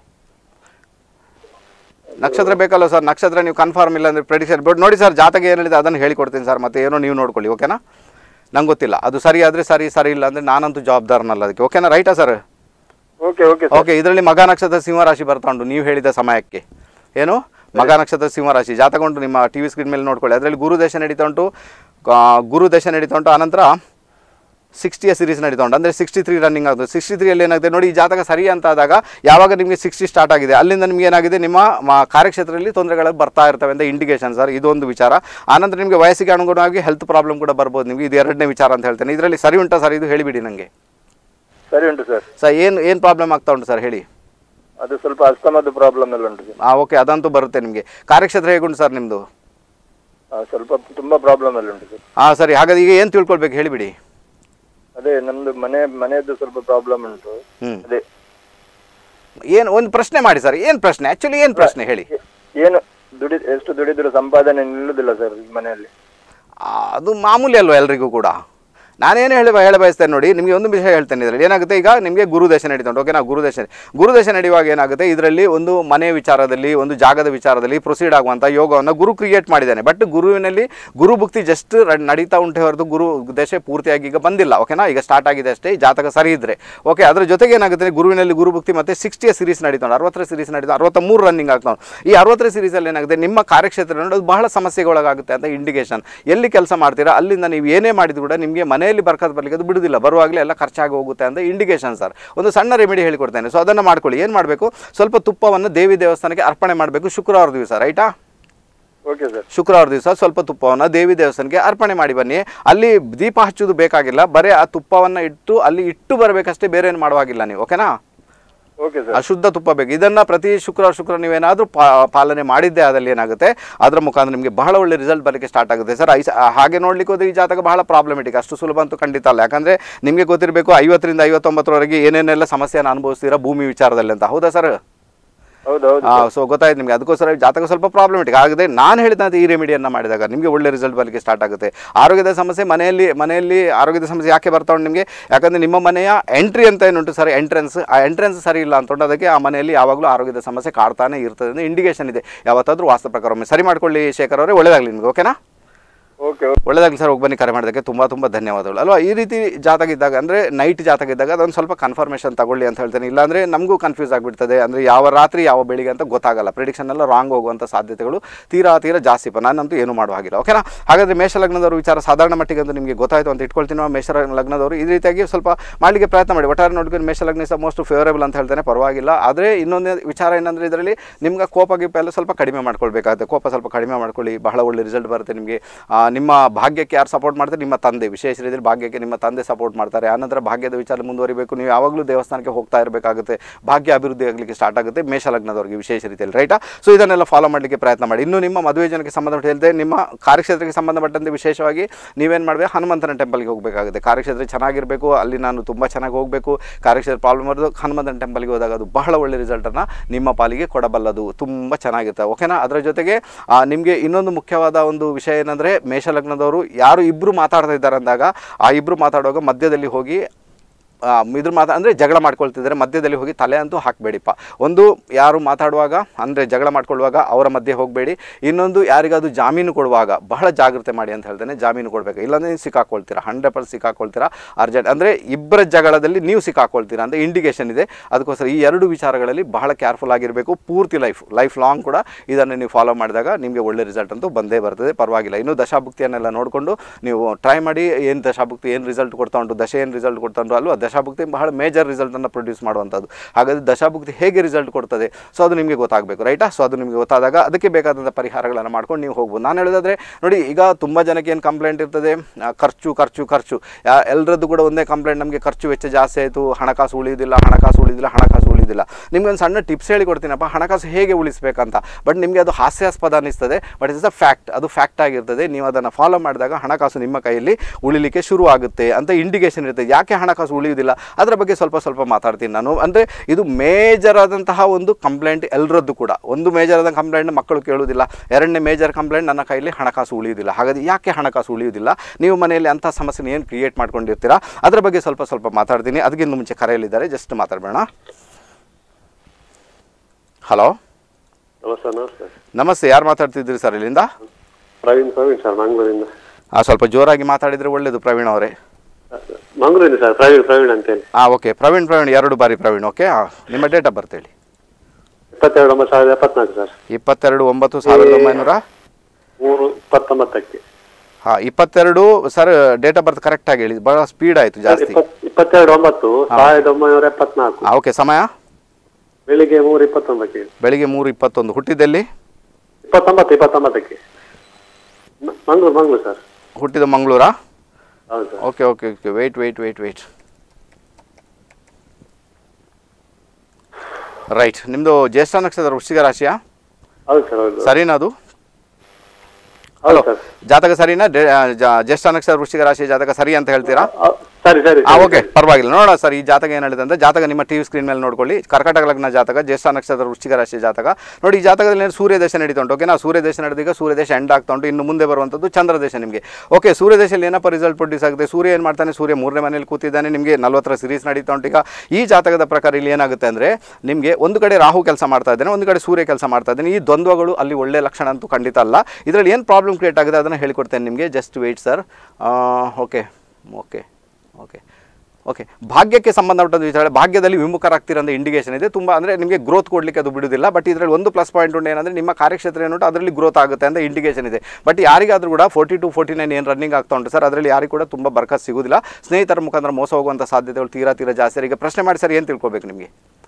[SPEAKER 1] ನಕ್ಷತ್ರ ಬೇಕಲ್ಲ ಸರ್ ನಕ್ಷತ್ರ ನೀವು ಕನ್ಫರ್ಮ್ ಇಲ್ಲ ಅಂದರೆ ಪ್ರೆಡಿಕ್ಷನ್ ಬಟ್ ನೋಡಿ ಸರ್ ಜಾತಕ ಏನು ಹೇಳಿದೆ ಅದನ್ನು ಹೇಳಿಕೊಡ್ತೀನಿ ಸರ್ ಮತ್ತೆ ಏನೋ ನೀವು ನೋಡ್ಕೊಳ್ಳಿ ಓಕೆನಾ ನಂಗೆ ಗೊತ್ತಿಲ್ಲ ಅದು ಸರಿ ಆದರೆ ಸರಿ ಸರಿ ಇಲ್ಲ ಅಂದರೆ ನಾನಂತೂ ಜವಾಬ್ದಾರನಲ್ಲ ಅದಕ್ಕೆ ಓಕೆನಾ ರೈಟಾ sir
[SPEAKER 3] okay okay sir
[SPEAKER 1] okay ಇದರಲ್ಲಿ ಮಗ ನಕ್ಷತ್ರ ಸಿಂಹರಾಶಿ ಬರ್ತಾ ಉಂಟು ನೀವು ಹೇಳಿದ ಸಮಯಕ್ಕೆ ಏನು ಮಗ ನಕ್ಷತ್ರ ಸಿಂಹರಾಶಿ ಜಾತಕ ಉಂಟು ನಿಮ್ಮ ಟಿ ವಿ ಸ್ಕ್ರೀನ್ ಮೇಲೆ ನೋಡ್ಕೊಳ್ಳಿ ಅದರಲ್ಲಿ ಗುರು ದಶ ನಡೀತಾ ಉಂಟು ಆ, ಗುರು ದಶ ನಡೀತಾ ಉಂಟು ಆನಂತರ ಸಿಕ್ಸ್ಟಿಯ ಸೀರೀಸ್ ನಡೀತಾ ಉಂಟು ಅಂದರೆ ಸಿಕ್ಸ್ಟಿ ತ್ರೀ ರನ್ನಿಂಗ್ ಆಗುತ್ತೆ ಸಿಕ್ಸ್ಟಿ ತ್ರೀಯಲ್ಲಿ ಏನಾಗುತ್ತೆ ನೋಡಿ ಈ ಜಾತಕ ಸರಿ ಅಂತ ಆದಾಗ ಯಾವಾಗ ನಿಮಗೆ ಸಿಕ್ಸ್ಟಿ ಸ್ಟಾರ್ಟ್ ಆಗಿದೆ ಅಲ್ಲಿಂದ ನಿಮಗೆ ಏನಾಗಿದೆ ನಿಮ್ಮ ಮ- ಕಾರ್ಯಕ್ಷೇತ್ರದಲ್ಲಿ ತೊಂದರೆಗಳು ಬರ್ತಾ ಇರ್ತವೆ ಅಂತ ಇಂಡಿಕೇಶನ್ ಸರ್ ಇದೊಂದು ವಿಚಾರ ಆನಂತರ ನಿಮಗೆ ವಯಸ್ಸಿಗೆ ಅನುಗುಣವಾಗಿ ಹೆಲ್ತ್ ಪ್ರಾಬ್ಲಮ್ ಕೂಡ ಬರ್ಬೋದು ನಿಮಗೆ ಇದು ಎರಡನೇ ವಿಚಾರ ಅಂತ ಹೇಳ್ತೇನೆ ಇದರಲ್ಲಿ ಸರಿ ಉಂಟಾ ಸರ್ ಇದು ಹೇಳಿಬಿಡಿ ನನಗೆ
[SPEAKER 3] ಸರಿ ಉಂಟು ಸರ್
[SPEAKER 1] ಸರ್ ಏನು ಏನು ಪ್ರಾಬ್ಲಮ್ ಆಗ್ತಾ ಉಂಟು ಸರ್ ಹೇಳಿ
[SPEAKER 3] ಅದು ಸ್ವಲ್ಪ ಅಸ್ತಮದ ಪ್ರಾಬ್ಲಮ್ ಎಲ್ಲ ಉಂಟು ಸರ್
[SPEAKER 1] ಹಾಂ ಓಕೆ ಅದಂತೂ ಬರುತ್ತೆ ನಿಮಗೆ ಕಾರ್ಯಕ್ಷೇತ್ರ ಹೇಗುಂಟು ಸರ್ ನಿಮ್ಮದು
[SPEAKER 3] ಆ, ಸ್ವಲ್ಪ ತುಂಬಾ ಪ್ರಾಬ್ಲಮ್ ಎಲ್ಲ ಉಂಟು ಸರ್
[SPEAKER 1] ಹಾಂ ಸರಿ ಹಾಗಾದ್ರೆ ಈಗ ಏನು ತಿಳ್ಕೊಳ್ಬೇಕು ಹೇಳಿಬಿಡಿ
[SPEAKER 3] ಅದೇ ನಮ್ದು ಮನೆ ಮನೆಯದ್ದು ಸ್ವಲ್ಪ ಪ್ರಾಬ್ಲಮ್ ಉಂಟು
[SPEAKER 1] ಹ್ಞೂ
[SPEAKER 3] ಅದೇ
[SPEAKER 1] ಏನು ಒಂದು ಪ್ರಶ್ನೆ ಮಾಡಿ ಸರ್ ಏನು ಪ್ರಶ್ನೆ ಆ್ಯಕ್ಚುಲಿ ಏನು ಪ್ರಶ್ನೆ ಹೇಳಿ
[SPEAKER 3] ಏ- ಏನು ದುಡಿ ಎಷ್ಟು ದುಡಿದ್ರು ಸಂಪಾದನೆ ನಿಲ್ಲುದಿಲ್ಲ ಸರ್ ಈ ಮನೆಯಲ್ಲಿ
[SPEAKER 1] ಆ, ಅದು ಮಾಮೂಲಿ ಅಲ್ವಾ ಎಲ್ರಿಗೂ ಕೂಡ ನಾನೇನು ಹೇಳಿ ಹೇಳ ಬಯಸ್ತೇನೆ ನೋಡಿ ನಿಮಗೆ ಒಂದು ವಿಷಯ ಹೇಳ್ತೇನೆ ಇದರಲ್ಲಿ ಏನಾಗುತ್ತೆ ಈಗ ನಿಮಗೆ ಗುರುದಶ ನಡೀತಾ ಉಂಟು ಓಕೆನಾ ಗುರುದಶ ಗುರುದಶ ನಡೆಯುವಾಗ ಏನಾಗುತ್ತೆ ಇದರಲ್ಲಿ ಒಂದು ಮನೆ ವಿಚಾರದಲ್ಲಿ ಒಂದು ಜಾಗದ ವಿಚಾರದಲ್ಲಿ ಪ್ರೊಸೀಡ್ ಆಗುವಂಥ ಯೋಗವನ್ನು ಗುರು ಕ್ರಿಯೇಟ್ ಮಾಡಿದ್ದಾನೆ ಬಟ್ ಗುರುವಿನಲ್ಲಿ ಗುರು ಭಕ್ತಿ ಜಸ್ಟ್ ನಡೀತಾ ಉಂಟೆ ಹೊರತು ಗುರು ದಶೆ ಪೂರ್ತಿಯಾಗಿ ಈಗ ಬಂದಿಲ್ಲ ಓಕೆನಾ ಈಗ ಸ್ಟಾರ್ಟ್ ಆಗಿದೆ ಅಷ್ಟೇ ಈ ಜಾತಕ ಸರಿ ಇದ್ದರೆ ಓಕೆ ಅದರ ಜೊತೆಗೆ ಏನಾಗುತ್ತೆ ಗುರುವಿನಲ್ಲಿ ಗುರು ಭಕ್ತಿ ಮತ್ತು ಸಿಕ್ಸ್ಟಿಯ ಸೀರೀಸ್ ನಡೀತಾ ಉಂಟು ಅರವತ್ತರ ಸೀರೀಸ್ ನಡೀತಾ ಅರವತ್ತ ಮೂರು ರನ್ನಿಂಗ್ ಆಗ್ತಾ ಉಂಟು ಈ ಅರವತ್ತರ ಸೀರೀಸಲ್ಲಿ ಏನಾಗುತ್ತೆ ನಿಮ್ಮ ಕಾರ್ಯಕ್ಷೇತ್ರ ನೋಡೋದು ಬಹಳ ಸಮಸ್ಯೆಗೊಳಗಾಗುತ್ತೆ ಅಂತ ಇಂಡಿಕೇಶನ್ ಎಲ್ಲಿ ಕೆಲಸ ಮಾಡ್ತೀರಾ ಅಲ್ಲಿಂದ ನೀವು ಏನೇ ಮಾಡಿದ್ರು ಕೂಡ ನಿಮಗೆ ಮನೆಯಲ್ಲಿ ಬರ್ಕತ್ ಬರ್ಲಿಕ್ಕೆ ಅದು ಬಿಡುದಿಲ್ಲ ಬರುವಾಗಲೇ ಎಲ್ಲ ಖರ್ಚಾಗಿ ಹೋಗುತ್ತೆ ಅಂತ ಇಂಡಿಕೇಶನ್ ಸರ್ ಒಂದು ಸಣ್ಣ ರೆಮಿಡಿ ಹೇಳಿಕೊಡ್ತೇನೆ ಸೊ ಅದನ್ನು ಮಾಡ್ಕೊಳ್ಳಿ ಏನು ಮಾಡಬೇಕು ಸ್ವಲ್ಪ ತುಪ್ಪವನ್ನು ದೇವಿ ದೇವಸ್ಥಾನಕ್ಕೆ ಅರ್ಪಣೆ ಮಾಡಬೇಕು ಶುಕ್ರವಾರ ದಿವಸ ರೈಟಾ
[SPEAKER 3] ಓಕೆ ಸರ್
[SPEAKER 1] ಶುಕ್ರವಾರ ದಿವಸ ಸ್ವಲ್ಪ ತುಪ್ಪವನ್ನು ದೇವಿ ದೇವಸ್ಥಾನಕ್ಕೆ ಅರ್ಪಣೆ ಮಾಡಿ ಬನ್ನಿ ಅಲ್ಲಿ ದೀಪ ಹಚ್ಚೋದು ಬೇಕಾಗಿಲ್ಲ ಬರೀ ಆ ತುಪ್ಪವನ್ನು ಇಟ್ಟು ಅಲ್ಲಿ ಇಟ್ಟು ಬರಬೇಕಷ್ಟೇ ಬೇರೆ ಏನು ಮಾಡುವಾಗಿಲ್ಲ ನೀವು ಓಕೆನಾ
[SPEAKER 3] ಓಕೆ ಸರ್
[SPEAKER 1] ಅಶುದ್ಧ ತುಪ್ಪ ಬೇಕು ಇದನ್ನ ಪ್ರತಿ ಶುಕ್ರವಾರ ಶುಕ್ರವಾರ ನೀವೇನಾದರೂ ಪಾ- ಪಾಲನೆ ಮಾಡಿದ್ದೆ ಅದಲ್ಲಿ ಏನಾಗುತ್ತೆ ಅದರ ಮುಖಾಂತರ ನಿಮಗೆ ಬಹಳ ಒಳ್ಳೆ ರಿಸಲ್ಟ್ ಬರಲಿಕ್ಕೆ ಸ್ಟಾರ್ಟ್ ಆಗುತ್ತೆ ಸರ್ ಐಸ ಹಾಗೆ ನೋಡ್ಲಿಕ್ಕೆ ಹೋದ್ರೆ ಈ ಜಾತಕ ಬಹಳ ಪ್ರಾಬ್ಲಮೆಟಿಕ್ ಅಷ್ಟು ಸುಲಭ ಅಂತೂ ಖಂಡಿತ ಅಲ್ಲ ಯಾಕಂದ್ರೆ ನಿಮಗೆ ಗೊತ್ತಿರಬೇಕು ಐವತ್ತರಿಂದ ಐವತ್ತೊಂಬತ್ತರವರೆಗೆ ಏನೇನೆಲ್ಲ ಸಮಸ್ಯೆಯನ್ನು ಅನುಭವಿಸ್ತೀರಾ ಭೂಮಿ ವಿಚಾರದಲ್ಲಿ ಅಂತ ಹೌದಾ ಸರ್
[SPEAKER 3] ಹೌದು ಹೌದು
[SPEAKER 1] ಸೊ ಗೊತ್ತಾಯ್ತು ನಿಮಗೆ ಅದಕ್ಕೋಸ್ಕರ ಜಾತಕ ಸ್ವಲ್ಪ ಪ್ರಾಬ್ಲಮೆಟಿಕ್ ಆಗಿದೆ ನಾನು ಹೇಳಿದಂತೆ ಈ ರೆಮಿಡಿಯನ್ನು ಮಾಡಿದಾಗ ನಿಮಗೆ ಒಳ್ಳೆ ರಿಸಲ್ಟ್ ಬರಲಿಕ್ಕೆ ಸ್ಟಾರ್ಟ್ ಆಗುತ್ತೆ ಆರೋಗ್ಯದ ಸಮಸ್ಯೆ ಮನೆಯಲ್ಲಿ ಮನೆಯಲ್ಲಿ ಆರೋಗ್ಯದ ಸಮಸ್ಯೆ ಯಾಕೆ ಬರ್ತಾ ಉಂಟು ನಿಮಗೆ ಯಾಕಂದರೆ ನಿಮ್ಮ ಮನೆಯ ಎಂಟ್ರಿ ಅಂತ ಏನುಂಟು ಸರ್ ಎಂಟ್ರೆನ್ಸ್ ಆ ಎಂಟ್ರೆನ್ಸ್ ಸರಿ ಇಲ್ಲ ಅಂತ ಉಂಟು ಅದಕ್ಕೆ ಆ ಮನೆಯಲ್ಲಿ ಯಾವಾಗಲೂ ಆರೋಗ್ಯದ ಸಮಸ್ಯೆ ಕಾಡ್ತಾನೆ ಇರ್ತದೆ ಅಂತ ಇಂಡಿಕೇಶನ್ ಇದೆ ಯಾವತ್ತಾದರೂ ವಾಸ್ತು ಪ್ರಕಾರ ಒಮ್ಮೆ ಸರಿ ಮಾಡ್ಕೊಳ್ಳಿ ಶೇಖರ್ ಅವರೇ ಒಳ್ಳೇದಾಗಲಿ ನಿಮಗೆ ಓಕೆನಾ
[SPEAKER 3] ಓಕೆ
[SPEAKER 1] ಒಳ್ಳೆದಾಗಲಿ ಸರ್ ಹೋಗಿ ಬನ್ನಿ ಕರೆ ಮಾಡೋದಕ್ಕೆ ತುಂಬ ತುಂಬ ಧನ್ಯವಾದಗಳು ಅಲ್ವಾ ಈ ರೀತಿ ಜಾತಕ ಇದ್ದಾಗ ಅಂದರೆ ನೈಟ್ ಜಾತಕ ಇದ್ದಾಗ ಅದೊಂದು ಸ್ವಲ್ಪ ಕನ್ಫರ್ಮೇಷನ್ ತಗೊಳ್ಳಿ ಅಂತ ಹೇಳ್ತೇನೆ ಇಲ್ಲಾಂದರೆ ನಮಗೂ ಕನ್ಫ್ಯೂಸ್ ಆಗಿಬಿಡ್ತದೆ ಅಂದರೆ ಯಾವ ರಾತ್ರಿ ಯಾವ ಬೆಳಿಗ್ಗೆ ಅಂತ ಗೊತ್ತಾಗಲ್ಲ ಪ್ರಿಡಿಕ್ಷನ್ ಎಲ್ಲ ರಾಂಗ್ ಹೋಗುವಂಥ ಸಾಧ್ಯತೆಗಳು ತೀರಾ ತೀರಾ ಜಾಸ್ತಿ ಪ ನಾನಂತೂ ಏನೂ ಮಾಡುವ ಹಾಗಿಲ್ಲ ಓಕೆನಾ ಹಾಗಾದರೆ ಮೇಷ ಲಗ್ನದವರು ವಿಚಾರ ಸಾಧಾರಣ ಮಟ್ಟಿಗೆ ಅಂತೂ ನಿಮಗೆ ಗೊತ್ತಾಯಿತು ಅಂತ ಇಟ್ಕೊಳ್ತೀನಿ ಮೇಷ ಲಗ್ನದವರು ಈ ರೀತಿಯಾಗಿ ಸ್ವಲ್ಪ ಮಾಡಲಿಕ್ಕೆ ಪ್ರಯತ್ನ ಮಾಡಿ ಒಟ್ಟಾರೆ ನೋಡ್ಕೊಂಡು ಮೇಷ ಲಗ್ನ ಇಸ್ ಮೋಸ್ಟ್ ಫೇವರೇಬಲ್ ಅಂತ ಹೇಳ್ತೇನೆ ಪರವಾಗಿಲ್ಲ ಆದರೆ ಇನ್ನೊಂದು ವಿಚಾರ ಏನಂದರೆ ಇದರಲ್ಲಿ ನಿಮ್ಗೆ ಕೋಪ ಗೀಪ ಎಲ್ಲ ಸ್ವಲ್ಪ ಕಡಿಮೆ ಮಾಡ್ಕೊಳ್ಬೇಕಾಗುತ್ತೆ ಕೋಪ ಸ್ವಲ್ಪ ಕಡಿಮೆ ಮಾಡ್ಕೊಳ್ಳಿ ಬಹಳ ಒಳ್ಳೆ ರಿಸಲ್ಟ್ ಬರುತ್ತೆ ನಿಮಗೆ ಆ, ನಿಮ್ಮ ಭಾಗ್ಯಕ್ಕೆ ಯಾರು ಸಪೋರ್ಟ್ ಮಾಡ್ತಾರೆ ನಿಮ್ಮ ತಂದೆ ವಿಶೇಷ ರೀತಿಯಲ್ಲಿ ಭಾಗ್ಯಕ್ಕೆ ನಿಮ್ಮ ತಂದೆ ಸಪೋರ್ಟ್ ಮಾಡ್ತಾರೆ ಆನಂತರ ಭಾಗ್ಯದ ವಿಚಾರ ಮುಂದುವರಿಬೇಕು ನೀವು ಯಾವಾಗಲೂ ದೇವಸ್ಥಾನಕ್ಕೆ ಹೋಗ್ತಾ ಇರಬೇಕಾಗುತ್ತೆ ಭಾಗ್ಯ ಅಭಿವೃದ್ಧಿ ಆಗಲಿಕ್ಕೆ ಸ್ಟಾರ್ಟ್ ಆಗುತ್ತೆ ಮೇಷ ಲಗ್ನದವರಿಗೆ ವಿಶೇಷ ರೀತಿಯಲ್ಲಿ ರೈಟಾ ಸೊ ಇದನ್ನೆಲ್ಲ ಫಾಲೋ ಮಾಡಲಿಕ್ಕೆ ಪ್ರಯತ್ನ ಮಾಡಿ ಇನ್ನು ನಿಮ್ಮ ಮದುವೆ ಜನಕ್ಕೆ ಸಂಬಂಧಪಟ್ಟ ಹೇಳಿದೆ ನಿಮ್ಮ ಕಾರ್ಯಕ್ಷೇತ್ರಕ್ಕೆ ಸಂಬಂಧಪಟ್ಟಂತೆ ವಿಶೇಷವಾಗಿ ನೀವೇನು ಮಾಡಬೇಕು ಹನುಮಂತನ ಟೆಂಪಲ್ಗೆ ಹೋಗಬೇಕಾಗುತ್ತೆ ಕಾರ್ಯಕ್ಷೇತ್ರ ಚೆನ್ನಾಗಿರಬೇಕು ಅಲ್ಲಿ ನಾನು ತುಂಬ ಚೆನ್ನಾಗಿ ಹೋಗಬೇಕು ಕಾರ್ಯಕ್ಷೇತ್ರ ಪ್ರಾಬ್ಲಮ್ ಬರೋದು ಹನುಮಂತನ ಟೆಂಪಲ್ಗೆ ಹೋದಾಗ ಅದು ಬಹಳ ಒಳ್ಳೆ ರಿಸಲ್ಟನ್ನು ನಿಮ್ಮ ಪಾಲಿಗೆ ಕೊಡಬಲ್ಲದು ತುಂಬ ಚೆನ್ನಾಗಿರುತ್ತೆ ಓಕೆನಾ ಅದರ ಜೊತೆಗೆ ನಿಮಗೆ ಇನ್ನೊಂದು ಮುಖ್ಯವಾದ ಒಂದು ವಿಷಯ ಏನಂದರೆ ಮೇಷಲಗ್ನದವರು ಯಾರು ಇಬ್ಬರು ಮಾತಾಡ್ತಾ ಇದ್ದಾರೆ ಅಂದಾಗ ಆ ಇಬ್ಬರು ಮಾತಾಡುವಾಗ ಮಧ್ಯದಲ್ಲಿ ಹೋಗಿ ಆ, ಇದ್ರ ಮಾತಾ ಅಂದರೆ ಜಗಳ ಮಾಡ್ಕೊಳ್ತಿದ್ದಾರೆ ಮಧ್ಯದಲ್ಲಿ ಹೋಗಿ ತಲೆ ಅಂತೂ ಹಾಕಬೇಡಿಪ್ಪ ಒಂದು ಯಾರು ಮಾತಾಡುವಾಗ ಅಂದರೆ ಜಗಳ ಮಾಡ್ಕೊಳ್ಳುವಾಗ ಅವರ ಮಧ್ಯೆ ಹೋಗಬೇಡಿ ಇನ್ನೊಂದು ಯಾರಿಗಾದ್ರು ಜಾಮೀನು ಕೊಡುವಾಗ ಬಹಳ ಜಾಗ್ರತೆ ಮಾಡಿ ಅಂತ ಹೇಳ್ತೇನೆ ಜಾಮೀನು ಕೊಡಬೇಕು ಇಲ್ಲಾಂದರೆ ನೀವು ಸಿಕ್ಕಾಕೊಳ್ತೀರಾ ಹಂಡ್ರೆಡ್ ಪರ್ಸೆಂಟ್ ಸಿಕ್ಕಾಕೊಳ್ತೀರಾ ಅರ್ಜೆಂಟ್ ಅಂದರೆ ಇಬ್ಬರ ಜಗಳದಲ್ಲಿ ನೀವು ಸಿಕ್ಕಾಕೊಳ್ತೀರಾ ಅಂತ ಇಂಡಿಕೇಶನ್ ಇದೆ ಅದಕ್ಕೋಸ್ಕರ ಈ ಎರಡು ವಿಚಾರಗಳಲ್ಲಿ ಬಹಳ ಕೇರ್ಫುಲ್ ಆಗಿರಬೇಕು ಪೂರ್ತಿ ಲೈಫ್ ಲೈಫ್ ಲಾಂಗ್ ಕೂಡ ಇದನ್ನು ನೀವು ಫಾಲೋ ಮಾಡಿದಾಗ ನಿಮಗೆ ಒಳ್ಳೆ ರಿಸಲ್ಟ್ ಅಂತೂ ಬಂದೇ ಬರ್ತದೆ ಪರವಾಗಿಲ್ಲ ಇನ್ನು ದಶಾಭುಕ್ತಿಯನ್ನೆಲ್ಲ ನೋಡಿಕೊಂಡು ನೀವು ಟ್ರೈ ಮಾಡಿ ಏನು ದಶಾಭುಕ್ತಿ ಏನು ರಿಸಲ್ಟ್ ಕೊಡ್ತಾ ಉಂಟು ದಶೆ ಏನು ರಿಸಲ್ಟ್ ಕೊಡ್ತಾ ಉಂಟು ಅಲ್ವಾ ದಶಾಭುಕ್ತಿ ಬಹಳ ಮೇಜರ್ ರಿಸಲ್ಟನ್ನು ಪ್ರೊಡ್ಯೂಸ್ ಮಾಡುವಂಥದ್ದು ಹಾಗಾದರೆ ದಶಾಭುಕ್ತಿ ಹೇಗೆ ರಿಸಲ್ಟ್ ಕೊಡ್ತದೆ ಸೊ ಅದು ನಿಮಗೆ ಗೊತ್ತಾಗಬೇಕು ರೈಟಾ ಸೊ ಅದು ನಿಮಗೆ ಗೊತ್ತಾದಾಗ ಅದಕ್ಕೆ ಬೇಕಾದಂಥ ಪರಿಹಾರಗಳನ್ನು ಮಾಡ್ಕೊಂಡು ನೀವು ಹೋಗ್ಬೋದು ನಾನು ಹೇಳೋದಾದರೆ ನೋಡಿ ಈಗ ತುಂಬ ಜನಕ್ಕೆ ಏನು ಕಂಪ್ಲೇಂಟ್ ಇರ್ತದೆ ಆ, ಖರ್ಚು ಖರ್ಚು ಖರ್ಚು ಯಾ- ಎಲ್ಲರದ್ದು ಕೂಡ ಒಂದೇ ಕಂಪ್ಲೇಂಟ್ ನಮಗೆ ಖರ್ಚು ವೆಚ್ಚ ಜಾಸ್ತಿ ಆಯಿತು ಹಣಕಾಸು ಉಳಿಯೋದಿಲ್ಲ ಹಣಕಾಸು ಉಳಿದಿಲ್ಲ ಹಣಕಾಸು ಉಳಿದಿಲ್ಲ ನಿಮ್ಗೆ ಒಂದು ಸಣ್ಣ ಟಿಪ್ಸ್ ಹೇಳಿ ಕೊಡ್ತೀನಪ್ಪ ಹಣಕಾಸು ಹೇಗೆ ಉಳಿಸ್ಬೇಕಂತ ಬಟ್ ನಿಮಗೆ ಅದು ಹಾಸ್ಯಾಸ್ಪದ ಅನ್ನಿಸ್ತದೆ ಬಟ್ ಇಟ್ಸ್ ಅ ಫ್ಯಾಕ್ಟ್ ಅದು ಫ್ಯಾಕ್ಟ್ ಆಗಿರ್ತದೆ ನೀವು ಅದನ್ನು ಫಾಲೋ ಮಾಡಿದಾಗ ಹಣಕಾಸು ನಿಮ್ಮ ಕೈಯಲ್ಲಿ ಉಳಿಲಿಕ್ಕೆ ಶುರು ಆಗುತ್ತೆ ಅಂತ ಇಂಡಿಕೇಶನ್ ಇರ್ತದೆ ಯಾಕೆ ಹಣಕಾಸು ಉಳಿಯುವುದಿಲ್ಲ ಅದರ ಬಗ್ಗೆ ಸ್ವಲ್ಪ ಸ್ವಲ್ಪ ಮಾತಾಡ್ತೀನಿ ನಾನು ಅಂದರೆ ಇದು ಮೇಜರ್ ಆದಂತಹ ಒಂದು ಕಂಪ್ಲೇಂಟ್ ಎಲ್ಲರದ್ದು ಕೂಡ ಒಂದು ಮೇಜರ್ ಆದ ಕಂಪ್ಲೇಂಟ್ ಮಕ್ಕಳು ಕೇಳುವುದಿಲ್ಲ ಎರಡನೇ ಮೇಜರ್ ಕಂಪ್ಲೇಂಟ್ ನನ್ನ ಕೈಯಲ್ಲಿ ಹಣಕಾಸು ಉಳಿಯುವುದಿಲ್ಲ ಹಾಗಾದ್ರೆ ಯಾಕೆ ಹಣಕಾಸು ಉಳಿಯುವುದಿಲ್ಲ ನೀವು ಮನೆಯಲ್ಲಿ ಅಂಥ ಸಮಸ್ಯೆನ ಏನು ಕ್ರಿಯೇಟ್ ಮಾಡ್ಕೊಂಡಿರ್ತೀರಾ ಅದರ ಬಗ್ಗೆ ಸ್ವಲ್ಪ ಸ್ವಲ್ಪ ಮಾತಾಡ್ತೀನಿ ಅದಕ್ಕಿಂತ ಮುಂಚೆ ಕರೆಯಲ್ಲಿದ್ದಾರೆ ಜಸ್ಟ್ ಮಾತಾಡಬೇಡ ಹಲೋ
[SPEAKER 4] ನಮಸ್ತೆ ನಮಸ್ತೆ
[SPEAKER 1] ನಮಸ್ತೆ ಯಾರು ಮಾತಾಡ್ತಿದ್ದೀರಿ ಸರ್ ಇಲ್ಲಿಂದ
[SPEAKER 4] ಪ್ರವೀಣ್ ಪ್ರವೀಣ್ ಸರ್ ಮಂಗಳೂರಿಂದ
[SPEAKER 1] ಆ, ಸ್ವಲ್ಪ ಜೋರಾಗಿ ಮಾತಾಡಿದರೆ ಒಳ್ಳೆಯದು ಪ್ರವೀಣ್ ಅವರೇ
[SPEAKER 4] ಮಂಗಳೂರಿಂದ ಸರ್ ಪ್ರವೀಣ್ ಪ್ರವೀಣ್ ಅಂತೇಳಿ
[SPEAKER 1] ಹಾಂ ಓಕೆ ಪ್ರವೀಣ್ ಪ್ರವೀಣ್ ಎರಡು ಬಾರಿ ಪ್ರವೀಣ್ ಓಕೆ ಹಾಂ ನಿಮ್ಮ ಡೇಟ್ ಆಫ್ ಬರ್ತ್ ಹೇಳಿ
[SPEAKER 4] ಇಪ್ಪತ್ತೆರಡು ಒಂಬತ್ತು ಸಾವಿರದ ಎಪ್ಪತ್ನಾಲ್ಕು ಸರ್
[SPEAKER 1] ಇಪ್ಪತ್ತೆರಡು ಒಂಬತ್ತು ಸಾವಿರದ ಒಂಬೈನೂರ
[SPEAKER 4] ಮೂರು ಇಪ್ಪತ್ತೊಂಬತ್ತಕ್ಕೆ
[SPEAKER 1] ಹಾಂ ಇಪ್ಪತ್ತೆರಡು ಸರ್ ಡೇಟ್ ಆಫ್ ಬರ್ತ್ ಕರೆಕ್ಟಾಗಿ ಹೇಳಿ ಭಾಳ ಸ್ಪೀಡ್ ಆಯಿತು ಜಾಸ್ತಿ
[SPEAKER 4] ಇಪ್ಪತ್ ಇಪ್ಪತ್ತೆರಡು ಒಂಬತ್ತು ಸಾವಿರದ ಒಂಬೈನೂರ ಎಪ್ಪತ್ನಾಲ್ಕು
[SPEAKER 1] ಓಕೆ ಸಮಯ
[SPEAKER 4] ಬೆಳಿಗ್ಗೆ ಮೂರು ಇಪ್ಪತ್ತೊಂದಕ್ಕೆ
[SPEAKER 1] ಬೆಳಿಗ್ಗೆ ಮೂರು ಇಪ್ಪತ್ತೊಂದು ಹುಟ್ಟಿದಲ್ಲಿ
[SPEAKER 4] ಇಪ್ಪತ್ತೊಂಬತ್ತು ಇಪ್ಪತ್ತೊಂಬತ್ತಕ್ಕೆ ಮ- ಮಂಗ್ಳೂರು ಮಂಗ್ಳೂರು ಸರ್
[SPEAKER 1] ಹುಟ್ಟಿದ ಮಂಗಳೂರಾ
[SPEAKER 4] ಹೌದು sir
[SPEAKER 1] okay okay okay wait wait wait wait right ನಿಮ್ಮದು ಜ್ಯೇಷ್ಠ ನಕ್ಷತ್ರ ವೃಶ್ಚಿಕ ರಾಶಿಯಾ
[SPEAKER 4] ಹೌದು ಸರ್ ಹೌದು
[SPEAKER 1] ಸರಿನಾ ಅದು
[SPEAKER 4] ಹೌದು ಸರ್
[SPEAKER 1] ಜಾತಕ ಸರಿನಾ ಡೆ- ಆ, ಜ- ಜ್ಯೇಷ್ಠ ನಕ್ಷತ್ರ ವೃಶ್ಚಿಕ ರಾಶಿ ಜಾತಕ ಸರಿ ಅಂತ ಹೇಳ್ತೀರಾ
[SPEAKER 4] ಹೌ- ಸರಿ ಸರಿ
[SPEAKER 1] ಆ
[SPEAKER 4] ಸರಿ,
[SPEAKER 1] ಓಕೆ
[SPEAKER 4] ಸರಿ.
[SPEAKER 1] ಪರವಾಗಿಲ್ಲ ನೋಡೋಣ ಸರ್ ಈ ಜಾತಕ ಏನು ಹೇಳಿದೆ ಅಂದರೆ ಜಾತಕ ನಿಮ್ಮ ಟಿವಿ ಸ್ಕ್ರೀನ್ ಮೇಲೆ ನೋಡ್ಕೊಳ್ಳಿ ಕರ್ಕಾಟಕ ಲಗ್ನ ಜಾತಕ ಜ್ಯೇಷ್ಠ ನಕ್ಷತ್ರ ವೃಶ್ಚಿಕ ರಾಶಿ ಜಾತಕ ನೋಡಿ ಈ ಜಾತಕದಲ್ಲಿ ಏನು ಸೂರ್ಯ ದೇಶ ನಡೀತಾ ಉಂಟು ಓಕೆನಾ ಸೂರ್ಯ ದೇಶ ನಡೆದೀಗ ಸೂರ್ಯ ದೇಶ ಎಂಡ್ ಆಗ್ತಾ ಉಂಟು ಇನ್ನು ಮುಂದೆ ಬರುವಂಥದ್ದು ಚಂದ್ರ ದೇಶ ನಿಮಗೆ ಓಕೆ ಸೂರ್ಯ ದೇಶದಲ್ಲಿ ಏನಪ್ಪ ರಿಸಲ್ಟ್ ಪ್ರೊಡ್ಯೂಸ್ ಆಗುತ್ತೆ ಸೂರ್ಯ ಏನು ಮಾಡ್ತಾನೆ ಸೂರ್ಯ ಮೂರನೇ ಮನೇಲಿ ಕೂತಿದ್ದಾನೆ ನಿಮಗೆ ನಲ್ವತ್ತರ ಸಿರೀಸ್ ನಡೀತಾ ಉಂಟು ಈಗ ಈ ಜಾತಕದ ಪ್ರಕಾರ ಇಲ್ಲಿ ಏನಾಗುತ್ತೆ ಅಂದರೆ ನಿಮಗೆ ಒಂದು ಕಡೆ ರಾಹು ಕೆಲಸ ಮಾಡ್ತಾ ಇದ್ದಾನೆ ಒಂದು ಕಡೆ ಸೂರ್ಯ ಕೆಲಸ ಮಾಡ್ತಾ ಇದ್ದಾನೆ ಈ ದ್ವಂದ್ವಗಳು ಅಲ್ಲಿ ಒಳ್ಳೆ ಲಕ್ಷಣ ಅಂತೂ ಖಂಡಿತ ಅಲ್ಲ ಇದರಲ್ಲಿ ಏನು ಪ್ರಾಬ್ಲಮ್ ಕ್ರಿಯೇಟ್ ಆಗಿದೆ ಅದನ್ನು ಹೇಳಿಕೊಡ್ತೇನೆ ನಿಮಗೆ just wait sir okay okay okay okay ಭಾಗ್ಯಕ್ಕೆ ಸಂಬಂಧಪಟ್ಟಂತ ವಿಚಾರ ಭಾಗ್ಯದಲ್ಲಿ ವಿಮುಖರಾಗ್ತೀರ ಅಂತ ಇಂಡಿಕೇಶನ್ ಇದೆ ತುಂಬ ಅಂದರೆ ನಿಮಗೆ ಗ್ರೋತ್ ಕೊಡಲಿಕ್ಕೆ ಅದು ಬಿಡುವುದಿಲ್ಲ ಬಟ್ ಇದರಲ್ಲಿ ಒಂದು ಪ್ಲಸ್ ಪಾಯಿಂಟ್ ಉಂಟು ಏನಂದರೆ ನಿಮ್ಮ ಕಾರ್ಯಕ್ಷೇತ್ರ ಏನುಂಟು ಅದರಲ್ಲಿ ಗ್ರೋತ್ ಆಗುತ್ತೆ ಅಂತ ಇಂಡಿಕೇಶನ್ ಇದೆ ಬಟ್ ಯಾರಿಗಾದರೂ ಕೂಡ ಫೋರ್ಟಿ ಟು ಫೋರ್ಟಿ ನೈನ್ ಏನು ರನ್ನಿಂಗ್ ಆಗ್ತಾ ಉಂಟು ಸರ್ ಅದರಲ್ಲಿ ಯಾರಿಗೂ ಕೂಡ ತುಂಬ ಬರ್ಕತ್ ಸಿಗೋದಿಲ್ಲ ಸ್ನೇಹಿತರ ಮುಖಾಂತರ ಮೋಸ ಹೋಗುವಂಥ ಸಾಧ್ಯತೆಗಳು ತೀರಾ ತೀರಾ ಜಾಸ್ತಿ ಸರ್ ಈಗ ಪ್ರಶ್ನೆ ಮಾಡಿ ಸರ್ ಏನು ತಿಳ್ಕೊಬೇಕು ನಿಮಗೆ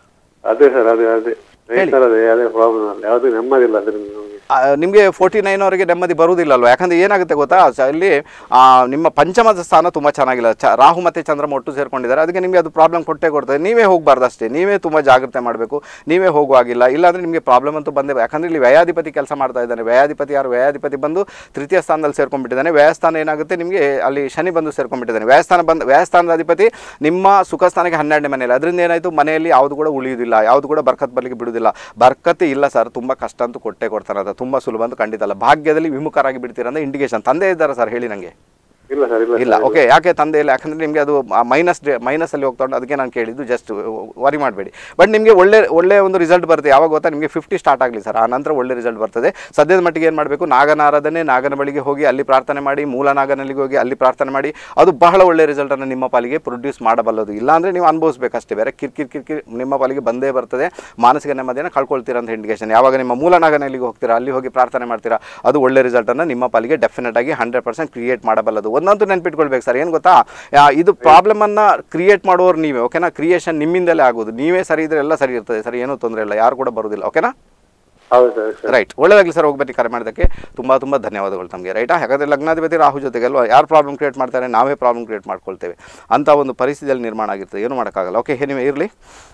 [SPEAKER 4] ಅದೇ ಸರ್ ಅದೇ ಅದೇ ಸರ್ ಅದೇ ಅದೇ ಪ್ರಾಬ್ಲಮ್ ಅಲ್ಲ ಯಾವುದು ನೆಮ್ಮದಿಲ್ಲ ಅದರಿಂದ ನಮಗೆ
[SPEAKER 1] ನಿಮಗೆ ಫೋರ್ಟಿ ನೈನ್ವರೆಗೆ ನೆಮ್ಮದಿ ಬರುವುದಿಲ್ಲ ಅಲ್ವಾ ಯಾಕಂದರೆ ಏನಾಗುತ್ತೆ ಗೊತ್ತಾ ಸ- ಇಲ್ಲಿ ಆ, ನಿಮ್ಮ ಪಂಚಮದ ಸ್ಥಾನ ತುಂಬ ಚೆನ್ನಾಗಿಲ್ಲ ಚ ರಾಹು ಮತ್ತು ಚಂದ್ರಮ ಒಟ್ಟು ಸೇರ್ಕೊಂಡಿದ್ದಾರೆ ಅದಕ್ಕೆ ನಿಮಗೆ ಅದು ಪ್ರಾಬ್ಲಮ್ ಕೊಟ್ಟೇ ಕೊಡ್ತದೆ ನೀವೇ ಹೋಗಬಾರ್ದು ಅಷ್ಟೇ ನೀವೇ ತುಂಬ ಜಾಗ್ರತೆ ಮಾಡಬೇಕು ನೀವೇ ಹೋಗುವಾಗಿಲ್ಲ ಇಲ್ಲಾಂದರೆ ನಿಮಗೆ ಪ್ರಾಬ್ಲಮ್ ಅಂತೂ ಬಂದೇ ಯಾಕಂದರೆ ಇಲ್ಲಿ ವ್ಯಯಾಧಿಪತಿ ಕೆಲಸ ಮಾಡ್ತಾ ಇದ್ದಾನೆ ವ್ಯಯಾಧಿಪತಿ ಯಾರು ವ್ಯಯಾಧಿಪತಿ ಬಂದು ತೃತೀಯ ಸ್ಥಾನದಲ್ಲಿ ಸೇರ್ಕೊಂಡ್ಬಿಟ್ಟಿದ್ದಾನೆ ವ್ಯಯಸ್ಥಾನ ಏನಾಗುತ್ತೆ ನಿಮಗೆ ಅಲ್ಲಿ ಶನಿ ಬಂದು ಸೇರ್ಕೊಂಡ್ಬಿಟ್ಟಿದ್ದಾನೆ ವ್ಯಯಸ್ಥಾನ ಬಂದು ವ್ಯಯಸ್ಥಾನದ ಅಧಿಪತಿ ನಿಮ್ಮ ಸುಖ ಸ್ಥಾನಕ್ಕೆ ಹನ್ನೆರಡನೇ ಮನೆಯಲ್ಲಿ ಅದರಿಂದ ಏನಾಯಿತು ಮನೆಯಲ್ಲಿ ಯಾವುದು ಕೂಡ ಉಳಿಯುವುದಿಲ್ಲ ಯಾವುದು ಕೂಡ ಬರ್ಕತ್ ಬರಲಿಕ್ಕೆ ಬಿಡುವುದಿಲ್ಲ ಬರ್ಕತ್ ಇಲ್ಲ ಸರ್ ತುಂಬ ಕಷ್ಟ ಅಂತೂ ಕೊಟ್ಟೆ ಕೊಡ್ತಾನೆ ಅದು ತುಂಬ ಸುಲಭ ಅಂತ ಖಂಡಿತ ಅಲ್ಲ ಭಾಗ್ಯದಲ್ಲಿ ವಿಮುಖರಾಗಿ ಬಿಡ್ತೀರ ಅಂತ ಇಂಡಿಕೇಶನ್ ತಂದೆ ಇದ್ದಾರೆ ಸರ್ ಹೇಳಿ ನನಗೆ
[SPEAKER 4] ಇಲ್ಲ ಸರ್ ಇಲ್ಲ
[SPEAKER 1] ಇಲ್ಲ
[SPEAKER 4] ಸರ್
[SPEAKER 1] ಓಕೆ ಯಾಕೆ ತಂದೆ ಇಲ್ಲ ಯಾಕಂದರೆ ನಿಮಗೆ ಅದು ಮೈನಸ್ ಡೇ ಮೈನಸಲ್ಲಿ ಹೋಗ್ತಾ ಉಂಟು ಅದಕ್ಕೆ ನಾನು ಕೇಳಿದ್ದು ಜಸ್ಟ್ ವರಿ ಮಾಡಬೇಡಿ ಬಟ್ ನಿಮಗೆ ಒಳ್ಳೆ ಒಳ್ಳೆ ಒಂದು ರಿಸಲ್ಟ್ ಬರುತ್ತೆ ಯಾವಾಗ ಗೊತ್ತಾ ನಿಮಗೆ ಫಿಫ್ಟಿ ಸ್ಟಾರ್ಟ್ ಆಗಲಿ ಸರ್ ಆ ನಂತರ ಒಳ್ಳೆ ರಿಸಲ್ಟ್ ಬರ್ತದೆ ಸದ್ಯದ ಮಟ್ಟಿಗೆ ಏನು ಮಾಡಬೇಕು ನಾಗನ ಆರಾಧನೆ ನಾಗನ ಬಳಿಗೆ ಹೋಗಿ ಅಲ್ಲಿ ಪ್ರಾರ್ಥನೆ ಮಾಡಿ ಮೂಲ ನಾಗನಲ್ಲಿಗೆ ಹೋಗಿ ಅಲ್ಲಿ ಪ್ರಾರ್ಥನೆ ಮಾಡಿ ಅದು ಬಹಳ ಒಳ್ಳೆ ರಿಸಲ್ಟನ್ನು ನಿಮ್ಮ ಪಾಲಿಗೆ ಪ್ರೊಡ್ಯೂಸ್ ಮಾಡಬಲ್ಲದು ಇಲ್ಲಾಂದರೆ ನೀವು ಅನುಭವಿಸ್ಬೇಕಷ್ಟೇ ಬೇರೆ ಕಿರ್ಕಿರ್ ಕಿರ್ಕಿರ್ ನಿಮ್ಮ ಪಾಲಿಗೆ ಬಂದೇ ಬರ್ತದೆ ಮಾನಸಿಕ ನೆಮ್ಮದಿಯನ್ನು ಕಳ್ಕೊಳ್ತೀರ ಅಂತ ಇಂಡಿಕೇಶನ್ ಯಾವಾಗ ನಿಮ್ಮ ಮೂಲ ನಾಗನಲ್ಲಿಗೆ ಹೋಗ್ತೀರಾ ಅಲ್ಲಿ ಹೋಗಿ ಪ್ರಾರ್ಥನೆ ಮಾಡ್ತೀರಾ ಅದು ಒಳ್ಳೆ ರಿಸಲ್ಟನ್ನು ನಿಮ್ಮ ಪಾಲಿಗೆ ಡೆಫಿನೆಟ್ ಆಗಿ ಹಂಡ್ರೆಡ್ ಪರ್ಸೆಂಟ್ ಕ್ರಿಯೇಟ್ ಮಾಡಬಲ್ಲದು ಒಂದಂತೂ ನೆನ್ಪಿಟ್ಕೊಳ್ಬೇಕು ಸರ್ ಏನು ಗೊತ್ತಾ ಆ, ಇದು ಪ್ರಾಬ್ಲಮನ್ನು ಕ್ರಿಯೇಟ್ ಮಾಡೋರು ನೀವೇ ಓಕೆನಾ ಕ್ರಿಯೇಷನ್ ನಿಮ್ಮಿಂದಲೇ ಆಗೋದು ನೀವೇ ಸರಿ ಇದ್ರೆ ಎಲ್ಲ ಸರಿ ಇರ್ತದೆ ಸರ್ ಏನೂ ತೊಂದರೆ ಇಲ್ಲ ಯಾರು ಕೂಡ ಬರೋದಿಲ್ಲ ಓಕೆನಾ
[SPEAKER 4] ಹೌದು ಸರ್ ಸರ್
[SPEAKER 1] ರೈಟ್ ಒಳ್ಳೆದಾಗಲಿ ಸರ್ ಹೋಗ್ಬನ್ನಿ ಕರೆ ಮಾಡೋದಕ್ಕೆ ತುಂಬ ತುಂಬ ಧನ್ಯವಾದಗಳು ತಮಗೆ ರೈಟಾ ಹಾಗಾದರೆ ಲಗ್ನಾಧಿಪತಿ ರಾಹು ಜೊತೆಗೆ ಅಲ್ವಾ ಯಾರು ಪ್ರಾಬ್ಲಮ್ ಕ್ರಿಯೇಟ್ ಮಾಡ್ತಾರೆ ನಾವೇ ಪ್ರಾಬ್ಲಮ್ ಕ್ರಿಯೇಟ್ ಮಾಡ್ಕೊಳ್ತೇವೆ ಅಂಥ ಒಂದು ಪರಿಸ್ಥಿತಿಯಲ್ಲಿ ನಿರ್ಮಾಣ ಆಗಿರ್ತದೆ ಏನು ಮಾಡೋಕ್ಕಾಗಲ್ಲ ಓಕೆ ಏನಿವೆ ಇರಲಿ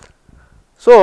[SPEAKER 1] ಸೊ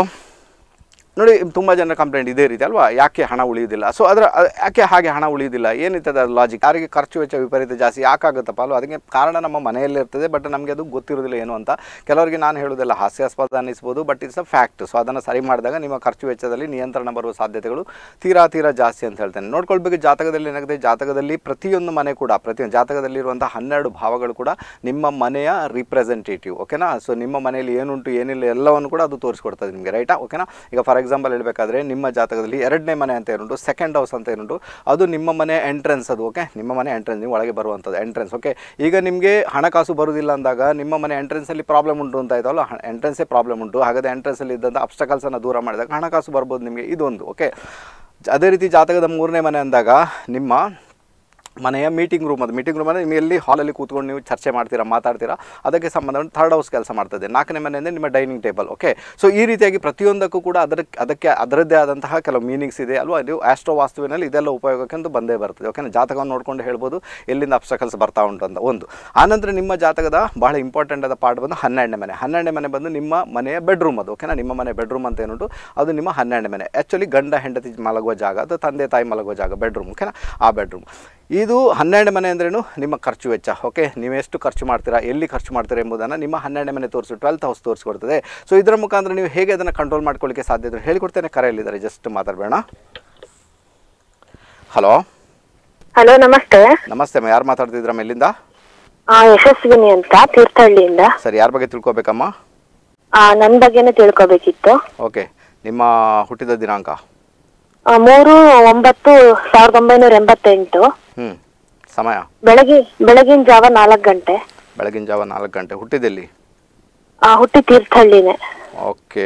[SPEAKER 1] ನೋಡಿ ತುಂಬ ಜನರ ಕಂಪ್ಲೇಂಟ್ ಇದೇ ರೀತಿ ಅಲ್ವಾ ಯಾಕೆ ಹಣ ಉಳಿಯೋದಿಲ್ಲ ಸೊ ಅದರ ಅ- ಯಾಕೆ ಹಾಗೆ ಹಣ ಉಳಿಯೋದಿಲ್ಲ ಏನಿರ್ತದೆ ಅದು ಲಾಜಿಕ್ ಯಾರಿಗೆ ಖರ್ಚು ವೆಚ್ಚ ವಿಪರೀತ ಜಾಸ್ತಿ ಯಾಕಾಗುತ್ತಪ್ಪ ಅಲ್ವಾ ಅದಕ್ಕೆ ಕಾರಣ ನಮ್ಮ ಮನೆಯಲ್ಲೇ ಇರ್ತದೆ ಬಟ್ ನಮಗೆ ಅದು ಗೊತ್ತಿರೋದಿಲ್ಲ ಏನು ಅಂತ ಕೆಲವರಿಗೆ ನಾನು ಹೇಳೋದೆಲ್ಲ ಹಾಸ್ಯಾಸ್ಪದ ಅನ್ನಿಸ್ಬೋದು but it's a fact so ಅದನ್ನು ಸರಿ ಮಾಡಿದಾಗ ನಿಮ್ಮ ಖರ್ಚು ವೆಚ್ಚದಲ್ಲಿ ನಿಯಂತ್ರಣ ಬರುವ ಸಾಧ್ಯತೆಗಳು ತೀರಾ ತೀರಾ ಜಾಸ್ತಿ ಅಂತ ಹೇಳ್ತೇನೆ ನೋಡ್ಕೊಳ್ಬೇಕು ಜಾತಕದಲ್ಲಿ ಏನಾಗುತ್ತೆ ಜಾತಕದಲ್ಲಿ ಪ್ರತಿಯೊಂದು ಮನೆ ಕೂಡ ಪ್ರತಿಯೊಂದು ಜಾತಕದಲ್ಲಿರುವಂಥ ಹನ್ನೆರಡು ಭಾವಗಳು ಕೂಡ ನಿಮ್ಮ ಮನೆಯ ರಿಪ್ರೆಸೆಂಟೇಟಿವ್ ಓಕೆನಾ ಸೊ ನಿಮ್ಮ ಮನೆಯಲ್ಲಿ ಏನುಂಟು ಏನಿಲ್ಲ ಎಲ್ಲವನ್ನು ಕೂಡ ಅದು ತೋರಿಸ್ಕೊಡ್ತದೆ ನಿಮಗೆ ರೈಟಾ ಓಕೆನಾ ಈಗ ಫಾರ್ ಎಕ್ಸಾಂಪಲ್ ಹೇಳಬೇಕಾದ್ರೆ ನಿಮ್ಮ ಜಾತಕದಲ್ಲಿ ಎರಡನೇ ಮನೆ ಅಂತ ಏನುಂಟು ಸೆಕೆಂಡ್ ಹೌಸ್ ಅಂತ ಏನುಂಟು ಅದು ನಿಮ್ಮ ಮನೆ ಎಂಟ್ರೆನ್ಸ್ ಅದು ಓಕೆ ನಿಮ್ಮ ಮನೆ ಎಂಟ್ರೆನ್ಸ್ ನೀವು ಒಳಗೆ ಬರುವಂಥದ್ದು ಎಂಟ್ರೆನ್ಸ್ ಓಕೆ ಈಗ ನಿಮಗೆ ಹಣಕಾಸು ಬರುವುದಿಲ್ಲ ಅಂದಾಗ ನಿಮ್ಮ ಮನೆ ಎಂಟ್ರೆನ್ಸಲ್ಲಿ ಪ್ರಾಬ್ಲಮ್ ಉಂಟು ಅಂತ ಆಯ್ತಲ್ಲ ಎಂಟ್ರೆನ್ಸೇ ಪ್ರಾಬ್ಲಮ್ ಉಂಟು ಹಾಗಾದರೆ ಎಂಟ್ರೆನ್ಸಲ್ಲಿ ಇದ್ದಂಥ ಅಬ್ಸ್ಟಕಲ್ಸನ್ನು ದೂರ ಮಾಡಿದಾಗ ಹಣಕಾಸು ಬರ್ಬೋದು ನಿಮಗೆ ಇದೊಂದು ಓಕೆ ಅದೇ ರೀತಿ ಜಾತಕದ ಮೂರನೇ ಮನೆ ಅಂದಾಗ ನಿಮ್ಮ ಮನೆಯ ಮೀಟಿಂಗ್ ರೂಮ್ ಅದು ಮೀಟಿಂಗ್ ರೂಮ್ ಅಂದರೆ ನೀವು ಎಲ್ಲಿ ಹಾಲಲ್ಲಿ ಕೂತ್ಕೊಂಡು ನೀವು ಚರ್ಚೆ ಮಾಡ್ತೀರಾ ಮಾತಾಡ್ತೀರಾ ಅದಕ್ಕೆ ಸಂಬಂಧ ಥರ್ಡ್ ಹೌಸ್ ಕೆಲಸ ಮಾಡ್ತದೆ ನಾಲ್ಕನೇ ಮನೆ ಅಂದರೆ ನಿಮ್ಮ ಡೈನಿಂಗ್ ಟೇಬಲ್ ಓಕೆ ಸೊ ಈ ರೀತಿಯಾಗಿ ಪ್ರತಿಯೊಂದಕ್ಕೂ ಕೂಡ ಅದಕ್ಕೆ ಅದಕ್ಕೆ ಅದರದ್ದೇ ಆದಂತಹ ಕೆಲವು ಮೀನಿಂಗ್ಸ್ ಇದೆ ಅಲ್ವಾ ಇದು ಆಸ್ಟ್ರೋ ವಾಸ್ತುವಿನಲ್ಲಿ ಇದೆಲ್ಲ ಉಪಯೋಗಕ್ಕೆ ಅಂತ ಬಂದೇ ಬರ್ತದೆ ಓಕೆನಾ ಜಾತಕವನ್ನು ನೋಡ್ಕೊಂಡು ಹೇಳ್ಬೋದು ಎಲ್ಲಿಂದ ಅಬ್ಸ್ಟಕಲ್ಸ್ ಬರ್ತಾ ಉಂಟು ಅಂತ ಒಂದು ಆನಂತರ ನಿಮ್ಮ ಜಾತಕದ ಬಹಳ ಇಂಪಾರ್ಟೆಂಟ್ ಆದ ಪಾರ್ಟ್ ಬಂದು ಹನ್ನೆರಡನೇ ಮನೆ ಹನ್ನೆರಡನೇ ಮನೆ ಬಂದು ನಿಮ್ಮ ಮನೆಯ ಬೆಡ್ರೂಮ್ ಅದು ಓಕೆನಾ ನಿಮ್ಮ ಮನೆ ಬೆಡ್ರೂಮ್ ಅಂತ ಏನುಂಟು ಅದು ನಿಮ್ಮ ಹನ್ನೆರಡನೇ ಮನೆ ಆ್ಯಕ್ಚುಲಿ ಗಂಡ ಹೆಂಡತಿ ಮಲಗುವ ಜಾಗ ಅದು ತಂದೆ ತಾಯಿ ಮಲಗುವ ಜಾಗ ಬೆಡ್ರೂಮ್ ಓಕೆನಾ ಆ ಬೆಡ್ರೂಮ್ ಇದು ಹನ್ನೆರಡು ಮನೆ ಅಂದ್ರೇನು ನಿಮ್ಮ ಖರ್ಚು ವೆಚ್ಚ ಓಕೆ ನೀವು ಎಷ್ಟು ಖರ್ಚು ಮಾಡ್ತೀರಾ ಎಲ್ಲಿ ಖರ್ಚು ಮಾಡ್ತೀರಾ ಎಂಬುದನ್ನು ನಿಮ್ಮ ಹನ್ನೆರಡು ಮನೆ ತೋರಿಸು ಟ್ವೆಲ್ತ್ ಹೌಸ್ ತೋರಿಸ್ಕೊಡ್ತದೆ ಸೊ ಇದರ ಮುಖಾಂತರ ನೀವು ಹೇಗೆ ಅದನ್ನು ಕಂಟ್ರೋಲ್ ಮಾಡ್ಕೊಳ್ಳಿಕ್ಕೆ ಸಾಧ್ಯ ಇದೆ ಹೇಳಿಕೊಡ್ತೇನೆ ಕರೆಯಲ್ಲಿದ್ದಾರೆ ಜಸ್ಟ್ ಮಾತಾಡಬೇಡ ಹಲೋ
[SPEAKER 5] ಹಲೋ ನಮಸ್ತೆ
[SPEAKER 1] ನಮಸ್ತೆ ಅಮ್ಮ ಯಾರು ಮಾತಾಡ್ತಿದ್ರಮ್ಮ ಎಲ್ಲಿಂದ
[SPEAKER 5] ಆ ಯಶಸ್ವಿನಿ ಅಂತ ತೀರ್ಥಹಳ್ಳಿಯಿಂದ
[SPEAKER 1] ಸರಿ ಯಾರ ಬಗ್ಗೆ ತಿಳ್ಕೊಬೇಕಮ್ಮ
[SPEAKER 5] ಆ ನನ್ ಬಗ್ಗೆನೇ ತಿಳ್ಕೊಬೇಕಿತ್ತು
[SPEAKER 1] ಓಕೆ ನಿಮ್ಮ ಹುಟ್ಟಿದ ದಿನಾಂಕ
[SPEAKER 5] ಆ, ಮೂರು ಒಂಬತ್ತು ಸಾವಿರದ ಒಂಬೈನೂರ ಎಂಬತ್ತೆಂಟು
[SPEAKER 1] ಹ್ಞೂ ಸಮಯ
[SPEAKER 5] ಬೆಳಗ್ಗೆ ಬೆಳಗಿನ ಜಾವ ನಾಲ್ಕು ಗಂಟೆ
[SPEAKER 1] ಬೆಳಗಿನ ಜಾವ ನಾಲ್ಕು ಗಂಟೆ ಹುಟ್ಟಿದೆಲ್ಲಿ
[SPEAKER 5] ಆ, ಹುಟ್ಟಿ ತೀರ್ಥಹಳ್ಳಿನೇ
[SPEAKER 1] ಓಕೆ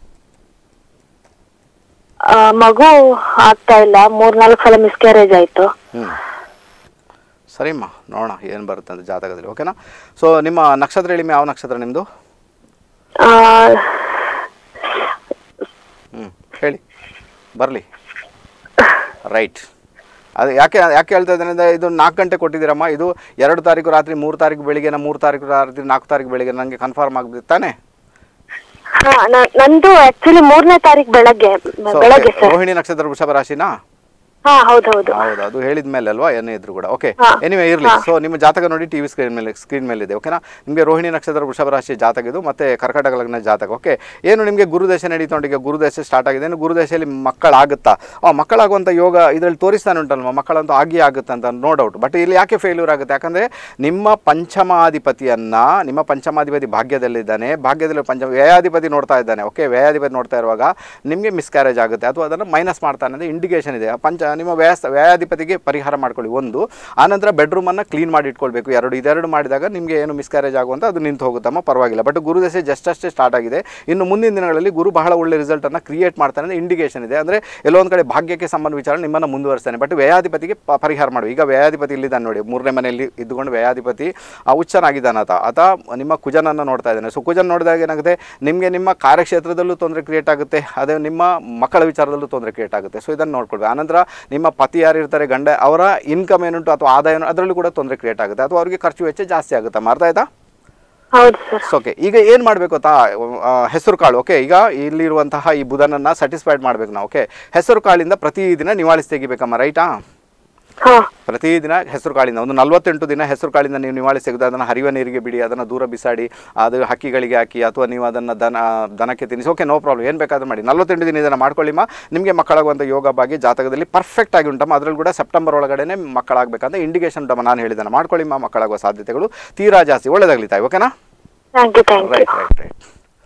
[SPEAKER 5] ಆ, ಮಗು ಆಗ್ತಾ ಇಲ್ಲ ಮೂರ್ ನಾಲ್ಕು ಸಲ ಮಿಸ್ಕ್ಯಾರೇಜ್ ಆಯ್ತು
[SPEAKER 1] ಹ್ಞೂ ಸರಿಮ್ಮ ನೋಡೋಣ ಏನು ಬರುತ್ತೆ ಅಂತ ಜಾತಕದಲ್ಲಿ ಓಕೆನಾ ಸೊ ನಿಮ್ಮ ನಕ್ಷತ್ರ ಹೇಳಿ ಯಾವ ನಕ್ಷತ್ರ ನಿಮ್ಮದು
[SPEAKER 5] ಆ,
[SPEAKER 1] ಹ್ಞೂ ಹೇಳಿ ಬರಲಿ ರೈಟ್ ಅದು ಯಾಕೆ ಯಾಕೆ ಹೇಳ್ತಾ ಇದ್ದೇನೆ ಅಂದರೆ ಇದು ನಾಲ್ಕು ಗಂಟೆ ಕೊಟ್ಟಿದ್ದೀರಮ್ಮ ಇದು ಎರಡು ತಾರೀಕು ರಾತ್ರಿ ಮೂರು ತಾರೀಕು ಬೆಳಿಗ್ಗೆನ ಮೂರು ತಾರೀಕು ರಾತ್ರಿ ನಾಲ್ಕು ತಾರೀಕು ಬೆಳಿಗ್ಗೆ ನನಗೆ ಕನ್ಫರ್ಮ್ ಆಗಬೇಕು ತಾನೇ
[SPEAKER 5] ಹಾ ನ- ನಂದು ಆಕ್ಚುಲಿ ಮೂರನೇ ತಾರೀಕು ಬೆಳಗ್ಗೆ
[SPEAKER 1] So,
[SPEAKER 5] ಬೆಳಗ್ಗೆ
[SPEAKER 1] okay.
[SPEAKER 5] ಸರ್
[SPEAKER 1] ರೋಹಿಣಿ ನಕ್ಷತ್ರ ವೃಷಭ ರಾಶಿನಾ
[SPEAKER 5] ಹಾ ಹೌದೌದು
[SPEAKER 1] ಹೌದು ಅದು ಹೇಳಿದ ಮೇಲೆ ಅಲ್ವಾ ಏನೇ ಇದ್ರು ಕೂಡ ಓಕೆ
[SPEAKER 5] ಹಾ.
[SPEAKER 1] ಎನಿವೆ ಇರಲಿ
[SPEAKER 5] ಹಾ.
[SPEAKER 1] ಸೊ ನಿಮ್ಮ ಜಾತಕ ನೋಡಿ ಟಿ ವಿ ಸ್ಕ್ರೀನ್ ಮೇಲೆ ಸ್ಕ್ರೀನ್ ಮೇಲೆ ಇದೆ ಓಕೆನಾ ನಿಮಗೆ ರೋಹಿಣಿ ನಕ್ಷತ್ರ ವೃಷಭ ರಾಶಿ ಜಾತಕ ಇದು ಮತ್ತೆ ಕರ್ಕಾಟಕ ಲಗ್ನ ಜಾತಕ ಓಕೆ ಏನು ನಿಮಗೆ ಗುರುದಶೆ ನಡೀತೊಂಡು ಈಗ ಗುರುದಶೆ ಸ್ಟಾರ್ಟ್ ಆಗಿದೆ ಏನು ಗುರುದಶೆಯಲ್ಲಿ ಮಕ್ಕಳಾಗುತ್ತಾ ಆ ಮಕ್ಕಳಾಗುವಂಥ ಯೋಗ ಇದರಲ್ಲಿ ತೋರಿಸ್ತಾನೆ ಉಂಟಲ್ವ ಮಕ್ಕಳಂತೂ ಆಗಿ ಆಗುತ್ತೆ ಅಂತ ನೋ ಡೌಟ್ ಬಟ್ ಇಲ್ಲಿ ಯಾಕೆ ಫೇಲ್ಯೂರ್ ಆಗುತ್ತೆ ಯಾಕಂದರೆ ನಿಮ್ಮ ಪಂಚಮಾಧಿಪತಿಯನ್ನು ನಿಮ್ಮ ಪಂಚಮಾಧಿಪತಿ ಭಾಗ್ಯದಲ್ಲಿದ್ದಾನೆ ಭಾಗ್ಯದಲ್ಲಿ ಪಂಚ ವ್ಯಯಾಧಿಪತಿ ನೋಡ್ತಾ ಇದ್ದಾನೆ ಓಕೆ ವ್ಯಯಾಧಿಪತಿ ನೋಡ್ತಾ ಇರುವಾಗ ನಿಮಗೆ ಮಿಸ್ಕ್ಯಾರೇಜ್ ಆಗುತ್ತೆ ಅಥವಾ ಅದನ್ನು ಮೈನಸ್ ಮಾಡ್ತಾನೆ ಅಂದರೆ ಇಂಡಿಕೇಶನ್ ಇದೆ ಪಂಚ ನಿಮ್ಮ ವ್ಯಯಸ್ ವ್ಯಯಾಧಿಪತಿಗೆ ಪರಿಹಾರ ಮಾಡ್ಕೊಳ್ಳಿ ಒಂದು ಆನಂತರ ಬೆಡ್ರೂಮನ್ನು ಕ್ಲೀನ್ ಮಾಡಿ ಇಟ್ಕೊಳ್ಬೇಕು ಎರಡು ಇದೆರಡು ಮಾಡಿದಾಗ ನಿಮಗೆ ಏನು ಮಿಸ್ಕ್ಯಾರೇಜ್ ಆಗುವಂಥ ಅದು ನಿಂತು ಹೋಗುತ್ತಮ್ಮ ಪರವಾಗಿಲ್ಲ ಬಟ್ ಗುರುದಶೆ ಜಸ್ಟ್ ಅಷ್ಟೇ ಸ್ಟಾರ್ಟ್ ಆಗಿದೆ ಇನ್ನು ಮುಂದಿನ ದಿನಗಳಲ್ಲಿ ಗುರು ಬಹಳ ಒಳ್ಳೆ ರಿಸಲ್ಟನ್ನು ಕ್ರಿಯೇಟ್ ಮಾಡ್ತಾನೆ ಅಂದರೆ ಇಂಡಿಕೇಶನ್ ಇದೆ ಅಂದರೆ ಎಲ್ಲೋ ಒಂದು ಕಡೆ ಭಾಗ್ಯಕ್ಕೆ ಸಂಬಂಧ ವಿಚಾರ ನಿಮ್ಮನ್ನು ಮುಂದುವರಿಸ್ತಾನೆ ಬಟ್ ವ್ಯಯಾಧಿಪತಿಗೆ ಪ- ಪರಿಹಾರ ಮಾಡಿ ಈಗ ವ್ಯಯಾಧಿಪತಿ ಇಲ್ಲಿದ್ದಾನೆ ನೋಡಿ ಮೂರನೇ ಮನೆಯಲ್ಲಿ ಇದ್ದುಕೊಂಡು ವ್ಯಯಾಧಿಪತಿ ಆ ಹುಚ್ಚನಾಗಿದ್ದಾನೆ ಆತ ಆತ ನಿಮ್ಮ ಕುಜನನ್ನು ನೋಡ್ತಾ ಇದ್ದಾನೆ ಸೊ ಕುಜನ್ ನೋಡಿದಾಗ ಏನಾಗುತ್ತೆ ನಿಮಗೆ ನಿಮ್ಮ ಕಾರ್ಯಕ್ಷೇತ್ರದಲ್ಲೂ ತೊಂದರೆ ಕ್ರಿಯೇಟ್ ಆಗುತ್ತೆ ಅದೇ ನಿಮ್ಮ ಮಕ್ಕಳ ವಿಚಾರದಲ್ಲೂ ತೊಂದರೆ ಕ್ರಿಯೇಟ್ ಆಗುತ್ತೆ ಸೊ ಇದನ್ನು ನೋಡ್ಕೊಳ್ಬೇಕು ಆನಂತರ ನಿಮ್ಮ ಪತಿ ಯಾರು ಇರ್ತಾರೆ ಗಂಡ ಅವರ ಇನ್ಕಮ್ ಏನುಂಟು ಅಥವಾ ಆದಾಯ ಏನು- ಅದರಲ್ಲೂ ಕೂಡ ತೊಂದರೆ ಕ್ರಿಯೇಟ್ ಆಗುತ್ತೆ ಅಥವಾ ಅವರಿಗೆ ಖರ್ಚು ವೆಚ್ಚ ಜಾಸ್ತಿ ಆಗುತ್ತೆ ಅರ್ಥ ಆಯ್ತಾ
[SPEAKER 5] ಹೌದು ಸರ್
[SPEAKER 1] ಓಕೆ ಈಗ ಏನು ಮಾಡಬೇಕು ಗೊತ್ತಾ ಹೆಸರು ಕಾಳು ಓಕೆ ಈಗ ಇಲ್ಲಿರುವಂತಹ ಈ ಬುಧನನ್ನು ಸ್ಯಾಟಿಸ್ಫೈಡ್ ಮಾಡಬೇಕು ನಾವು ಓಕೆ ಹೆಸರು ಕಾಳಿಂದ ಪ್ರತಿದಿನ ನಿವಾಳಿಸಿ ತೆಗಿಬೇಕಮ್ಮ ರೈಟಾ
[SPEAKER 5] ಹಾ
[SPEAKER 1] ಪ್ರತಿದಿನ ಹೆಸರು ಕಾಳಿಂದ ಒಂದು ನಲವತ್ತೆಂಟು ದಿನ ಹೆಸರು ಕಾಳಿಂದ ನೀವು ನಿವಾಳಿಸಿ ತೆಗೆದು ಅದನ್ನು ಹರಿಯುವ ನೀರಿಗೆ ಬಿಡಿ ಅದನ್ನು ದೂರ ಬಿಸಾಡಿ ಅದು ಹಕ್ಕಿಗಳಿಗೆ ಹಾಕಿ ಅಥವಾ ನೀವು ಅದನ್ನು ದನ ದನಕ್ಕೆ ತಿನ್ನಿಸಿ ಓಕೆ ನೋ ಪ್ರಾಬ್ಲಮ್ ಏನು ಬೇಕಾದ್ರೂ ಮಾಡಿ ನಲವತ್ತೆಂಟು ದಿನ ಇದನ್ನು ಮಾಡ್ಕೊಳ್ಳಿಮ್ಮ ನಿಮಗೆ ಮಕ್ಕಳಾಗುವಂಥ ಯೋಗ ಬಗ್ಗೆ ಜಾತಕದಲ್ಲಿ ಪರ್ಫೆಕ್ಟ್ ಆಗಿ ಉಂಟಮ್ಮ ಅದರಲ್ಲಿ ಕೂಡ ಸೆಪ್ಟೆಂಬರ್ ಒಳಗಡೆ ಮಕ್ಕಳಾಗಬೇಕಂತ ಇಂಡಿಕೇಶನ್ ಉಂಟಮ್ಮ ನಾನು ಹೇಳಿದ್ದಾನೆ ಮಾಡ್ಕೊಳ್ಳಿಮ್ಮ ಮಕ್ಕಳಾಗುವ ಸಾಧ್ಯತೆಗಳು ತೀರಾ ಜಾಸ್ತಿ ಒಳ್ಳೆದಾಗಲಿ ತಾಯಿ ಓಕೆನಾ
[SPEAKER 5] thank you thank you
[SPEAKER 1] right right right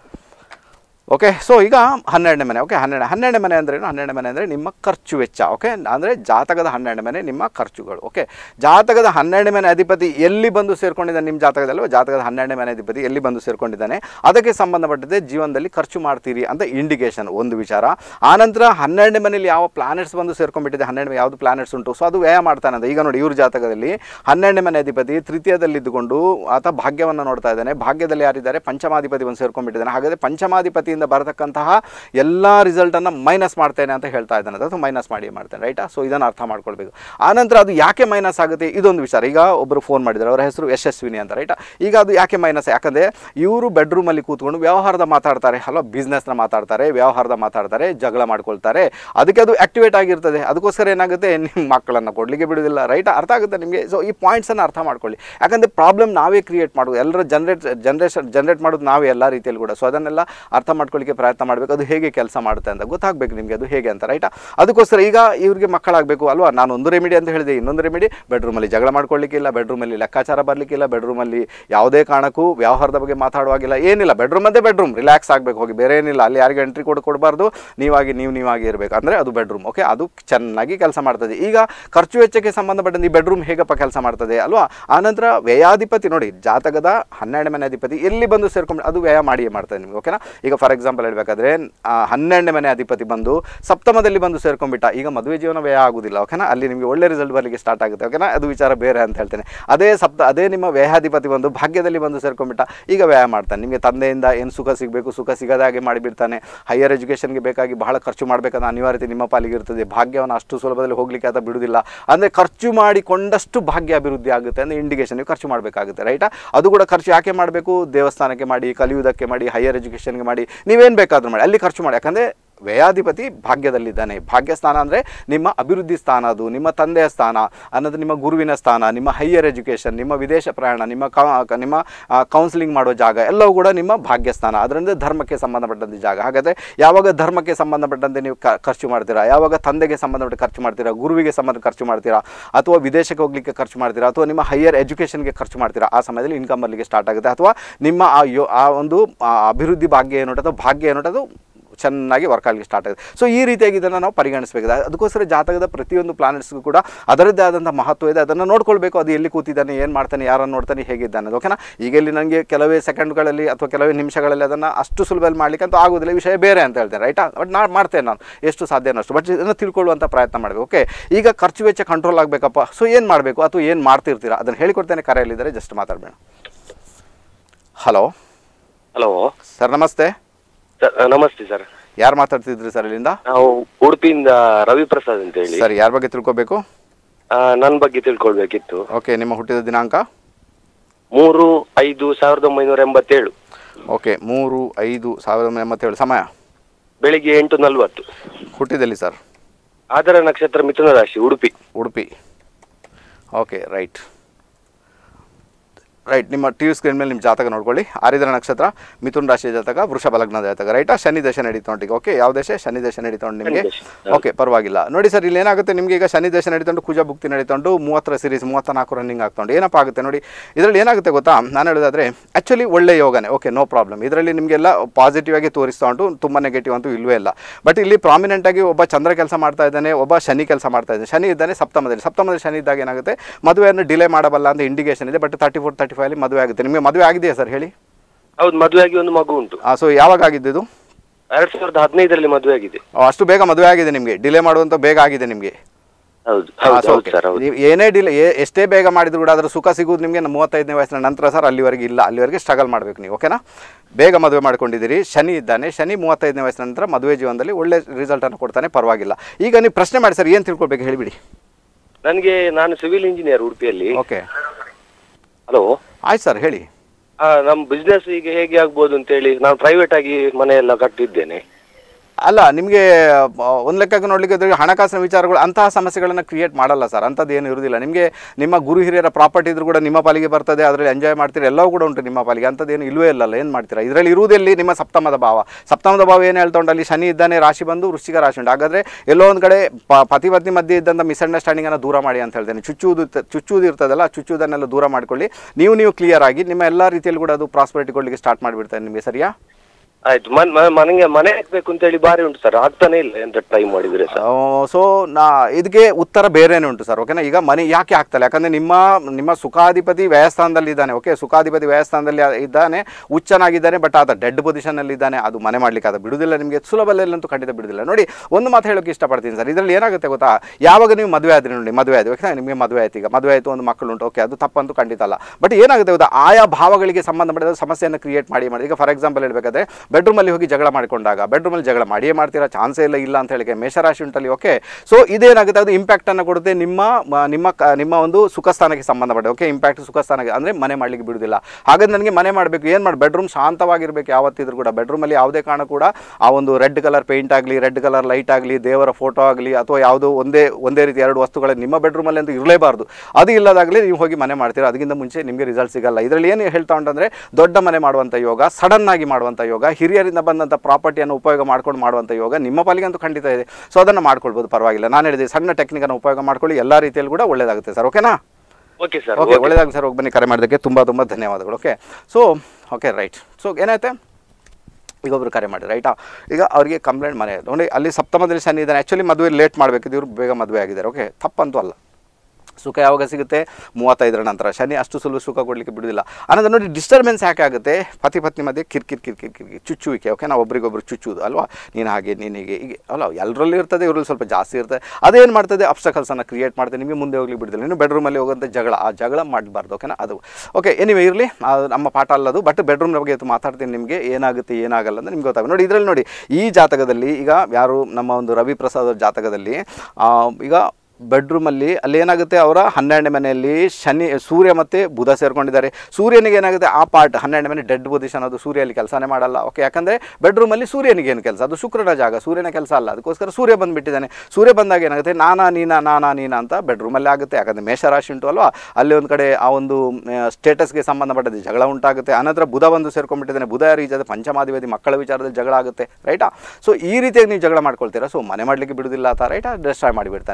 [SPEAKER 1] okay so ಈಗ ಹನ್ನೆರಡನೇ ಮನೆ ಓಕೆ ಹನ್ನೆರಡು ಹನ್ನೆರಡನೇ ಮನೆ ಅಂದ್ರೇನು ಹನ್ನೆರಡನೇ ಮನೆ ಅಂದರೆ ನಿಮ್ಮ ಖರ್ಚು ವೆಚ್ಚ ಓಕೆ ಅಂದರೆ ಜಾತಕದ ಹನ್ನೆರಡನೇ ಮನೆ ನಿಮ್ಮ ಖರ್ಚುಗಳು ಓಕೆ ಜಾತಕದ ಹನ್ನೆರಡನೇ ಮನೆ ಅಧಿಪತಿ ಎಲ್ಲಿ ಬಂದು ಸೇರ್ಕೊಂಡಿದ್ದಾನೆ ನಿಮ್ಮ ಜಾತಕದಲ್ಲಿ ಜಾತಕದ ಹನ್ನೆರಡನೇ ಮನೆ ಅಧಿಪತಿ ಎಲ್ಲಿ ಬಂದು ಸೇರ್ಕೊಂಡಿದ್ದಾನೆ ಅದಕ್ಕೆ ಸಂಬಂಧಪಟ್ಟಂತೆ ಜೀವನದಲ್ಲಿ ಖರ್ಚು ಮಾಡ್ತೀರಿ ಅಂತ ಇಂಡಿಕೇಶನ್ ಒಂದು ವಿಚಾರ ಆನಂತರ ಹನ್ನೆರಡನೇ ಮನೆಯಲ್ಲಿ ಯಾವ ಪ್ಲಾನೆಟ್ಸ್ ಬಂದು ಸೇರ್ಕೊಂಡ್ಬಿಟ್ಟಿದೆ ಹನ್ನೆರಡು ಯಾವುದು ಪ್ಲಾನೆಟ್ಸ್ ಉಂಟು ಸೊ ಅದು ವ್ಯಯ ಮಾಡ್ತಾನೆ ಅಂತ ಈಗ ನೋಡಿ ಇವ್ರ ಜಾತಕದಲ್ಲಿ ಹನ್ನೆರಡನೇ ಮನೆ ಅಧಿಪತಿ ತೃತೀಯದಲ್ಲಿದ್ದುಕೊಂಡು ಆತ ಭಾಗ್ಯವನ್ನು ನೋಡ್ತಾ ಇದ್ದಾನೆ ಭಾಗ್ಯದಲ್ಲಿ ಯಾರಿದ್ದಾರೆ ಪಂಚಮಾಧಿಪತಿ ಬಂದು ಸೇರ್ಕೊಂಡ್ಬಿಟ್ಟಿದ್ದಾನೆ ಹಾಗಾದರೆ ಪಂಚಮಾಧಿಪತಿಯಿಂದ ಬರತಕ್ಕಂತಹ ಎಲ್ಲ ರಿಸಲ್ಟನ್ನು ಮೈನಸ್ ಮಾಡ್ತೇನೆ ಅಂತ ಹೇಳ್ತಾ ಇದ್ದಾನೆ ಅದು ಮೈನಸ್ ಮಾಡಿ ಮಾಡ್ತೇನೆ ರೈಟಾ ಸೊ ಇದನ್ನು ಅರ್ಥ ಮಾಡ್ಕೊಳ್ಬೇಕು ಆನಂತರ ಅದು ಯಾಕೆ ಮೈನಸ್ ಆಗುತ್ತೆ ಇದೊಂದು ವಿಚಾರ ಈಗ ಒಬ್ಬರು ಫೋನ್ ಮಾಡಿದ್ದಾರೆ ಅವರ ಹೆಸರು ಯಶಸ್ವಿನಿ ಅಂತ ರೈಟಾ ಈಗ ಅದು ಯಾಕೆ ಮೈನಸ್ ಯಾಕಂದರೆ ಇವರು ಬೆಡ್ರೂಮಲ್ಲಿ ಕೂತ್ಕೊಂಡು ವ್ಯವಹಾರದ ಮಾತಾಡ್ತಾರೆ ಅಲ್ವಾ ಬಿಸ್ನೆಸ್ನ ಮಾತಾಡ್ತಾರೆ ವ್ಯವಹಾರದ ಮಾತಾಡ್ತಾರೆ ಜಗಳ ಮಾಡ್ಕೊಳ್ತಾರೆ ಅದಕ್ಕೆ ಅದು ಆಕ್ಟಿವೇಟ್ ಆಗಿರ್ತದೆ ಅದಕ್ಕೋಸ್ಕರ ಏನಾಗುತ್ತೆ ನಿಮ್ಮ ಮಕ್ಕಳನ್ನು ಕೊಡಲಿಕ್ಕೆ ಬಿಡೋದಿಲ್ಲ ರೈಟ್ ಅರ್ಥ ಆಗುತ್ತೆ ನಿಮಗೆ ಸೊ ಈ ಪಾಯಿಂಟ್ಸನ್ನು ಅರ್ಥ ಮಾಡ್ಕೊಳ್ಳಿ ಯಾಕಂದರೆ ಪ್ರಾಬ್ಲಮ್ ನಾವೇ ಕ್ರಿಯೇಟ್ ಮಾಡೋದು ಎಲ್ಲರ ಜನರೇಟ್ ಜನ್ರೇಷನ್ ಜನರೇಟ್ ಮಾಡೋದು ನಾವೇ ಎಲ್ಲ ರೀತಿಯಲ್ಲಿ ಕೂಡ ಸೊ ಅದನ್ನೆಲ್ಲ ಅರ್ಥ ಮಾಡ್ಕೊಳ್ಳಿಕ್ಕೆ ಪ್ರಯತ್ನ ಮಾಡಬೇಕು ಅದು ಹೇಗೆ ಕೆಲಸ ಮಾಡುತ್ತೆ ಅಂತ ಗೊತ್ತಾಗಬೇಕು ನಿಮಗೆ ಅದು ಹೇಗೆ ಅಂತ ರೈಟಾ ಅದಕ್ಕೋಸ್ಕರ ಈಗ ಇವ್ರಿಗೆ ಮಕ್ಕಳಾಗಬೇಕು ಅಲ್ವಾ ನಾನು ಒಂದು ರೆಮಿಡಿ ಅಂತ ಹೇಳಿದೆ ಇನ್ನೊಂದು ರೆಮಿಡಿ ಬೆಡ್ರೂಮಲ್ಲಿ ಜಗಳ ಮಾಡ್ಕೊಳ್ಳಿಕ್ಕಿಲ್ಲ ಬೆಡ್ರೂಮಲ್ಲಿ ಲೆಕ್ಕಾಚಾರ ಬರಲಿಕ್ಕಿಲ್ಲ ಬೆಡ್ರೂಮಲ್ಲಿ ಯಾವುದೇ ಕಾರಣಕ್ಕೂ ವ್ಯವಹಾರದ ಬಗ್ಗೆ ಮಾತಾಡುವಾಗಿಲ್ಲ ಏನಿಲ್ಲ ಬೆಡ್ರೂಮ್ ಅದೇ ಬೆಡ್ರೂಮ್ ರಿಲ್ಯಾಕ್ಸ್ ಆಗಬೇಕು ಹೋಗಿ ಬೇರೆ ಏನಿಲ್ಲ ಅಲ್ಲಿ ಯಾರಿಗೆ ಎಂಟ್ರಿ ಕೊಡು ಕೊಡಬಾರ್ದು ನೀವಾಗಿ ನೀವು ನೀವಾಗಿ ಇರಬೇಕು ಅಂದರೆ ಅದು ಬೆಡ್ರೂಮ್ ಓಕೆ ಅದು ಚೆನ್ನಾಗಿ ಕೆಲಸ ಮಾಡ್ತದೆ ಈಗ ಖರ್ಚು ವೆಚ್ಚಕ್ಕೆ ಸಂಬಂಧಪಟ್ಟಂತೆ ಈ ಬೆಡ್ರೂಮ್ ಹೇಗಪ್ಪ ಕೆಲಸ ಮಾಡ್ತದೆ ಅಲ್ವಾ ಆನಂತರ ವ್ಯಯಾಧಿಪತಿ ನೋಡಿ ಜಾತಕದ ಹನ್ನೆರಡು ಮನೆ ಅಧಿಪತಿ ಎಲ್ಲಿ ಬಂದು ಸೇರ್ಕೊಂಡು ಅದು ವ್ಯಯ ಮಾಡಿಯೇ ಮಾಡ್ತದೆ ನಿಮಗೆ ಓಕೆನಾ ಈಗ ಫಾರ್ ಎಕ್ಸಾಂಪಲ್ ಹೇಳಬೇಕಾದ್ರೆ ಹನ್ನೆರಡನೇ ಮನೆ ಅಧಿಪತಿ ಬಂದು ಸಪ್ತಮದಲ್ಲಿ ಬಂದು ಸೇರ್ಕೊಂಡ್ಬಿಟ್ಟ ಈಗ ಮದುವೆ ಜೀವನ ವ್ಯಯ ಆಗುದಿಲ್ಲ ಓಕೆನಾ ಅಲ್ಲಿ ನಿಮಗೆ ಒಳ್ಳೆ ರಿಸಲ್ಟ್ ಬರಲಿಕ್ಕೆ ಸ್ಟಾರ್ಟ್ ಆಗುತ್ತೆ ಓಕೆನಾ ಅದು ವಿಚಾರ ಬೇರೆ ಅಂತ ಹೇಳ್ತೇನೆ ಅದೇ ಸಪ್ತ ಅದೇ ನಿಮ್ಮ ವ್ಯಯಾಧಿಪತಿ ಬಂದು ಭಾಗ್ಯದಲ್ಲಿ ಬಂದು ಸೇರ್ಕೊಂಡ್ಬಿಟ್ಟ ಈಗ ವ್ಯಯ ಮಾಡ್ತಾನೆ ನಿಮಗೆ ತಂದೆಯಿಂದ ಏನು ಸುಖ ಸಿಗಬೇಕು ಸುಖ ಸಿಗದ ಹಾಗೆ ಮಾಡಿಬಿಡ್ತಾನೆ ಹೈಯರ್ ಎಜುಕೇಷನ್ಗೆ ಬೇಕಾಗಿ ಬಹಳ ಖರ್ಚು ಮಾಡಬೇಕಂತ ಅನಿವಾರ್ಯತೆ ನಿಮ್ಮ ಪಾಲಿಗೆ ಇರ್ತದೆ ಭಾಗ್ಯವನ್ನು ಅಷ್ಟು ಸುಲಭದಲ್ಲಿ ಹೋಗ್ಲಿಕ್ಕೆ ಆತ ಬಿಡುವುದಿಲ್ಲ ಅಂದರೆ ಖರ್ಚು ಮಾಡಿಕೊಂಡಷ್ಟು ಭಾಗ್ಯ ಅಭಿವೃದ್ಧಿ ಆಗುತ್ತೆ ಅಂದರೆ ಇಂಡಿಕೇಶನ್ ನೀವು ಖರ್ಚು ಮಾಡಬೇಕಾಗುತ್ತೆ ರೈಟಾ ಅದು ಕೂಡ ಖರ್ಚು ಯಾಕೆ ಮಾಡಬೇಕು ದೇವಸ್ಥಾನಕ್ಕೆ ಮಾಡಿ ಕಲಿಯುವುದಕ್ಕೆ ಮಾಡಿ ಹೈಯರ್ ಎಜುಕೇಷನ್ಗೆ ಮಾಡಿ ನೀವೇನು ಬೇಕಾದರೂ ಮಾಡಿ ಅಲ್ಲಿ ಖರ್ಚು ಮಾಡಿ ಯಾಕಂದರೆ ವ್ಯಯಾಧಿಪತಿ ಭಾಗ್ಯದಲ್ಲಿದ್ದಾನೆ ಭಾಗ್ಯಸ್ಥಾನ ಅಂದರೆ ನಿಮ್ಮ ಅಭಿವೃದ್ಧಿ ಸ್ಥಾನ ಅದು ನಿಮ್ಮ ತಂದೆಯ ಸ್ಥಾನ ಅನ್ನೋದು ನಿಮ್ಮ ಗುರುವಿನ ಸ್ಥಾನ ನಿಮ್ಮ ಹೈಯರ್ ಎಜುಕೇಷನ್ ನಿಮ್ಮ ವಿದೇಶ ಪ್ರಯಾಣ ನಿಮ್ಮ ಕೌ ನಿಮ್ಮ ಕೌನ್ಸಿಲಿಂಗ್ ಮಾಡೋ ಜಾಗ ಎಲ್ಲವೂ ಕೂಡ ನಿಮ್ಮ ಭಾಗ್ಯಸ್ಥಾನ ಅದರಿಂದ ಧರ್ಮಕ್ಕೆ ಸಂಬಂಧಪಟ್ಟಂಥ ಜಾಗ ಹಾಗಾದರೆ ಯಾವಾಗ ಧರ್ಮಕ್ಕೆ ಸಂಬಂಧಪಟ್ಟಂತೆ ನೀವು ಕ- ಖರ್ಚು ಮಾಡ್ತೀರಾ ಯಾವಾಗ ತಂದೆಗೆ ಸಂಬಂಧಪಟ್ಟ ಖರ್ಚು ಮಾಡ್ತೀರಾ ಗುರುವಿಗೆ ಸಂಬಂಧ ಖರ್ಚು ಮಾಡ್ತೀರಾ ಅಥವಾ ವಿದೇಶಕ್ಕೆ ಹೋಗಲಿಕ್ಕೆ ಖರ್ಚು ಮಾಡ್ತೀರಾ ಅಥವಾ ನಿಮ್ಮ ಹೈಯರ್ ಎಜುಕೇಷನ್ಗೆ ಖರ್ಚು ಮಾಡ್ತೀರಾ ಆ ಸಮಯದಲ್ಲಿ ಇನ್ಕಮ್ ಬರಲಿಕ್ಕೆ ಸ್ಟಾರ್ಟ್ ಆಗುತ್ತೆ ಅಥವಾ ನಿಮ್ಮ ಆ ಯೋ ಆ ಒಂದು ಆ ಅಭಿವೃದ್ಧಿ ಭಾಗ್ಯ ಏನು ಅಥವಾ ಭಾಗ್ಯ ಏನು ಅದು ಚೆನ್ನಾಗಿ ವರ್ಕ್ ಆಗಲಿಕ್ಕೆ ಸ್ಟಾರ್ಟ್ ಆಗಿದೆ ಸೊ ಈ ರೀತಿಯಾಗಿ ಇದನ್ನು ನಾವು ಪರಿಗಣಿಸಬೇಕಾಗಿದೆ ಅದಕ್ಕೋಸ್ಕರ ಜಾತಕದ ಪ್ರತಿಯೊಂದು ಪ್ಲಾನೆಟ್ಸ್ಗೂ ಕೂಡ ಅದರದ್ದೇ ಆದಂಥ ಮಹತ್ವ ಇದೆ ಅದನ್ನು ನೋಡ್ಕೊಳ್ಬೇಕು ಅದು ಎಲ್ಲಿ ಕೂತಿದ್ದಾನೆ ಏನು ಮಾಡ್ತಾನೆ ಯಾರನ್ನು ನೋಡ್ತಾನೆ ಹೇಗಿದ್ದಾನೆ ಅದು ಓಕೆನಾ ಈಗ ಇಲ್ಲಿ ನನಗೆ ಕೆಲವೇ ಸೆಕೆಂಡ್ಗಳಲ್ಲಿ ಅಥವಾ ಕೆಲವೇ ನಿಮಿಷಗಳಲ್ಲಿ ಅದನ್ನು ಅಷ್ಟು ಸುಲಭದಲ್ಲಿ ಮಾಡ್ಲಿಕ್ಕೆ ಅಂತೂ ಆಗೋದಿಲ್ಲ ವಿಷಯ ಬೇರೆ ಅಂತ ಹೇಳ್ತೇನೆ ರೈಟಾ ಬಟ್ ನಾನು ಮಾಡ್ತೇನೆ ನಾನು ಎಷ್ಟು ಸಾಧ್ಯನೋ ಅಷ್ಟು ಬಟ್ ಇದನ್ನು ತಿಳ್ಕೊಳ್ಳುವಂಥ ಪ್ರಯತ್ನ ಮಾಡಬೇಕು ಓಕೆ ಈಗ ಖರ್ಚು ವೆಚ್ಚ ಕಂಟ್ರೋಲ್ ಆಗಬೇಕಪ್ಪ ಸೊ ಏನು ಮಾಡಬೇಕು ಅಥವಾ ಏನು ಮಾಡ್ತಿರ್ತೀರಾ ಅದನ್ನು ಹೇಳಿಕೊಡ್ತೇನೆ ಕರೆಯಲ್ಲಿದ್ದರೆ ಜಸ್ಟ್ ಮಾತಾಡಬೇಡ ಹಲೋ
[SPEAKER 6] ಹಲೋ
[SPEAKER 1] ಸರ್ ನಮಸ್ತೆ
[SPEAKER 6] ಸರ್ ನಮಸ್ತೆ ಸರ್
[SPEAKER 1] ಯಾರು ಮಾತಾಡ್ತಿದ್ರಿ ಸರ್ ಇಲ್ಲಿಂದ
[SPEAKER 6] ನಾವು ಉಡುಪಿಯಿಂದ ರವಿ ಪ್ರಸಾದ್ ಅಂತ ಹೇಳಿ
[SPEAKER 1] ಸರ್ ಯಾರ ಬಗ್ಗೆ ತಿಳ್ಕೊಬೇಕು
[SPEAKER 6] ನನ್ನ ಬಗ್ಗೆ ತಿಳ್ಕೊಳ್ಬೇಕಿತ್ತು
[SPEAKER 1] ಓಕೆ ನಿಮ್ಮ ಹುಟ್ಟಿದ ದಿನಾಂಕ
[SPEAKER 6] ಮೂರು ಐದು ಸಾವಿರದ ಒಂಬೈನೂರ ಎಂಬತ್ತೇಳು
[SPEAKER 1] ಓಕೆ ಮೂರು ಐದು ಸಾವಿರದ ಒಂಬೈನೂರ ಎಂಬತ್ತೇಳು ಸಮಯ
[SPEAKER 6] ಬೆಳಿಗ್ಗೆ ಎಂಟು ನಲ್ವತ್ತು
[SPEAKER 1] ಹುಟ್ಟಿದಲ್ಲಿ ಸರ್
[SPEAKER 6] ಆದರ ನಕ್ಷತ್ರ ಮಿಥುನ ರಾಶಿ Udupi
[SPEAKER 1] Udupi okay right right ನಿಮ್ಮ ಟಿ ವಿ ಸ್ಕ್ರೀನ್ ಮೇಲೆ ನಿಮ್ಮ ಜಾತಕ ನೋಡ್ಕೊಳ್ಳಿ ಆರಿದ್ರ ನಕ್ಷತ್ರ ಮಿಥುನ್ ರಾಶಿಯ ಜಾತಕ ವೃಷಭ ಲಗ್ನದ ಜಾತಕ ರೈಟಾ ಶನಿ ದಶೆ ನಡೀತಾ ಉಂಟು ಓಕೆ ಯಾವ ದಶೆ ಶನಿ ದಶೆ ನಡೀತಾ ಉಂಟು ನಿಮಗೆ
[SPEAKER 6] ಶನಿ ದಶೆ, ಹೌದು.
[SPEAKER 1] ಓಕೆ ಪರವಾಗಿಲ್ಲ ನೋಡಿ ಸರ್ ಇಲ್ಲಿ ಏನಾಗುತ್ತೆ ನಿಮಗೆ ಈಗ ಶನಿ ದಶೆ ನಡೀತಾ ಉಂಟು ಕುಜ ಭುಕ್ತಿ ನಡೀತಾ ಉಂಟು ಮೂವತ್ತರ ಸೀರೀಸ್ ಮೂವತ್ತ ನಾಲ್ಕು ರನ್ನಿಂಗ್ ಆಗ್ತಾ ಉಂಟು ಏನಪ್ಪ ಆಗುತ್ತೆ ನೋಡಿ ಇದರಲ್ಲಿ ಏನಾಗುತ್ತೆ ಗೊತ್ತಾ ನಾನು ಹೇಳೋದಾದ್ರೆ ಆ್ಯಕ್ಚುಲಿ ಒಳ್ಳೆ ಯೋಗನೇ ಓಕೆ ನೋ ಪ್ರಾಬ್ಲಮ್ ಇದರಲ್ಲಿ ನಿಮಗೆಲ್ಲ ಪಾಸಿಟಿವ್ ಆಗಿ ತೋರಿಸ್ತಾ ಉಂಟು ತುಂಬ ನೆಗೆಟಿವ್ ಅಂತೂ ಇಲ್ವೇ ಇಲ್ಲ ಬಟ್ ಇಲ್ಲಿ ಪ್ರಾಮಿನೆಂಟ್ ಆಗಿ ಒಬ್ಬ ಚಂದ್ರ ಕೆಲಸ ಮಾಡ್ತಾ ಇದ್ದಾನೆ ಒಬ್ಬ ಶನಿ ಕೆಲಸ ಮಾಡ್ತಾ ಇದ್ದಾನೆ ಶನಿ ಇದ್ದಾನೆ ಸಪ್ತಮದಲ್ಲಿ ಸಪ್ತಮದಲ್ಲಿ ಶನಿ ಇದ್ದಾಗ ಏನಾಗುತ್ತೆ ಮದುವೆಯನ್ನು ಡಿಲೇ ಮಾಡಬಲ್ಲ ಅಂತ ಇಂಡಿಕೇಶನ್ ಇದೆ ಬಟ್ ತರ್ಟಿ ಫೋರ್ ತರ್ಟಿ ಫೈವಲ್ಲಿ ಮದುವೆ ಆಗುತ್ತೆ ನಿಮಗೆ ಮದುವೆ ಆಗಿದೆಯಾ ಸರ್ ಹೇಳಿ
[SPEAKER 6] ಹೌದು ಮದುವೆ ಆಗಿ ಒಂದು ಮಗು ಉಂಟು
[SPEAKER 1] ಸೊ ಯಾವಾಗ ಆಗಿದ್ದು
[SPEAKER 6] ಎರಡ್ ಸಾವಿರದ ಹದಿನೈದರಲ್ಲಿ ಮದುವೆ ಆಗಿದೆ
[SPEAKER 1] ಅಷ್ಟು ಬೇಗ ಮದುವೆ ಆಗಿದೆ ನಿಮಗೆ ಡಿಲೇ ಮಾಡುವಂಥ ಬೇಗ ಆಗಿದೆ ನಿಮಗೆ
[SPEAKER 6] ಹೌದು
[SPEAKER 1] ಆ,
[SPEAKER 6] ಹೌದು
[SPEAKER 1] so
[SPEAKER 6] ಹೌದು
[SPEAKER 1] okay.
[SPEAKER 6] ಸರ್ ಹೌದು
[SPEAKER 1] ನೀವು ಏನೇ ಡಿಲೇ ಎಷ್ಟೇ ಬೇಗ ಮಾಡಿದ್ರು ಕೂಡ ಅದರ ಸುಖ ಸಿಗೋದು ನಿಮಗೆ ಮೂವತ್ತೈದನೇ ವಯಸ್ಸಿನ ನಂತರ ಸರ್ ಅಲ್ಲಿವರೆಗೆ ಇಲ್ಲ ಅಲ್ಲಿವರೆಗೆ ಸ್ಟ್ರಗಲ್ ಮಾಡಬೇಕು ನೀವು ಓಕೆನಾ ಬೇಗ ಮದುವೆ ಮಾಡ್ಕೊಂಡಿದ್ದೀರಿ ಶನಿ ಇದ್ದಾನೆ ಶನಿ ಮೂವತ್ತೈದನೇ ವಯಸ್ಸಿನ ನಂತರ ಮದುವೆ ಜೀವನದಲ್ಲಿ ಒಳ್ಳೆ ರಿಸಲ್ಟನ್ನು ಕೊಡ್ತಾನೆ ಪರವಾಗಿಲ್ಲ ಈಗ ನೀವು ಪ್ರಶ್ನೆ ಮಾಡಿ ಸರ್ ಏನು ತಿಳ್ಕೊಳ್ಬೇಕು ಹೇಳಿಬಿಡಿ
[SPEAKER 6] ನನಗೆ ನಾನು ಸಿವಿಲ್ ಇಂಜಿನಿಯರ್ ಉಡುಪಿಯಲ್ಲಿ
[SPEAKER 1] ಓಕೆ
[SPEAKER 6] ಹಲೋ
[SPEAKER 1] ಆಯ್ತು ಸರ್ ಹೇಳಿ
[SPEAKER 6] ನಮ್ಮ ಬಿಸ್ನೆಸ್ ಈಗ ಹೇಗೆ ಆಗ್ಬೋದು ಅಂತ ಹೇಳಿ ನಾನು ಪ್ರೈವೇಟ್ ಆಗಿ ಮನೆ ಎಲ್ಲ ಕಟ್ಟಿದ್ದೇನೆ
[SPEAKER 1] ಅಲ್ಲ ನಿಮಗೆ ಒಂದು ಲೆಕ್ಕಕ್ಕೆ ನೋಡ್ಲಿಕ್ಕೆ ಹೋದ್ರೆ ಹಣಕಾಸಿನ ವಿಚಾರಗಳು ಅಂತಹ ಸಮಸ್ಯೆಗಳನ್ನು ಕ್ರಿಯೇಟ್ ಮಾಡಲ್ಲ ಸರ್ ಅಂಥದ್ದು ಏನು ಇರುವುದಿಲ್ಲ ನಿಮಗೆ ನಿಮ್ಮ ಗುರು ಹಿರಿಯರ ಪ್ರಾಪರ್ಟಿ ಇದ್ರೂ ಕೂಡ ನಿಮ್ಮ ಪಾಲಿಗೆ ಬರ್ತದೆ ಅದರಲ್ಲಿ ಎಂಜಾಯ್ ಮಾಡ್ತೀರಿ ಎಲ್ಲವೂ ಕೂಡ ಉಂಟು ನಿಮ್ಮ ಪಾಲಿಗೆ ಅಂಥದ್ದು ಏನು ಇಲ್ವೇ ಇಲ್ಲಲ್ಲ ಏನು ಮಾಡ್ತೀರಾ ಇದರಲ್ಲಿ ಇರುವುದೆಲ್ಲಿ ನಿಮ್ಮ ಸಪ್ತಮದ ಭಾವ ಸಪ್ತಮದ ಭಾವ ಏನು ಹೇಳ್ತಾ ಉಂಟು ಅಲ್ಲಿ ಶನಿ ಇದ್ದಾನೆ ರಾಶಿ ಬಂದು ವೃಶ್ಚಿಕ ರಾಶಿ ಉಂಟು ಹಾಗಾದರೆ ಎಲ್ಲೋ ಒಂದು ಕಡೆ ಪ ಪತಿ ಪತ್ನಿ ಮಧ್ಯೆ ಇದ್ದಂಥ ಮಿಸ್ಅಂಡರ್ಸ್ಟ್ಯಾಂಡಿಂಗನ್ನು ದೂರ ಮಾಡಿ ಅಂತ ಹೇಳ್ತೇನೆ ಚುಚ್ಚುವುದು ಇರ್ತ- ಚುಚ್ಚುವುದು ಇರ್ತದಲ್ಲ ಚುಚ್ಚುವುದನ್ನೆಲ್ಲ ದೂರ ಮಾಡ್ಕೊಳ್ಳಿ ನೀವು ನೀವು ಕ್ಲಿಯರ್ ಆಗಿ ನಿಮ್ಮ ಎಲ್ಲ ರೀತಿಯಲ್ಲಿ ಕೂಡ ಅದು ಪ್ರಾಸ್ಪರಿಟಿ ಕೊಡಲಿಕ್ಕೆ ಸ್ಟಾರ್ಟ್ ಮಾಡಿಬಿಡ್ತಾರೆ ನಿಮಗೆ ಸರಿಯಾ
[SPEAKER 6] ಆಯ್ತು ಮನ್ ಮ- ಮನೆಗೆ ಮನೆ ಹಾಕ್ಬೇಕು ಅಂತ ಹೇಳಿ ಬಾರಿ ಉಂಟು ಸರ್ ಆಗ್ತಾನೆ ಇಲ್ಲ ಎಂತ ಟ್ರೈ ಮಾಡಿದ್ರೆ ಸರ್
[SPEAKER 1] ಸೊ ನಾ ಇದಕ್ಕೆ ಉತ್ತರ ಬೇರೆನೇ ಉಂಟು ಸರ್ ಓಕೆನಾ ಈಗ ಮನೆ ಯಾಕೆ ಆಗ್ತಲ್ಲ ಯಾಕಂದರೆ ನಿಮ್ಮ ನಿಮ್ಮ ಸುಖಾಧಿಪತಿ ವ್ಯಯಸ್ಥಾನದಲ್ಲಿ ಇದ್ದಾನೆ ಓಕೆ ಸುಖಾಧಿಪತಿ ವ್ಯಯಸ್ಥಾನದಲ್ಲಿ ಆ- ಇದ್ದಾನೆ ಉಚ್ಚನಾಗಿದ್ದಾನೆ ಬಟ್ ಆತ ಡೆಡ್ ಪೊಸಿಷನಲ್ಲಿ ಇದ್ದಾನೆ ಅದು ಮನೆ ಮಾಡ್ಲಿಕ್ಕೆ ಅದು ಬಿಡುವುದಿಲ್ಲ ನಿಮಗೆ ಸುಲಭದಲ್ಲಂತೂ ಖಂಡಿತ ಬಿಡುವುದಿಲ್ಲ ನೋಡಿ ಒಂದು ಮಾತು ಹೇಳೋಕೆ ಇಷ್ಟಪಡ್ತೀನಿ ಸರ್ ಇದರಲ್ಲಿ ಏನಾಗುತ್ತೆ ಗೊತ್ತಾ ಯಾವಾಗ ನೀವು ಮದುವೆ ಆದ್ರಿ ನೋಡಿ ಮದುವೆ ಆಯ್ತು ಯಾಕಂದ್ರೆ ನಿಮಗೆ ಮದುವೆ ಆಯ್ತು ಈಗ ಮದುವೆ ಆಯಿತು ಒಂದು ಮಕ್ಕಳು ಉಂಟು ಓಕೆ ಅದು ತಪ್ಪಂತೂ ಖಂಡಿತ ಅಲ್ಲ ಬಟ್ ಏನಾಗುತ್ತೆ ಗೊತ್ತಾ ಆಯಾ ಭಾವಗಳಿಗೆ ಸಂಬಂಧಪಟ್ಟಿದ ಸಮಸ್ಯೆಯನ್ನು ಕ್ರಿಯೇಟ್ ಮಾಡಿ ಮಾಡಿ ಈಗ ಫಾರ್ ಎಕ್ಸಾಂಪಲ್ ಹೇಳಬೇಕಾದ್ರೆ ಬೆಡ್ರೂಮಲ್ಲಿ ಹೋಗಿ ಜಗಳ ಮಾಡಿಕೊಂಡಾಗ ಬೆಡ್ರೂಮಲ್ಲಿ ಜಗಳ ಮಾಡಿಯೇ ಮಾಡ್ತೀರಾ ಚಾನ್ಸೇ ಇಲ್ಲ ಇಲ್ಲ ಅಂತ ಹೇಳಿಕೆ ಮೇಷರಾಶಿ ಉಂಟಲ್ಲಿ ಓಕೆ ಸೊ ಇದೇನಾಗುತ್ತೆ ಅದು ಇಂಪ್ಯಾಕ್ಟನ್ನು ಕೊಡುತ್ತೆ ನಿಮ್ಮ ಮ- ನಿಮ್ಮ ಕ- ನಿಮ್ಮ ಒಂದು ಸುಖ ಸ್ಥಾನಕ್ಕೆ ಸಂಬಂಧಪಟ್ಟ ಓಕೆ ಇಂಪ್ಯಾಕ್ಟ್ ಸುಖ ಸ್ಥಾನಕ್ಕೆ ಅಂದರೆ ಮನೆ ಮಾಡಲಿಕ್ಕೆ ಬಿಡುವುದಿಲ್ಲ ಹಾಗಾದ್ರೆ ನನಗೆ ಮನೆ ಮಾಡಬೇಕು ಏನು ಮಾಡಿ ಬೆಡ್ರೂಮ್ ಶಾಂತವಾಗಿರಬೇಕು ಯಾವತ್ತಿದ್ರು ಕೂಡ ಬೆಡ್ರೂಮಲ್ಲಿ ಯಾವುದೇ ಕಾರಣ ಕೂಡ ಆ ಒಂದು ರೆಡ್ ಕಲರ್ ಪೇಂಟ್ ಆಗಲಿ ರೆಡ್ ಕಲರ್ ಲೈಟ್ ಆಗಲಿ ದೇವರ ಫೋಟೋ ಆಗಲಿ ಅಥವಾ ಯಾವುದೋ ಒಂದೇ ಒಂದೇ ರೀತಿ ಎರಡು ವಸ್ತುಗಳು ನಿಮ್ಮ ಬೆಡ್ರೂಮಲ್ಲಿ ಅಂತೂ ಇರಲೇಬಾರ್ದು ಅದು ಇಲ್ಲದಾಗಲೇ ನೀವು ಹೋಗಿ ಮನೆ ಮಾಡ್ತೀರಾ ಅದಕ್ಕಿಂತ ಮುಂಚೆ ನಿಮಗೆ ರಿಸಲ್ಟ್ ಸಿಗಲ್ಲ ಇದರಲ್ಲಿ ಏನು ಹೇಳ್ತಾ ಉಂಟಂದರೆ ದೊಡ್ಡ ಮನೆ ಮಾಡುವಂಥ ಯೋಗ ಸಡನ್ ಆಗಿ ಮಾಡುವಂಥ ಯೋಗ ಹಿರಿಯರಿಂದ ಬಂದಂಥ ಪ್ರಾಪರ್ಟಿಯನ್ನು ಉಪಯೋಗ ಮಾಡ್ಕೊಂಡು ಮಾಡುವಂಥ ಯೋಗ ನಿಮ್ಮ ಪಾಲಿಗಂತೂ ಖಂಡಿತ ಇದೆ ಸೊ ಅದನ್ನು ಮಾಡ್ಕೊಳ್ಬೋದು ಪರವಾಗಿಲ್ಲ ನಾನು ಹೇಳಿದೆ ಸಣ್ಣ ಟೆಕ್ನಿಕನ್ನು ಉಪಯೋಗ ಮಾಡ್ಕೊಳ್ಳಿ ಎಲ್ಲ ರೀತಿಯಲ್ಲಿ ಕೂಡ ಒಳ್ಳೆಯದಾಗುತ್ತೆ ಸರ್ ಓಕೆನಾ
[SPEAKER 6] ಓಕೆ ಸರ್
[SPEAKER 1] ಓಕೆ ಒಳ್ಳೆಯದಾಗಲಿ ಸರ್ ಹೋಗಿ ಬನ್ನಿ ಕರೆ ಮಾಡೋದಕ್ಕೆ ತುಂಬ ತುಂಬ ಧನ್ಯವಾದಗಳು okay so okay right so ಏನಾಯ್ತೆ ಈಗ ಒಬ್ರು ಕರೆ ಮಾಡಿ ರೈಟಾ ಈಗ ಅವರಿಗೆ ಕಂಪ್ಲೇಂಟ್ ಮನೆ ನೋಡಿ ಅಲ್ಲಿ ಸಪ್ತಮದಲ್ಲಿ ಶನಿ ಇದ್ದಾನೆ ಆ್ಯಕ್ಚುಲಿ ಮದುವೆ ಲೇಟ್ ಮಾಡಬೇಕಿದ್ದು ಇವರು ಬೇಗ ಮದುವೆ ಆಗಿದ್ದಾರೆ ಓಕೆ ತಪ್ಪಂತೂ ಅಲ್ಲ ಸುಖ ಯಾವಾಗ ಸಿಗುತ್ತೆ ಮೂವತ್ತೈದರ ನಂತರ ಶನಿ ಅಷ್ಟು ಸುಲಭ ಸುಖ ಕೊಡಲಿಕ್ಕೆ ಬಿಡುವುದಿಲ್ಲ ಅನ್ನೋದು ನೋಡಿ ಡಿಸ್ಟರ್ಬೆನ್ಸ್ ಯಾಕೆ ಆಗುತ್ತೆ ಪತಿ ಪತ್ನಿ ಮಧ್ಯೆ ಕಿರ್ಕಿರ್ ಕಿರ್ಕಿರ್ ಕಿರ್ಕಿರ್ ಚುಚ್ಚುವಿಕೆ ಓಕೆ ನಾವು ಒಬ್ರಿಗೊಬ್ರು ಚುಚ್ಚುವುದು ಅಲ್ವಾ ನೀನು ಹಾಗೆ ನೀನು ಹೀಗೆ ಹೀಗೆ ಅಲ್ಲ ಎಲ್ಲರಲ್ಲಿ ಇರ್ತದೆ ಇವರಲ್ಲಿ ಸ್ವಲ್ಪ ಜಾಸ್ತಿ ಇರ್ತದೆ ಅದೇನು ಮಾಡ್ತದೆ ಅಬ್ಸ್ಟಕಲ್ಸನ್ನು ಕ್ರಿಯೇಟ್ ಮಾಡ್ತದೆ ನಿಮಗೆ ಮುಂದೆ ಹೋಗ್ಲಿಕ್ಕೆ ಬಿಡುದಿಲ್ಲ ನೀನು ಬೆಡ್ರೂಮಲ್ಲಿ ಹೋಗೋಂಥ ಜಗಳ ಆ ಜಗಳ ಮಾಡಬಾರ್ದು ಓಕೆನಾ ಅದು ಓಕೆ ಎನಿವೆ ಇರಲಿ ನಮ್ಮ ಪಾಠ ಅಲ್ಲದು ಬಟ್ ಬೆಡ್ರೂಮ್ ಬಗ್ಗೆ ಇವತ್ತು ಮಾತಾಡ್ತೀನಿ ನಿಮಗೆ ಏನಾಗುತ್ತೆ ಏನಾಗಲ್ಲ ಅಂತ ನಿಮ್ಗೆ ಗೊತ್ತಾಗುತ್ತೆ ನೋಡಿ ಇದರಲ್ಲಿ ನೋಡಿ ಈ ಜಾತಕದಲ್ಲಿ ಈಗ ಯಾರು ನಮ್ಮ ಒಂದು ರವಿ ಪ್ರಸಾದ್ ಅವ್ರ ಜಾತಕದಲ್ಲಿ ಆ, ಈಗ ಬೆಡ್ರೂಮಲ್ಲಿ ಅಲ್ಲಿ ಏನಾಗುತ್ತೆ ಅವರ ಹನ್ನೆರಡನೇ ಮನೆಯಲ್ಲಿ ಶನಿ ಸೂರ್ಯ ಮತ್ತು ಬುಧ ಸೇರ್ಕೊಂಡಿದ್ದಾರೆ ಸೂರ್ಯನಿಗೆ ಏನಾಗುತ್ತೆ ಆ ಪಾರ್ಟ್ ಹನ್ನೆರಡನೇ ಮನೆ ಡೆಡ್ ಪೊಸಿಷನ್ ಅದು ಸೂರ್ಯ ಅಲ್ಲಿ ಕೆಲಸನೇ ಮಾಡಲ್ಲ ಓಕೆ ಯಾಕಂದರೆ ಬೆಡ್ರೂಮಲ್ಲಿ ಸೂರ್ಯನಿಗೆ ಏನು ಕೆಲಸ ಅದು ಶುಕ್ರನ ಜಾಗ ಸೂರ್ಯನ ಕೆಲಸ ಅಲ್ಲ ಅದಕ್ಕೋಸ್ಕರ ಸೂರ್ಯ ಬಂದುಬಿಟ್ಟಿದ್ದಾನೆ ಸೂರ್ಯ ಬಂದಾಗ ಏನಾಗುತ್ತೆ ನಾನಾ ನೀನಾ ನಾನಾ ನೀನಾ ಅಂತ ಬೆಡ್ರೂಮಲ್ಲಿ ಆಗುತ್ತೆ ಯಾಕಂದರೆ ಮೇಷರಾಶಿ ಉಂಟು ಅಲ್ವಾ ಅಲ್ಲಿ ಒಂದು ಕಡೆ ಆ ಒಂದು ಸ್ಟೇಟಸ್ಗೆ ಸಂಬಂಧಪಟ್ಟದ್ದು ಜಗಳ ಉಂಟಾಗುತ್ತೆ ಅನಂತರ ಬುಧ ಬಂದು ಸೇರ್ಕೊಂಡ್ಬಿಟ್ಟಿದ್ದಾನೆ ಬುಧ ಯಾರು ಈಜಾದ ಪಂಚಮಾಧಿಪತಿ ಮಕ್ಕಳ ವಿಚಾರದಲ್ಲಿ ಜಗಳ ಆಗುತ್ತೆ ರೈಟಾ ಸೊ ಈ ರೀತಿಯಾಗಿ ನೀವು ಜಗಳ ಮಾಡ್ಕೊಳ್ತೀರಾ ಸೊ ಮನೆ ಮಾಡಲಿಕ್ಕೆ ಬಿಡುವುದಿಲ್ಲ ಆತ ರೈಟಾ ಡಿಸ್ಟ್ರಾಯ್ ಮಾಡಿಬಿಡ್ತಾನೆ ಸೊ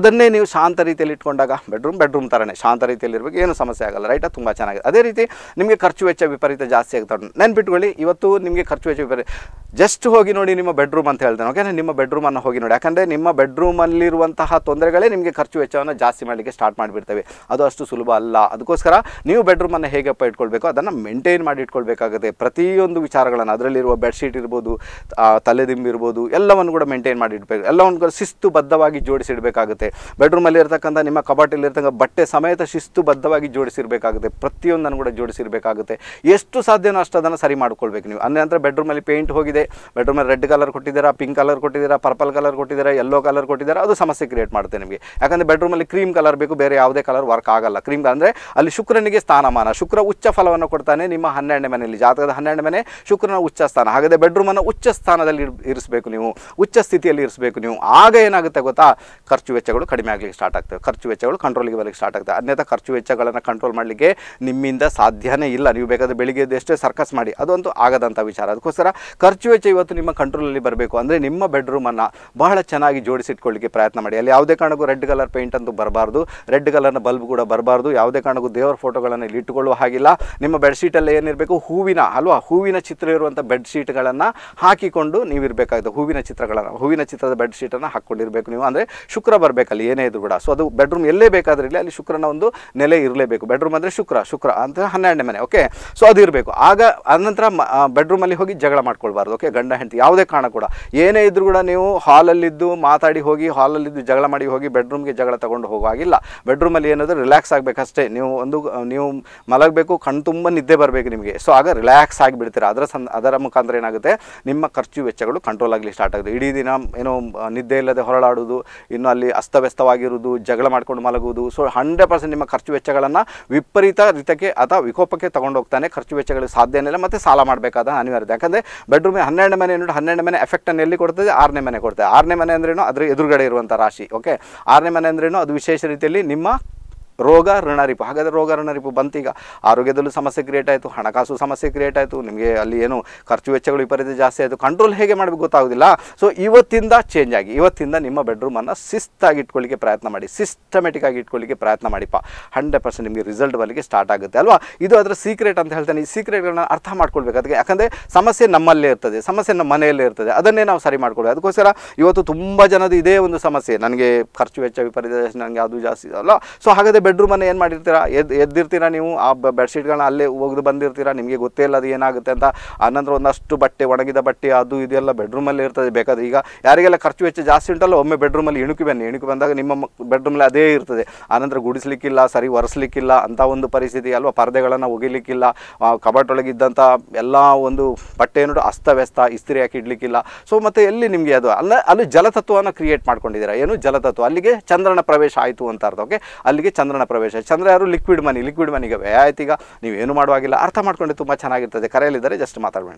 [SPEAKER 1] ಅದನ್ನೇ ನೀವು ಶಾಂತ ರೀತಿಯಲ್ಲಿ ಇಟ್ಕೊಂಡಾಗ ಬೆಡ್ರೂಮ್ ಬೆಡ್ರೂಮ್ ಥರನೇ ಶಾಂತ ರೀತಿಯಲ್ಲಿ ಇರಬೇಕು ಏನು ಸಮಸ್ಯೆ ಆಗಲ್ಲ ರೈಟಾ ತುಂಬ ಚೆನ್ನಾಗಿದೆ ಅದೇ ರೀತಿ ನಿಮಗೆ ಖರ್ಚು ವೆಚ್ಚ ವಿಪರೀತ ಜಾಸ್ತಿ ಆಗ್ತಾ ಉಂಟು ನೆನ್ಪಿಟ್ಕೊಳ್ಳಿ ಇವತ್ತು ನಿಮಗೆ ಖರ್ಚು ವೆಚ್ಚ ವಿಪರೀತ ಜಸ್ಟ್ ಹೋಗಿ ನೋಡಿ ನಿಮ್ಮ ಬೆಡ್ರೂಮ್ ಅಂತ ಹೇಳ್ತೇನೆ ಓಕೆ ನಿಮ್ಮ ಬೆಡ್ರೂಮನ್ನು ಹೋಗಿ ನೋಡಿ ಯಾಕಂದರೆ ನಿಮ್ಮ ಬೆಡ್ರೂಮಲ್ಲಿರುವಂತಹ ತೊಂದರೆಗಳೇ ನಿಮಗೆ ಖರ್ಚು ವೆಚ್ಚವನ್ನು ಜಾಸ್ತಿ ಮಾಡಲಿಕ್ಕೆ ಸ್ಟಾರ್ಟ್ ಮಾಡಿಬಿಡ್ತವೆ ಅದು ಅಷ್ಟು ಸುಲಭ ಅಲ್ಲ ಅದಕ್ಕೋಸ್ಕರ ನೀವು ಬೆಡ್ರೂಮನ್ನು ಹೇಗಪ್ಪ ಇಟ್ಕೊಳ್ಬೇಕು ಅದನ್ನು ಮೇಂಟೈನ್ ಮಾಡಿ ಇಟ್ಕೊಳ್ಬೇಕಾಗುತ್ತೆ ಪ್ರತಿಯೊಂದು ವಿಚಾರಗಳನ್ನು ಅದರಲ್ಲಿರುವ ಬೆಡ್ಶೀಟ್ ಇರ್ಬೋದು ಆ, ತಲೆದಿಂಬು ಇರ್ಬೋದು ಎಲ್ಲವನ್ನು ಕೂಡ ಮೇಂಟೈನ್ ಮಾಡಿ ಇಡಬೇಕು ಎಲ್ಲವನ್ನು ಕೂಡ ಶಿಸ್ತುಬದ್ಧವಾಗಿ ಜೋಡಿಸಿಡಬೇಕಾಗುತ್ತೆ ಬೆಡ್ರೂಮಲ್ಲಿ ಇರ್ತಕ್ಕಂಥ ನಿಮ್ಮ ಕಬಾಟಲ್ಲಿ ಇರ್ತಕ್ಕಂಥ ಬಟ್ಟೆ ಸಮೇತ ಶಿಸ್ತುಬದ್ಧವಾಗಿ ಜೋಡಿಸಿರಬೇಕಾಗುತ್ತೆ ಪ್ರತಿಯೊಂದನ್ನು ಕೂಡ ಜೋಡಿಸಿರಬೇಕಾಗುತ್ತೆ ಎಷ್ಟು ಸಾಧ್ಯನೋ ಅಷ್ಟು ಅದನ್ನು ಸರಿ ಮಾಡ್ಕೊಳ್ಬೇಕು ನೀವು ಅಂದರೆ ನಂತರ ಬೆಡ್ರೂಮಲ್ಲಿ ಪೇಂಟ್ ಹೋಗಿದೆ ಬೆಡ್ರೂಮಲ್ಲಿ ರೆಡ್ ಕಲರ್ ಕೊಟ್ಟಿದ್ದೀರಾ ಪಿಂಕ್ ಕಲರ್ ಕೊಟ್ಟಿದ್ದೀರಾ ಪರ್ಪಲ್ ಕಲರ್ ಕೊಟ್ಟಿದ್ದೀರಾ ಯೆಲ್ಲೋ ಕಲರ್ ಕೊಟ್ಟಿದ್ದೀರಾ ಅದು ಸಮಸ್ಯೆ ಕ್ರಿಯೇಟ್ ಮಾಡುತ್ತೆ ನಿಮಗೆ ಯಾಕಂದರೆ ಬೆಡ್ರೂಮಲ್ಲಿ ಕ್ರೀಮ್ ಕಲರ್ ಬೇಕು ಬೇರೆ ಯಾವುದೇ ಕಲರ್ ವರ್ಕ್ ಆಗಲ್ಲ ಕ್ರೀಮ್ ಅಂದರೆ ಅಲ್ಲಿ ಶುಕ್ರನಿಗೆ ಸ್ಥಾನಮಾನ ಶುಕ್ರ ಉಚ್ಚ ಫಲವನ್ನು ಕೊಡ್ತಾನೆ ನಿಮ್ಮ ಹನ್ನೆರಡನೇ ಮನೆಯಲ್ಲಿ ಜಾತಕದ ಹನ್ನೆರಡನೇ ಮನೆ ಶುಕ್ರನ ಉಚ್ಚ ಸ್ಥಾನ ಹಾಗಾದರೆ ಬೆಡ್ರೂಮನ್ನು ಉಚ್ಚ ಸ್ಥಾನದಲ್ಲಿ ಇರ್- ಇರಿಸಬೇಕು ನೀವು ಉಚ್ಚ ಸ್ಥಿತಿಯಲ್ಲಿ ಇರಿಸಬೇಕು ನೀವು ಆಗ ಏನಾಗುತ್ತೆ ಗೊತ್ತಾ ಖರ್ಚು ವೆಚ್ಚಗಳು ಕಡಿಮೆ ಆಗಲಿಕ್ಕೆ ಸ್ಟಾರ್ಟ್ ಆಗ್ತವೆ ಖರ್ಚು ವೆಚ್ಚಗಳು ಕಂಟ್ರೋಲಿಗೆ ಬರಲಿಕ್ಕೆ ಸ್ಟಾರ್ಟ್ ಆಗ್ತವೆ ಅನ್ಯथा ಖರ್ಚು ವೆಚ್ಚಗಳನ್ನು ಕಂಟ್ರೋಲ್ ಮಾಡಲಿಕ್ಕೆ ನಿಮ್ಮಿಂದ ಸಾಧ್ಯನೇ ಇಲ್ಲ ನೀವು ಬೇಕಾದರೆ ಬೆಳಿಗ್ಗೆ ಎದ್ದು ಎಷ್ಟೇ ಸರ್ಕಸ್ ಮಾಡಿ ಅದಂತೂ ಆಗದಂಥ ವಿಚಾರ ಅದಕ್ಕೋಸ್ಕರ ಖರ್ಚು ವೆಚ್ಚ ಇವತ್ತು ನಿಮ್ಮ ಕಂಟ್ರೋಲಲ್ಲಿ ಬರಬೇಕು ಅಂದರೆ ನಿಮ್ಮ ಬೆಡ್ರೂಮನ್ನು ಬಹಳ ಚೆನ್ನಾಗಿ ಜೋಡಿಸಿಟ್ಕೊಳ್ಳಿಕ್ಕೆ ಪ್ರಯತ್ನ ಮಾಡಿ ಅಲ್ಲಿ ಯಾವುದೇ ಕಾರಣಕ್ಕೂ ರೆಡ್ ಕಲರ್ ಪೇಂಟ್ ಅಂತೂ ಬರಬಾರ್ದು ರೆಡ್ ಕಲರ್ನ ಬಲ್ಬ್ ಕೂಡ ಬರಬಾರ್ದು ಯಾವುದೇ ಕಾರಣಕ್ಕೂ ದೇವರ ಫೋಟೋಗಳನ್ನು ಇಲ್ಲಿ ಇಟ್ಟುಕೊಳ್ಳುವ ಹಾಗಿಲ್ಲ ನಿಮ್ಮ ಬೆಡ್ಶೀಟಲ್ಲಿ ಏನಿರಬೇಕು ಹೂವಿನ ಅಲ್ವಾ ಹೂವಿನ ಚಿತ್ರ ಇರುವಂಥ ಬೆಡ್ಶೀಟ್ಗಳನ್ನು ಹಾಕಿಕೊಂಡು ನೀವು ಇರಬೇಕಾಗುತ್ತೆ ಹೂವಿನ ಚಿತ್ರಗಳನ್ನು ಹೂವಿನ ಚಿತ್ರದ ಬೆಡ್ಶೀಟನ್ನು ಹಾಕ್ಕೊಂಡಿರಬೇಕು ನೀವು ಅಂದರೆ ಶುಕ್ರ ಬರಬೇಕಲ್ಲಿ ಏನೇ ಇದ್ರು ಕೂಡ ಸೊ ಅದು ಬೆಡ್ರೂಮ್ ಎಲ್ಲೇ ಬೇಕಾದ್ರೆ ಇರಲಿ ಅಲ್ಲಿ ಶುಕ್ರನ ಒಂದು ನೆಲೆ ಇರಲೇಬೇಕು ಬೆಡ್ರೂಮ್ ಅಂದರೆ ಶುಕ್ರ ಶುಕ್ರ ಅಂತ ಹನ್ನೆರಡನೇ ಮನೆ ಓಕೆ ಸೊ ಅದು ಇರಬೇಕು ಆಗ ಅನಂತರ ಬೆಡ್ರೂಮಲ್ಲಿ ಹೋಗಿ ಜಗಳ ಮಾಡ್ಕೊಳ್ಬಾರ್ದು ಓಕೆ ಗಂಡ ಹೆಂಡತಿ ಯಾವುದೇ ಕಾರಣ ಕೂಡ ಏನೇ ಇದ್ರೂ ಕೂಡ ನೀವು ಹಾಲಲ್ಲಿದ್ದು ಮಾತಾಡಿ ಹೋಗಿ ಹಾಲಲ್ಲಿದ್ದು ಜಗಳ ಮಾಡಿ ಹೋಗಿ ಬೆಡ್ರೂಮ್ಗೆ ಜಗಳ ತಗೊಂಡು ಹೋಗುವಾಗಿಲ್ಲ ಬೆಡ್ರೂಮಲ್ಲಿ ಏನಾದರೂ ರಿಲ್ಯಾಕ್ಸ್ ಆಗಬೇಕಷ್ಟೇ ನೀವು ಒಂದು ನೀವು ಮಲಗಬೇಕು ಕಣ್ಣು ತುಂಬ ನಿದ್ದೆ ಬರಬೇಕು ನಿಮಗೆ ಸೊ ಆಗ ರಿಲ್ಯಾಕ್ಸ್ ಆಗಿಬಿಡ್ತೀರ ಅದರ ಸಂ ಅದರ ಮುಖಾಂತರ ಏನಾಗುತ್ತೆ ನಿಮ್ಮ ಖರ್ಚು ವೆಚ್ಚಗಳು ಕಂಟ್ರೋಲ್ ಆಗಲಿ ಸ್ಟಾರ್ಟ್ ಆಗುತ್ತೆ ಇಡೀ ದಿನ ಏನೋ ಆ, ನಿದ್ದೆ ಇಲ್ಲದೆ ಹೊರಳಾಡುವುದು ಇನ್ನು ಅಲ್ಲಿ ಅಸ್ತವ್ಯಸ್ತವಾಗಿರುವುದು ಜಗಳ ಮಾಡ್ಕೊಂಡು ಮಲಗುವುದು ಸೊ ಹಂಡ್ರೆಡ್ ಪರ್ಸೆಂಟ್ ನಿಮ್ಮ ಖರ್ಚು ವೆಚ್ಚಗಳನ್ನು ವಿಪರೀತ ರೀತಿಗೆ ಅಥವಾ ವಿಕೋಪಕ್ಕೆ ತಗೊಂಡು ಹೋಗ್ತಾನೆ ಖರ್ಚು ವೆಚ್ಚಗಳಿಗೆ ಸಾಧ್ಯನೇ ಇಲ್ಲ ಮತ್ತು ಸಾಲ ಮಾಡಬೇಕಾದ ಅನಿವಾರ್ಯತೆ ಯಾಕಂದರೆ ಬೆಡ್ರೂಮ್ ಹನ್ನೆರಡು ಮನೆ ನೋಡಿ ಹನ್ನೆರಡು ಮನೆ ಎಫೆಕ್ಟನ್ನು ಎಲ್ಲಿ ಕೊಡ್ತದೆ ಆರನೇ ಮನೆ ಕೊಡ್ತದೆ ಆರನೇ ಮನೆ ಅಂದ್ರೇನು ಅದ್ರ ಎದುರುಗಡೆ ಇರುವಂಥ ರಾಶಿ ಓಕೆ ಆರನೇ ಮನೆ ಅಂದ್ರೇನು ಅದು ವಿಶೇಷ ರೀತಿಯಲ್ಲಿ ನಿಮ್ಮ ರೋಗ ಋಣರಿಪು ಹಾಗಾದರೆ ರೋಗ ಋಣರಿಪು ಬಂತೀಗ ಆರೋಗ್ಯದಲ್ಲೂ ಸಮಸ್ಯೆ ಕ್ರಿಯೇಟ್ ಆಯಿತು ಹಣಕಾಸು ಸಮಸ್ಯೆ ಕ್ರಿಯೇಟ್ ಆಯಿತು ನಿಮಗೆ ಅಲ್ಲಿ ಏನು ಖರ್ಚು ವೆಚ್ಚಗಳು ವಿಪರೀತ ಜಾಸ್ತಿ ಆಯಿತು ಕಂಟ್ರೋಲ್ ಹೇಗೆ ಮಾಡಬೇಕು ಗೊತ್ತಾಗೋದಿಲ್ಲ ಸೊ ಇವತ್ತಿಂದ ಚೇಂಜ್ ಆಗಿ ಇವತ್ತಿಂದ ನಿಮ್ಮ ಬೆಡ್ರೂಮನ್ನು ಶಿಸ್ತಾಗಿ ಇಟ್ಕೊಳ್ಳಿಕ್ಕೆ ಪ್ರಯತ್ನ ಮಾಡಿ ಸಿಸ್ಟಮೆಟಿಕ್ ಆಗಿ ಇಟ್ಕೊಳ್ಳಿಕ್ಕೆ ಪ್ರಯತ್ನ ಮಾಡಿಪ್ಪ ಹಂಡ್ರೆಡ್ ಪರ್ಸೆಂಟ್ ನಿಮಗೆ ರಿಸಲ್ಟ್ ಬರಲಿಕ್ಕೆ ಸ್ಟಾರ್ಟ್ ಆಗುತ್ತೆ ಅಲ್ವಾ ಇದು ಅದರ ಸೀಕ್ರೆಟ್ ಅಂತ ಹೇಳ್ತಾನೆ ಈ ಸೀಕ್ರೆಟ್ಗಳನ್ನ ಅರ್ಥ ಮಾಡ್ಕೊಳ್ಬೇಕು ಅದಕ್ಕೆ ಯಾಕಂದರೆ ಸಮಸ್ಯೆ ನಮ್ಮಲ್ಲೇ ಇರ್ತದೆ ಸಮಸ್ಯೆ ನಮ್ಮ ಮನೆಯಲ್ಲೇ ಇರ್ತದೆ ಅದನ್ನೇ ನಾವು ಸರಿ ಮಾಡ್ಕೊಳ್ಬೇಕು ಅದಕ್ಕೋಸ್ಕರ ಇವತ್ತು ತುಂಬ ಜನದ ಇದೇ ಒಂದು ಸಮಸ್ಯೆ ನನಗೆ ಖರ್ಚು ವೆಚ್ಚ ವಿಪರೀತ ಜಾಸ್ತಿ ನನಗೆ ಅದು ಜಾಸ್ತಿ ಅಲ್ಲ ಸೊ ಹಾಗಾದರೆ ಬೆಡ್ರೂಮನ್ನು ಏನು ಮಾಡಿರ್ತೀರಾ ಎದ್ದು ಎದ್ದಿರ್ತೀರಾ ನೀವು ಆ ಬೆಡ್ಶೀಟ್ಗಳನ್ನ ಅಲ್ಲೇ ಒಗೆದು ಬಂದಿರ್ತೀರಾ ನಿಮಗೆ ಗೊತ್ತೇ ಇಲ್ಲ ಅದು ಏನಾಗುತ್ತೆ ಅಂತ ಆನಂತರ ಒಂದಷ್ಟು ಬಟ್ಟೆ ಒಣಗಿದ ಬಟ್ಟೆ ಅದು ಇದೆಲ್ಲ ಬೆಡ್ರೂಮಲ್ಲಿ ಇರ್ತದೆ ಬೇಕಾದ್ರೆ ಈಗ ಯಾರಿಗೆಲ್ಲ ಖರ್ಚು ವೆಚ್ಚ ಜಾಸ್ತಿ ಉಂಟಲ್ಲ ಒಮ್ಮೆ ಬೆಡ್ರೂಮಲ್ಲಿ ಇಣುಕಿ ಬನ್ನಿ ಇಣುಕಿ ಬಂದಾಗ ನಿಮ್ಮ ಬೆಡ್ರೂಮಲ್ಲಿ ಅದೇ ಇರ್ತದೆ ಆನಂತರ ಗುಡಿಸ್ಲಿಕ್ಕಿಲ್ಲ ಸರಿ ಒರೆಸ್ಲಿಕ್ಕಿಲ್ಲ ಅಂತ ಒಂದು ಪರಿಸ್ಥಿತಿ ಅಲ್ವಾ ಪರದೆಗಳನ್ನು ಒಗಿಲಿಕ್ಕಿಲ್ಲ ಕಬಾಟ್ ಒಳಗಿದ್ದಂಥ ಎಲ್ಲ ಒಂದು ಬಟ್ಟೆ ನೋಡಿ ಅಸ್ತವ್ಯಸ್ತ ಇಸ್ತ್ರಿ ಹಾಕಿ ಇಡ್ಲಿಕ್ಕಿಲ್ಲ ಸೊ ಮತ್ತೆ ಎಲ್ಲಿ ನಿಮಗೆ ಅದು ಅಲ್ಲ ಅಲ್ಲಿ ಜಲತತ್ವವನ್ನು ಕ್ರಿಯೇಟ್ ಮಾಡ್ಕೊಂಡಿದ್ದೀರಾ ಏನು ಜಲತತ್ವ ಅಲ್ಲಿಗೆ ಚಂದ್ರನ ಪ್ರವೇಶ ಆಯಿತು ಅಂತ ಅರ್ಥ ಓಕೆ ಅಲ್ಲಿಗೆ ಚಂದ್ರನ ಪ್ರವೇಶ ಚಂದ್ರ ಯಾರು ಲಿಕ್ವಿಡ್ ಮನಿ ಲಿಕ್ವಿಡ್ ಮನಿಗೆ ಆಯ್ತು ಈಗ ನೀವೇನು ಮಾಡುವಾಗಿಲ್ಲ ಅರ್ಥ ಮಾಡ್ಕೊಂಡೆ ತುಂಬ ಚೆನ್ನಾಗಿರ್ತದೆ ಕರೆಯಲ್ಲಿದ್ದರೆ ಜಸ್ಟ್ ಮಾತಾಡಬೇಡ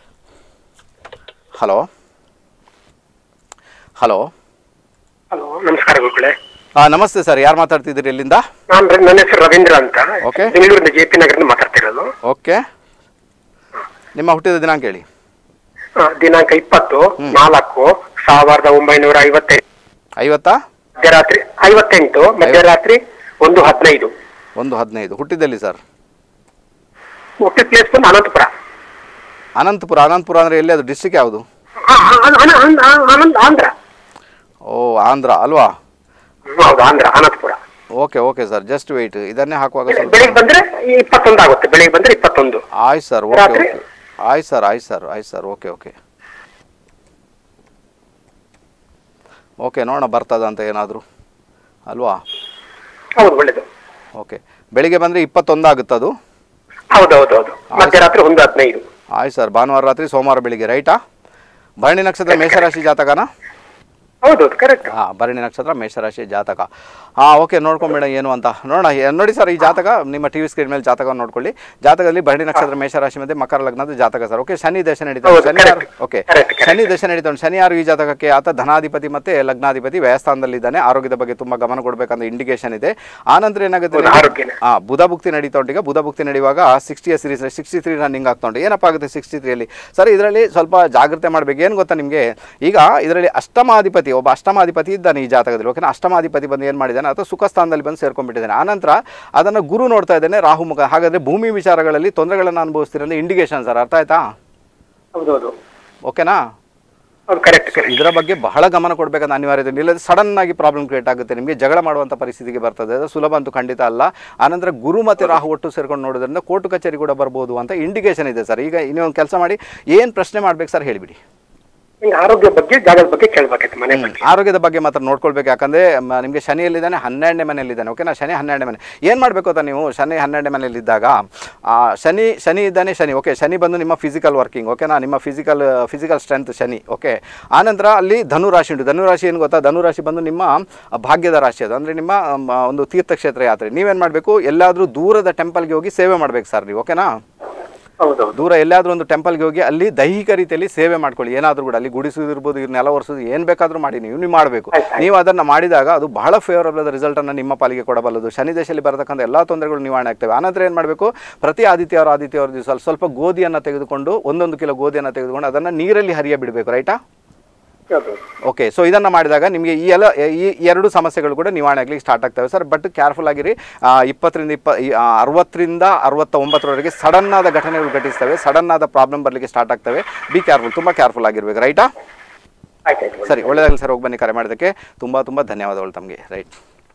[SPEAKER 1] ಹಲೋ ಹಲೋ
[SPEAKER 7] ಹಲೋ ನಮಸ್ಕಾರ ಗುರುಗಳೇ
[SPEAKER 1] ಹಾಂ ನಮಸ್ತೆ ಸರ್ ಯಾರು ಮಾತಾಡ್ತಿದ್ದೀರಿ ಎಲ್ಲಿಂದ
[SPEAKER 7] ನಾನು ನನ್ನ ಹೆಸರು ರವೀಂದ್ರ ಅಂತ
[SPEAKER 1] Okay.
[SPEAKER 7] ಬೆಂಗಳೂರಿನ ಜೆ ಪಿ ನಗರದಿಂದ ಮಾತಾಡ್ತಿರೋದು
[SPEAKER 1] ಓಕೆ ನಿಮ್ಮ ಹುಟ್ಟಿದ ದಿನಾಂಕ ಹೇಳಿ
[SPEAKER 7] ಆ, ದಿನಾಂಕ ಇಪ್ಪತ್ತು ನಾಲ್ಕು ಸಾವಿರದ ಒಂಬೈನೂರ ಐವತ್ತೈದು
[SPEAKER 1] ಐವತ್ತಾ
[SPEAKER 7] ಮಧ್ಯರಾತ್ರಿ ಐವತ್ತೆಂಟು ಮಧ್ಯರಾತ್ರಿ ಒಂದು ಹದಿನೈದು
[SPEAKER 1] ಒಂದು ಹದಿನೈದು ಹುಟ್ಟಿದಲ್ಲಿ ಸರ್
[SPEAKER 7] ಹುಟ್ಟಿದ ಪ್ಲೇಸ್ ಬಂದು ಅನಂತಪುರ
[SPEAKER 1] ಅನಂತಪುರ ಅನಂತಪುರ ಅಂದರೆ ಎಲ್ಲಿ ಅದು ಡಿಸ್ಟಿಕ್ ಯಾವುದು
[SPEAKER 7] ಆ, ಆ, ಅನ- ಅನ- ಅನ- ಆನಂದ್ ಆಂಧ್ರ
[SPEAKER 1] ಓ ಆಂಧ್ರ ಅಲ್ವಾ
[SPEAKER 7] ಹೌದು Andhra Anantapur
[SPEAKER 1] okay okay sir just wait ಇದನ್ನೇ ಹಾಕುವಾಗ ಸ್ವಲ್ಪ
[SPEAKER 7] ಬೆಳಿಗ್ಗೆ ಬಂದ್ರೆ ಇಪ್ಪತ್ತೊಂದು ಆಗುತ್ತೆ ಬೆಳಿಗ್ಗೆ ಬಂದ್ರೆ ಇಪ್ಪತ್ತೊಂದು
[SPEAKER 1] ಆಯ್ತು ಸರ್ ಓಕೆ
[SPEAKER 7] ರಾತ್ರಿ?
[SPEAKER 1] ಓಕೆ ಆಯ್ತು ಸರ್ ಆಯ್ತು ಸರ್ ಆಯ್ತು ಸರ್ ಓಕೆ ಓಕೆ ಓಕೆ ನೋಡೋಣ ಬರ್ತದ ಅಂತ ಏನಾದರೂ ಅಲ್ವಾ
[SPEAKER 7] ಹೌದು ಒಳ್ಳೇದು
[SPEAKER 1] ಓಕೆ ಬೆಳಿಗ್ಗೆ ಬಂದರೆ ಇಪ್ಪತ್ತೊಂದು ಆಗುತ್ತದು
[SPEAKER 7] ಹೌದು ಹೌದು ಹೌದು ಮಧ್ಯರಾತ್ರಿ ಒಂದು ಹದಿನೈದು
[SPEAKER 1] ಆಯ್ತು ಸರ್ ಭಾನುವಾರ ರಾತ್ರಿ ಸೋಮವಾರ ಬೆಳಿಗ್ಗೆ ರೈಟಾ ಭರಣಿ ನಕ್ಷತ್ರ ಮೇಷರಾಶಿ ಜಾತಕನಾ
[SPEAKER 7] ಹೌದು ಹೌದು ಕರೆಕ್ಟ್
[SPEAKER 1] ಹಾಂ ಭರಣಿ ನಕ್ಷತ್ರ ಮೇಷರಾಶಿ ಜಾತಕ ಹಾಂ ಓಕೆ ನೋಡ್ಕೊಂಬೇಡ ಏನು ಅಂತ ನೋಡೋಣ ಏ- ನೋಡಿ ಸರ್ ಈ ಜಾತಕ ನಿಮ್ಮ ಟಿ ವಿ ಸ್ಕ್ರೀನ್ ಮೇಲೆ ಜಾತಕವನ್ನು ನೋಡ್ಕೊಳ್ಳಿ ಜಾತಕದಲ್ಲಿ ಭರಣಿ ನಕ್ಷತ್ರ ಮೇಷರಾಶಿ ಮತ್ತೆ ಮಕರ ಲಗ್ನದ ಜಾತಕ ಸರ್ ಓಕೆ ಶನಿ ದಶ ನಡೀತಾ
[SPEAKER 7] ಹೌದು,
[SPEAKER 1] ಶನಿ ಯಾರು
[SPEAKER 7] correct.
[SPEAKER 1] Okay
[SPEAKER 7] Correct, correct.
[SPEAKER 1] ಶನಿ ದಶ ನಡೀತಾ ಉಂಟು ಶನಿ ಯಾರು ಈ ಜಾತಕಕ್ಕೆ ಆತ ಧನಾಧಿಪತಿ ಮತ್ತೆ ಲಗ್ನಾಧಿಪತಿ ವ್ಯಯಸ್ಥಾನದಲ್ಲಿದ್ದಾನೆ ಆರೋಗ್ಯದ ಬಗ್ಗೆ ತುಂಬಾ ಗಮನ ಕೊಡಬೇಕಂತ ಇಂಡಿಕೇಶನ್ ಇದೆ ಆನಂತರ ಏನಾಗುತ್ತೆ
[SPEAKER 7] ಹೌದು, ಆರೋಗ್ಯನ.
[SPEAKER 1] ಆ ಬುಧ ಭುಕ್ತಿ ನಡೀತಾ ಉಂಟು ಈಗ ಬುಧ ಭುಕ್ತಿ ನಡೆಯುವಾಗ ಸಿಕ್ಸ್ಟಿಯ ಸೀರೀಸ್ ಸಿಕ್ಸ್ಟಿ ತ್ರೀ ರನ್ನಿಂಗ್ ಆಗ್ತಾ ಉಂಟು ಏನಪ್ಪ ಆಗುತ್ತೆ ಸಿಕ್ಸ್ಟಿ ತ್ರೀಯಲ್ಲಿ ಸರ್ ಇದರಲ್ಲಿ ಸ್ವಲ್ಪ ಜಾಗ್ರತೆ ಮಾಡಬೇಕು ಏನು ಗೊತ್ತಾ ನಿಮಗೆ ಈಗ ಇದರಲ್ಲಿ ಅಷ್ಟಮಾಧಿಪತಿ ಅಷ್ಟಮಾಧಿಪತಿ ಒಬ್ಬ ಅಷ್ಟಮಾಧಿಪತಿ ಇದ್ದಾನೆ ಈ ಜಾತಕದಲ್ಲಿ ಓಕೆನಾ ಅಷ್ಟಮಾಧಿಪತಿ ಬಂದು ಏನು ಮಾಡಿದ್ದಾನೆ ಅಥವಾ ಸುಖ ಸ್ಥಾನದಲ್ಲಿ ಬಂದು ಸೇರ್ಕೊಂಡ್ಬಿಟ್ಟಿದ್ದಾನೆ ಆನಂತರ ಅದನ್ನು ಗುರು ನೋಡ್ತಾ ಇದ್ದಾನೆ ರಾಹು ಮುಖ ಹಾಗಾದರೆ ಭೂಮಿ ವಿಚಾರಗಳಲ್ಲಿ ತೊಂದರೆಗಳನ್ನು ಅನುಭವಿಸ್ತೀರ ಅಂದರೆ ಇಂಡಿಕೇಶನ್ ಸರ್ ಅರ್ಥ ಆಯ್ತಾ
[SPEAKER 7] ಹೌದೌದು
[SPEAKER 1] ಓಕೆನಾ
[SPEAKER 7] ಹೌದು ಕರೆಕ್ಟ್ ಕರೆಕ್ಟ್
[SPEAKER 1] ಇದರ ಬಗ್ಗೆ ಬಹಳ ಗಮನ ಕೊಡಬೇಕಂತ ಅನಿವಾರ್ಯತೆ ಇಲ್ಲ ಇಲ್ಲದೆ ಸಡನ್ ಆಗಿ ಪ್ರಾಬ್ಲಮ್ ಕ್ರಿಯೇಟ್ ಆಗುತ್ತೆ ನಿಮಗೆ ಜಗಳ ಮಾಡುವಂಥ ಪರಿಸ್ಥಿತಿಗೆ ಬರ್ತದೆ ಅದು ಸುಲಭ ಅಂತೂ ಖಂಡಿತ ಅಲ್ಲ ಆನಂತರ ಗುರು ಮತ್ತು ರಾಹು ಒಟ್ಟು ಸೇರ್ಕೊಂಡು ನೋಡೋದ್ರಿಂದ ಕೋರ್ಟು ಕಚೇರಿ ಕೂಡ ಬರ್ಬೋದು ಅಂತ ಇಂಡಿಕೇಶನ್ ಇದೆ ಸರ್ ಈಗ ಇನ್ನೊಂದು ಕೆಲಸ ಮಾಡಿ ಏನು ಪ್ರಶ್ನೆ ಮಾಡ್ಬೇಕು ಸರ್ ಹೇಳಿಬಿಡಿ
[SPEAKER 7] ಹಿಂಗೆ ಆರೋಗ್ಯ ಬಗ್ಗೆ ಜಾಗದ ಬಗ್ಗೆ ಕೇಳ್ಬೇಕಾಯ್ತು ಮನೆ ಬಗ್ಗೆ
[SPEAKER 1] ಆರೋಗ್ಯದ ಬಗ್ಗೆ ಮಾತ್ರ ನೋಡ್ಕೊಳ್ಬೇಕು ಯಾಕಂದರೆ ನಿಮಗೆ ಶನಿಯಲ್ಲಿದ್ದಾನೆ ಹನ್ನೆರಡನೇ ಮನೆಯಲ್ಲಿದ್ದಾನೆ ಓಕೆನಾ ಶನಿ ಹನ್ನೆರಡನೇ ಮನೆ ಏನು ಮಾಡಬೇಕು ಅಂತ ನೀವು ಶನಿ ಹನ್ನೆರಡನೇ ಮನೆಯಲ್ಲಿದ್ದಾಗ ಆ, ಶನಿ ಶನಿ ಇದ್ದಾನೆ ಶನಿ ಓಕೆ ಶನಿ ಬಂದು ನಿಮ್ಮ ಫಿಸಿಕಲ್ ವರ್ಕಿಂಗ್ ಓಕೆನಾ ನಿಮ್ಮ ಫಿಸಿಕಲ್ ಫಿಸಿಕಲ್ ಸ್ಟ್ರೆಂತ್ ಶನಿ ಓಕೆ ಆನಂತರ ಅಲ್ಲಿ ಧನುರಾಶಿ ಉಂಟು ಧನುರಾಶಿ ಏನು ಗೊತ್ತಾ ಧನುರಾಶಿ ಬಂದು ನಿಮ್ಮ ಭಾಗ್ಯದ ರಾಶಿ ಅದು ಅಂದರೆ ನಿಮ್ಮ ಮ್, ಒಂದು ತೀರ್ಥಕ್ಷೇತ್ರ ಯಾತ್ರೆ ನೀವೇನು ಮಾಡಬೇಕು ಎಲ್ಲಾದರೂ ದೂರದ ಟೆಂಪಲ್ಗೆ ಹೋಗಿ ಸೇವೆ ಮಾಡ್ಬೇಕು ಸರ್ ನೀವು ಓಕೆನಾ
[SPEAKER 7] ಹೌದೌದು
[SPEAKER 1] ದೂರ ಎಲ್ಲಾದರೂ ಒಂದು ಟೆಂಪಲ್ಗೆ ಹೋಗಿ ಅಲ್ಲಿ ದೈಹಿಕ ರೀತಿಯಲ್ಲಿ ಸೇವೆ ಮಾಡ್ಕೊಳ್ಳಿ ಏನಾದರೂ ಕೂಡ ಅಲ್ಲಿ ಗುಡಿಸೋದಿರ್ಬೋದು ಇವ್ರು ನೆಲ ಒರೆಸೋದು ಏನು ಬೇಕಾದರೂ ಮಾಡಿ ನೀವು ನೀವು ಮಾಡಬೇಕು ನೀವು ಅದನ್ನು ಮಾಡಿದಾಗ ಅದು ಬಹಳ ಫೇವರಬಲ್ ಆದ ರಿಸಲ್ಟನ್ನು ನಿಮ್ಮ ಪಾಲಿಗೆ ಕೊಡಬಲ್ಲದು ಶನಿ ದೇಶದಲ್ಲಿ ಬರತಕ್ಕಂಥ ಎಲ್ಲ ತೊಂದರೆಗಳು ನಿವಾರಣೆ ಆಗ್ತವೆ ಆನಂತರ ಏನು ಮಾಡಬೇಕು ಪ್ರತಿ ಆದಿತ್ಯವಾರ ಆದಿತ್ಯವಾರ ದಿವಸ ಸ್ವಲ್ಪ ಗೋಧಿಯನ್ನು ತೆಗೆದುಕೊಂಡು ಒಂದೊಂದು ಕಿಲೋ ಗೋಧಿಯನ್ನು ತೆಗೆದುಕೊಂಡು ಅದನ್ನು ನೀರಲ್ಲಿ ಹರಿಯ ಬಿಡಬೇಕು ರೈಟಾ
[SPEAKER 7] ಹೌದು
[SPEAKER 1] ಓಕೆ ಸೊ ಇದನ್ನು ಮಾಡಿದಾಗ ನಿಮಗೆ ಈ ಎಲ್ಲ ಈ ಎರಡು ಸಮಸ್ಯೆಗಳು ಕೂಡ ನಿವಾರಣೆ ಆಗಲಿಕ್ಕೆ ಸ್ಟಾರ್ಟ್ ಆಗ್ತವೆ ಸರ್ ಬಟ್ ಕೇರ್ಫುಲ್ ಆಗಿರಿ ಆ, ಇಪ್ಪತ್ತರಿಂದ ಇಪ್ಪ ಈ, ಆ, ಅರವತ್ತರಿಂದ ಅರವತ್ತ ಒಂಬತ್ತರವರೆಗೆ ಸಡನ್ ಆದ ಘಟನೆಗಳು ಘಟಿಸ್ತವೆ ಸಡನ್ ಆದ ಪ್ರಾಬ್ಲಮ್ ಬರಲಿಕ್ಕೆ ಸ್ಟಾರ್ಟ್ ಆಗ್ತವೆ ಬಿ ಕೇರ್ಫುಲ್ ತುಂಬ ಕೇರ್ಫುಲ್ ಆಗಿರ್ಬೇಕು ರೈಟಾ
[SPEAKER 7] ಆಯ್ತಾಯ್ತು
[SPEAKER 1] ಸರಿ ಒಳ್ಳೆಯದಾಗಲಿ ಸರ್ ಹೋಗಿ ಬನ್ನಿ ಕರೆ ಮಾಡೋದಕ್ಕೆ ತುಂಬ ತುಂಬ ಧನ್ಯವಾದಗಳು ತಮಗೆ ರೈಟ್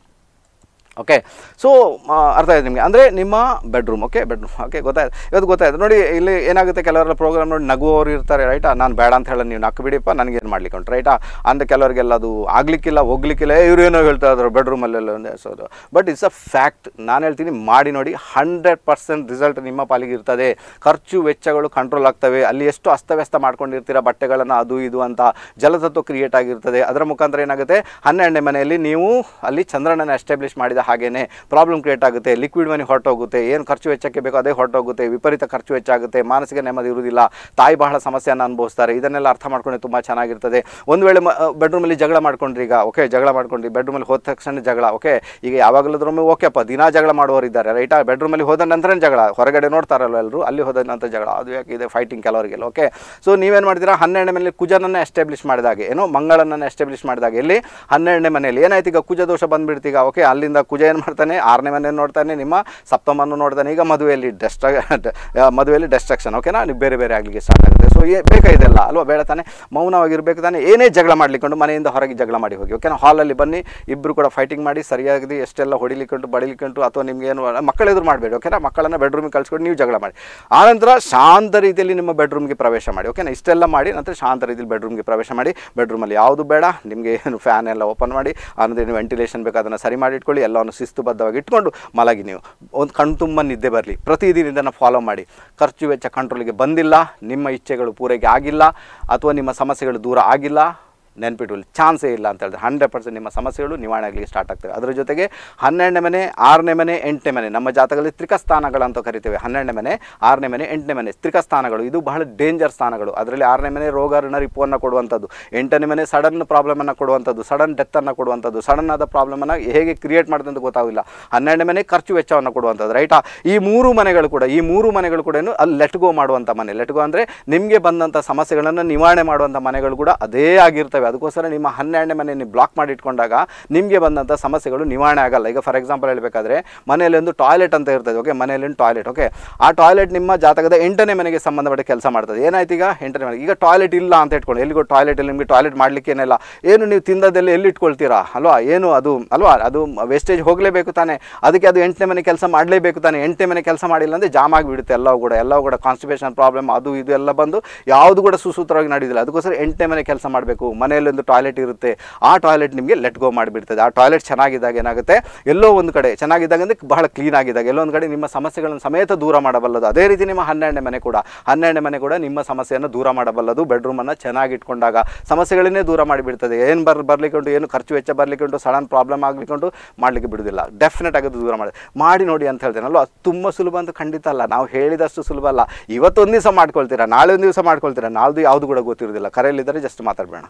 [SPEAKER 1] ಓಕೆ ಸೊ ಅರ್ಥ ಆಯ್ತು ನಿಮಗೆ ಅಂದರೆ ನಿಮ್ಮ ಬೆಡ್ರೂಮ್ ಓಕೆ ಬೆಡ್ರೂಮ್ ಓಕೆ ಗೊತ್ತಾಯ್ತು ಇವತ್ತು ಗೊತ್ತಾಯ್ತು ನೋಡಿ ಇಲ್ಲಿ ಏನಾಗುತ್ತೆ ಕೆಲವರೆಲ್ಲ ಪ್ರೋಗ್ರಾಮ್ ನೋಡಿ ನಗುವವರು ಇರ್ತಾರೆ ರೈಟಾ ನಾನು ಬೇಡ ಅಂತ ಹೇಳಿ ನೀವು ನಕ್ಕು ಬಿಡಿಪ್ಪ ನನಗೇನು ಮಾಡ್ಲಿಕ್ಕೆ ಉಂಟು ರೈಟಾ ಅಂದರೆ ಕೆಲವರಿಗೆಲ್ಲ ಅದು ಆಗ್ಲಿಕ್ಕಿಲ್ಲ ಹೋಗ್ಲಿಕ್ಕಿಲ್ಲ ಇವ್ರು ಏನೋ ಹೇಳ್ತಾ ಇದ್ರು ಬೆಡ್ರೂಮಲ್ಲೆಲ್ಲ ಸೋದು ಬಟ್ ಇಟ್ಸ್ ಅ ಫ್ಯಾಕ್ಟ್ ನಾನು ಹೇಳ್ತೀನಿ ಮಾಡಿ ನೋಡಿ ಹಂಡ್ರೆಡ್ ಪರ್ಸೆಂಟ್ ರಿಸಲ್ಟ್ ನಿಮ್ಮ ಪಾಲಿಗೆ ಇರ್ತದೆ ಖರ್ಚು ವೆಚ್ಚಗಳು ಕಂಟ್ರೋಲ್ ಆಗ್ತವೆ ಅಲ್ಲಿ ಎಷ್ಟು ಅಸ್ತವ್ಯಸ್ತ ಮಾಡ್ಕೊಂಡಿರ್ತೀರ ಬಟ್ಟೆಗಳನ್ನು ಅದು ಇದು ಅಂತ ಜಲತತ್ವ ಕ್ರಿಯೇಟ್ ಆಗಿರ್ತದೆ ಅದರ ಮುಖಾಂತರ ಏನಾಗುತ್ತೆ ಹನ್ನೆರಡನೇ ಮನೆಯಲ್ಲಿ ನೀವು ಅಲ್ಲಿ ಚಂದ್ರನನ್ನು ಎಸ್ಟಾಬ್ಲಿಷ್ ಮಾಡಿದ ಹಾಗೇನೆ ಪ್ರಾಬ್ಲಮ್ ಕ್ರಿಯೇಟ್ ಆಗುತ್ತೆ ಲಿಕ್ವಿಡ್ ಮನಿ ಹೊರಟೋಗುತ್ತೆ ಏನು ಖರ್ಚು ವೆಚ್ಚಕ್ಕೆ ಬೇಕೋ ಅದೇ ಹೊರಟೋಗುತ್ತೆ ವಿಪರೀತ ಖರ್ಚು ವೆಚ್ಚ ಆಗುತ್ತೆ ಮಾನಸಿಕ ನೆಮ್ಮದಿ ಇರುವುದಿಲ್ಲ ತಾಯಿ ಬಹಳ ಸಮಸ್ಯೆಯನ್ನು ಅನುಭವಿಸ್ತಾರೆ ಇದನ್ನೆಲ್ಲ ಅರ್ಥ ಮಾಡ್ಕೊಂಡ್ರೆ ತುಂಬ ಚೆನ್ನಾಗಿರ್ತದೆ ಒಂದು ವೇಳೆ ಬೆಡ್ರೂಮಲ್ಲಿ ಜಗಳ ಮಾಡ್ಕೊಂಡ್ರಿ ಈಗ ಓಕೆ ಜಗಳ ಮಾಡ್ಕೊಂಡ್ರಿ ಬೆಡ್ರೂಮಲ್ಲಿ ಹೋದ ತಕ್ಷಣ ಜಗಳ ಓಕೆ ಈಗ ಯಾವಾಗಲದ್ರೊಮ್ಮೆ ಓಕೆಪ್ಪ ದಿನಾ ಜಗಳ ಮಾಡುವವರು ಇದ್ದಾರೆ ರೈಟಾ ಬೆಡ್ರೂಮಲ್ಲಿ ಹೋದ ನಂತರ ಜಗಳ ಹೊರಗಡೆ ನೋಡ್ತಾರಲ್ಲ ಎಲ್ಲರೂ ಅಲ್ಲಿ ಹೋದ ನಂತರ ಜಗಳ ಅದು ಯಾಕೆ ಇದೆ ಫೈಟಿಂಗ್ ಕೆಲವರಿಗೆಲ್ಲ ಓಕೆ ಸೊ ನೀವೇನು ಮಾಡ್ತೀರಾ ಹನ್ನೆರಡನೇ ಮನೆಯಲ್ಲಿ ಕುಜನನ್ನು ಎಸ್ಟಾಬ್ಲಿಷ್ ಮಾಡಿದಾಗ ಏನೋ ಮಂಗಳನನ್ನು ಎಸ್ಟಾಬ್ಲಿಷ್ ಮಾಡಿದಾಗ ಇಲ್ಲಿ ಹನ್ನೆರಡನೇ ಮನೆಯಲ್ಲಿ ಏನಾಯ್ತು ಈಗ ಕುಜ ದೋಷ ಬಂದ್ಬಿಡ್ತೀಗ ಓಕೆ ಅಲ್ಲಿಂದ ಕುಜ ಏನು ಮಾಡ್ತಾನೆ ಆರನೇ ಮನೆ ನೋಡ್ತಾನೆ ನಿಮ್ಮ ಸಪ್ತಮನ್ನು ನೋಡ್ತಾನೆ ಈಗ ಮದುವೆಯಲ್ಲಿ ಡೆಸ್ಟ್ರ ಮದುವೆಯಲ್ಲಿ ಡೆಸ್ಟ್ರಕ್ಷನ್ ಓಕೆನಾ ನೀವು ಬೇರೆ ಬೇರೆ ಆಗಲಿಕ್ಕೆ ಸ್ಟಾರ್ಟ್ ಆಗುತ್ತೆ ಸೊ ಏ ಬೇಕಾ ಇದೆಲ್ಲ ಅಲ್ವಾ ಬೇಡ ತಾನೆ ಮೌನವಾಗಿರ್ಬೇಕು ತಾನೆ ಏನೇ ಜಗಳ ಮಾಡ್ಲಿಕ್ಕೊಂಡು ಮನೆಯಿಂದ ಹೊರಗೆ ಜಗಳ ಮಾಡಿ ಹೋಗಿ ಓಕೆನಾ ಹಾಲಲ್ಲಿ ಬನ್ನಿ ಇಬ್ಬರು ಕೂಡ ಫೈಟಿಂಗ್ ಮಾಡಿ ಸರಿಯಾಗಿ ಎಷ್ಟೆಲ್ಲ ಹೊಡಿಲಿಕ್ಕುಂಟು ಬಡಿಲಿಕ್ಕುಂಟು ಅಥವಾ ನಿಮ್ಗೆ ಏನು ಮಕ್ಕಳು ಎದುರು ಮಾಡಬೇಡಿ ಓಕೆನಾ ಮಕ್ಕಳನ್ನು ಬೆಡ್ರೂಮಿಗೆ ಕಳ್ಸ್ಕೊಂಡು ನೀವು ಜಗಳ ಮಾಡಿ ಆನಂತರ ಶಾಂತ ರೀತಿಯಲ್ಲಿ ನಿಮ್ಮ ಬೆಡ್ರೂಮ್ಗೆ ಪ್ರವೇಶ ಮಾಡಿ ಓಕೆನಾ ಇಷ್ಟೆಲ್ಲ ಮಾಡಿ ನಂತರ ಶಾಂತ ರೀತಿಯಲ್ಲಿ ಬೆಡ್ರೂಮ್ಗೆ ಪ್ರವೇಶ ಮಾಡಿ ಬೆಡ್ರೂಮಲ್ಲಿ ಯಾವುದು ಬೇಡ ನಿಮಗೆ ಏನು ಫ್ಯಾನ್ ಎಲ್ಲ ಓಪನ್ ಮಾಡಿ ಆನಂತರ ನೀವು ವೆಂಟಿಲೇಷನ್ ಬೇಕು ಅದನ್ನು ಸರಿ ಮಾಡಿ ಇಟ್ಕೊಳ್ಳಿ ಎಲ್ಲವನ್ನು ಶಿಸ್ತುಬದ್ಧವಾಗಿ ಇಟ್ಕೊಂಡು ಮಲಗಿ ನೀವು ಒಂದು ಕಣ್ಣು ತುಂಬ ನಿದ್ದೆ ಬರಲಿ ಪ್ರತಿದಿನ ಇದನ್ನು ಫಾಲೋ ಮಾಡಿ ಖರ್ಚು ವೆಚ್ಚ ಕಂಟ್ರೋಲಿಗೆ ಬಂದಿಲ್ಲ ನಿಮ್ಮ ಇಚ್ಛೆಗಳು ಪೂರೈಕೆ ಆಗಿಲ್ಲ ಅಥವಾ ನಿಮ್ಮ ಸಮಸ್ಯೆಗಳು ದೂರ ಆಗಿಲ್ಲ ನೆನ್ಪಿಟ್ಕೊಳ್ಳಿ ಚಾನ್ಸೇ ಇಲ್ಲ ಅಂತ ಹೇಳಿದ್ರೆ ಹಂಡ್ರೆಡ್ ಪರ್ಸೆಂಟ್ ನಿಮ್ಮ ಸಮಸ್ಯೆಗಳು ನಿವಾರಣೆ ಆಗಲಿಕ್ಕೆ ಸ್ಟಾರ್ಟ್ ಆಗ್ತವೆ ಅದರ ಜೊತೆಗೆ ಹನ್ನೆರಡನೇ ಮನೆ ಆರನೇ ಮನೆ ಎಂಟನೇ ಮನೆ ನಮ್ಮ ಜಾತಕದಲ್ಲಿ ತ್ರಿಕಸ್ಥಾನಗಳು ಅಂತ ಕರಿತೇವೆ ಹನ್ನೆರಡನೇ ಮನೆ ಆರನೇ ಮನೆ ಎಂಟನೇ ಮನೆ ತ್ರಿಕಸ್ಥಾನಗಳು ಇದು ಬಹಳ ಡೇಂಜರ್ ಸ್ಥಾನಗಳು ಅದರಲ್ಲಿ ಆರನೇ ಮನೆ ರೋಗ ಋಣ ರಿಪುವನ್ನು ಕೊಡುವಂಥದ್ದು ಎಂಟನೇ ಮನೆ ಸಡನ್ ಪ್ರಾಬ್ಲಮನ್ನು ಕೊಡುವಂಥದ್ದು ಸಡನ್ ಡೆತ್ತನ್ನು ಕೊಡುವಂಥದ್ದು ಸಡನ್ ಆದ ಪ್ರಾಬ್ಲಮನ್ನು ಹೇಗೆ ಕ್ರಿಯೇಟ್ ಮಾಡುತ್ತೆ ಅಂತ ಗೊತ್ತಾಗಿಲ್ಲ ಹನ್ನೆರಡನೇ ಮನೆ ಖರ್ಚು ವೆಚ್ಚವನ್ನು ಕೊಡುವಂಥದ್ದು ರೈಟಾ ಈ ಮೂರು ಮನೆಗಳು ಕೂಡ ಈ ಮೂರು ಮನೆಗಳು ಕೂಡ ಏನು ಅಲ್ಲಿ ಲೆಟ್ ಗೋ ಮಾಡುವಂಥ ಮನೆ ಲೆಟ್ ಗೋ ಅಂದರೆ ನಿಮಗೆ ಬಂದಂಥ ಸಮಸ್ಯೆಗಳನ್ನು ನಿವಾರಣೆ ಮಾಡುವಂಥ ಮನೆಗಳು ಕೂಡ ಅದೇ ಆಗಿರ್ತವೆ ಅದಕ್ಕೋಸ್ಕರ ನಿಮ್ಮ ಹನ್ನೆರಡನೇ ಮನೆ ನೀವು ಬ್ಲಾಕ್ ಮಾಡಿ ಇಟ್ಕೊಂಡಾಗ ನಿಮಗೆ ಬಂದಂಥ ಸಮಸ್ಯೆಗಳು ನಿವಾರಣೆ ಆಗಲ್ಲ ಈಗ ಫಾರ್ ಎಕ್ಸಾಂಪಲ್ ಹೇಳಬೇಕಾದ್ರೆ ಮನೆಯಲ್ಲಿ ಒಂದು ಟಾಯ್ಲೆಟ್ ಅಂತ ಇರ್ತದೆ ಓಕೆ ಮನೆಯಲ್ಲಿ ಒಂದು ಟಾಯ್ಲೆಟ್ ಓಕೆ ಆ ಟಾಯ್ಲೆಟ್ ನಿಮ್ಮ ಜಾತಕದ ಎಂಟನೇ ಮನೆಗೆ ಸಂಬಂಧಪಟ್ಟ ಕೆಲಸ ಮಾಡ್ತದೆ ಏನಾಯ್ತು ಈಗ ಎಂಟನೇ ಮನೆಗೆ ಈಗ ಟಾಯ್ಲೆಟ್ ಇಲ್ಲ ಅಂತ ಇಟ್ಕೊಳ್ಳಿ ಎಲ್ಲಿಗೋ ಟಾಯ್ಲೆಟಲ್ಲಿ ನಿಮಗೆ ಟಾಯ್ಲೆಟ್ ಮಾಡಲಿಕ್ಕೆ ಏನಿಲ್ಲ ಏನು ನೀವು ತಿಂದದ್ದೆಲ್ಲ ಎಲ್ಲಿ ಇಟ್ಕೊಳ್ತೀರಾ ಅಲ್ವಾ ಏನು ಅದು ಅಲ್ವಾ ಅದು ವೇಸ್ಟೇಜ್ ಹೋಗಲೇಬೇಕು ತಾನೆ ಅದಕ್ಕೆ ಅದು ಎಂಟನೇ ಮನೆ ಕೆಲಸ ಮಾಡಲೇಬೇಕು ತಾನೆ ಎಂಟನೇ ಮನೆ ಕೆಲಸ ಮಾಡಿಲ್ಲ ಅಂದರೆ ಜಾಮ್ ಆಗಿಬಿಡುತ್ತೆ ಎಲ್ಲವೂ ಕೂಡ ಎಲ್ಲವೂ ಕೂಡ ಕಾನ್ಸ್ಟಿಪೇಷನ್ ಪ್ರಾಬ್ಲಮ್ ಅದು ಇದು ಎಲ್ಲ ಬಂದು ಯಾವುದು ಕೂಡ ಸುಸೂತ್ರವಾಗಿ ನಡೆಯೋದಿಲ್ಲ ಅದಕ್ಕೋಸ್ಕರ ಎಂಟನೇ ಮನೆ ಕೆಲಸ ಮಾಡಬೇಕು ಮನೆಯಲ್ಲಿ ಒಂದು ಟಾಯ್ಲೆಟ್ ಇರುತ್ತೆ ಆ ಟಾಯ್ಲೆಟ್ ನಿಮಗೆ ಲೆಟ್ ಗೋ ಮಾಡಿಬಿಡ್ತದೆ ಆ ಟಾಯ್ಲೆಟ್ ಚೆನ್ನಾಗಿದ್ದಾಗ ಏನಾಗುತ್ತೆ ಎಲ್ಲೋ ಒಂದು ಕಡೆ ಚೆನ್ನಾಗಿದ್ದಾಗ ಅಂದರೆ ಬಹಳ ಕ್ಲೀನ್ ಆಗಿದ್ದಾಗ ಎಲ್ಲೋ ಒಂದು ಕಡೆ ನಿಮ್ಮ ಸಮಸ್ಯೆಗಳನ್ನು ಸಮೇತ ದೂರ ಮಾಡಬಲ್ಲದು ಅದೇ ರೀತಿ ನಿಮ್ಮ ಹನ್ನೆರಡನೇ ಮನೆ ಕೂಡ ಹನ್ನೆರಡನೇ ಮನೆ ಕೂಡ ನಿಮ್ಮ ಸಮಸ್ಯೆಯನ್ನು ದೂರ ಮಾಡಬಲ್ಲದು ಬೆಡ್ರೂಮನ್ನು ಚೆನ್ನಾಗಿ ಇಟ್ಕೊಂಡಾಗ ಸಮಸ್ಯೆಗಳನ್ನೇ ದೂರ ಮಾಡಿಬಿಡ್ತದೆ ಏನು ಬರ್ ಬರ್ಲಿಕ್ಕೆ ಉಂಟು ಏನು ಖರ್ಚು ವೆಚ್ಚ ಬರ್ಲಿಕ್ಕೆ ಉಂಟು ಸಡನ್ ಪ್ರಾಬ್ಲಮ್ ಆಗ್ಲಿಕ್ಕೆ ಉಂಟು ಮಾಡಲಿಕ್ಕೆ ಬಿಡುವುದಿಲ್ಲ ಡೆಫಿನೆಟ್ ಆಗಿ ಅದು ದೂರ ಮಾಡಿ ಮಾಡಿ ನೋಡಿ ಅಂತ ಹೇಳ್ತೇನಲ್ವ ಅದು ತುಂಬ ಸುಲಭ ಅಂತ ಖಂಡಿತ ಅಲ್ಲ ನಾವು ಹೇಳಿದಷ್ಟು ಸುಲಭ ಅಲ್ಲ ಇವತ್ತೊಂದು ದಿವಸ ಮಾಡ್ಕೊಳ್ತೀರಾ ನಾಳೆ ಒಂದು ದಿವಸ ಮಾಡ್ಕೊಳ್ತೀರಾ ನಾಳ್ದು ಯಾವುದು ಕೂಡ ಗೊತ್ತಿರೋದಿಲ್ಲ ಕರೆಯಲ್ಲಿದ್ದರೆ ಜಸ್ಟ್ ಮಾತಾಡಬೇಡ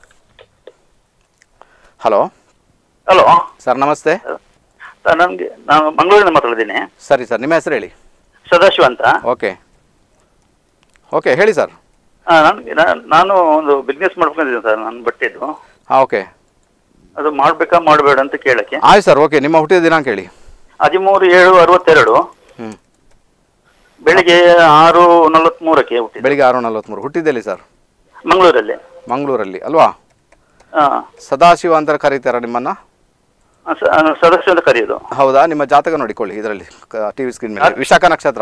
[SPEAKER 1] ಹಲೋ
[SPEAKER 8] ಹಲೋ
[SPEAKER 1] ಸರ್ ನಮಸ್ತೆ
[SPEAKER 8] ಸರ್ ನನಗೆ ನಾನು ಮಂಗಳೂರಿಂದ ಮಾತಾಡಿದ್ದೀನಿ
[SPEAKER 1] ಸರಿ ಸರ್ ನಿಮ್ಮ ಹೆಸರು ಹೇಳಿ
[SPEAKER 8] ಸದಾಶಿವ ಅಂತ
[SPEAKER 1] ಓಕೆ ಓಕೆ ಹೇಳಿ ಸರ್
[SPEAKER 8] ನನಗೆ ನಾನು ಒಂದು ಬಿಸ್ನೆಸ್ ಮಾಡ್ಕೊಂಡಿದ್ದೀನಿ ಸರ್ ನನ್ನ ಬಟ್ಟೆದು
[SPEAKER 1] ಹಾಂ ಓಕೆ
[SPEAKER 8] ಅದು ಮಾಡ್ಬೇಕಾ ಮಾಡಬೇಡ ಅಂತ ಕೇಳಕ್ಕೆ
[SPEAKER 1] ಆಯ್ತು ಸರ್ ಓಕೆ ನಿಮ್ಮ ಹುಟ್ಟಿದ ದಿನಾಂಕ ಹೇಳಿ
[SPEAKER 8] ಹದಿಮೂರು ಏಳು ಅರವತ್ತೆರಡು
[SPEAKER 1] ಹ್ಞೂ
[SPEAKER 8] ಬೆಳಿಗ್ಗೆ ಆರು ನಲವತ್ಮೂರಕ್ಕೆ ಹುಟ್ಟಿದ್ದು
[SPEAKER 1] ಬೆಳಿಗ್ಗೆ ಆರು ನಲ್ವತ್ತ್ಮೂರು ಹುಟ್ಟಿದ್ದೆಲ್ಲಿ ಸರ್
[SPEAKER 8] ಮಂಗಳೂರಲ್ಲಿ
[SPEAKER 1] ಮಂಗಳೂರಲ್ಲಿ ಅಲ್ವಾ
[SPEAKER 8] ಆ,
[SPEAKER 1] ಸದಾಶಿವ ಅಂತ ಕರೀತಾರ ನಿಮ್ಮನ್ನ
[SPEAKER 8] ಆ, ಸ- ಆ, ಸದಸ್ಯ ಅಂತ ಕರೆಯೋದು
[SPEAKER 1] ಹೌದಾ ನಿಮ್ಮ ಜಾತಕ ನೋಡಿಕೊಳ್ಳಿ ಇದರಲ್ಲಿ ಟಿವಿ ಸ್ಕ್ರೀನ್ ಮೇಲೆ ವಿಶಾಖ ನಕ್ಷತ್ರ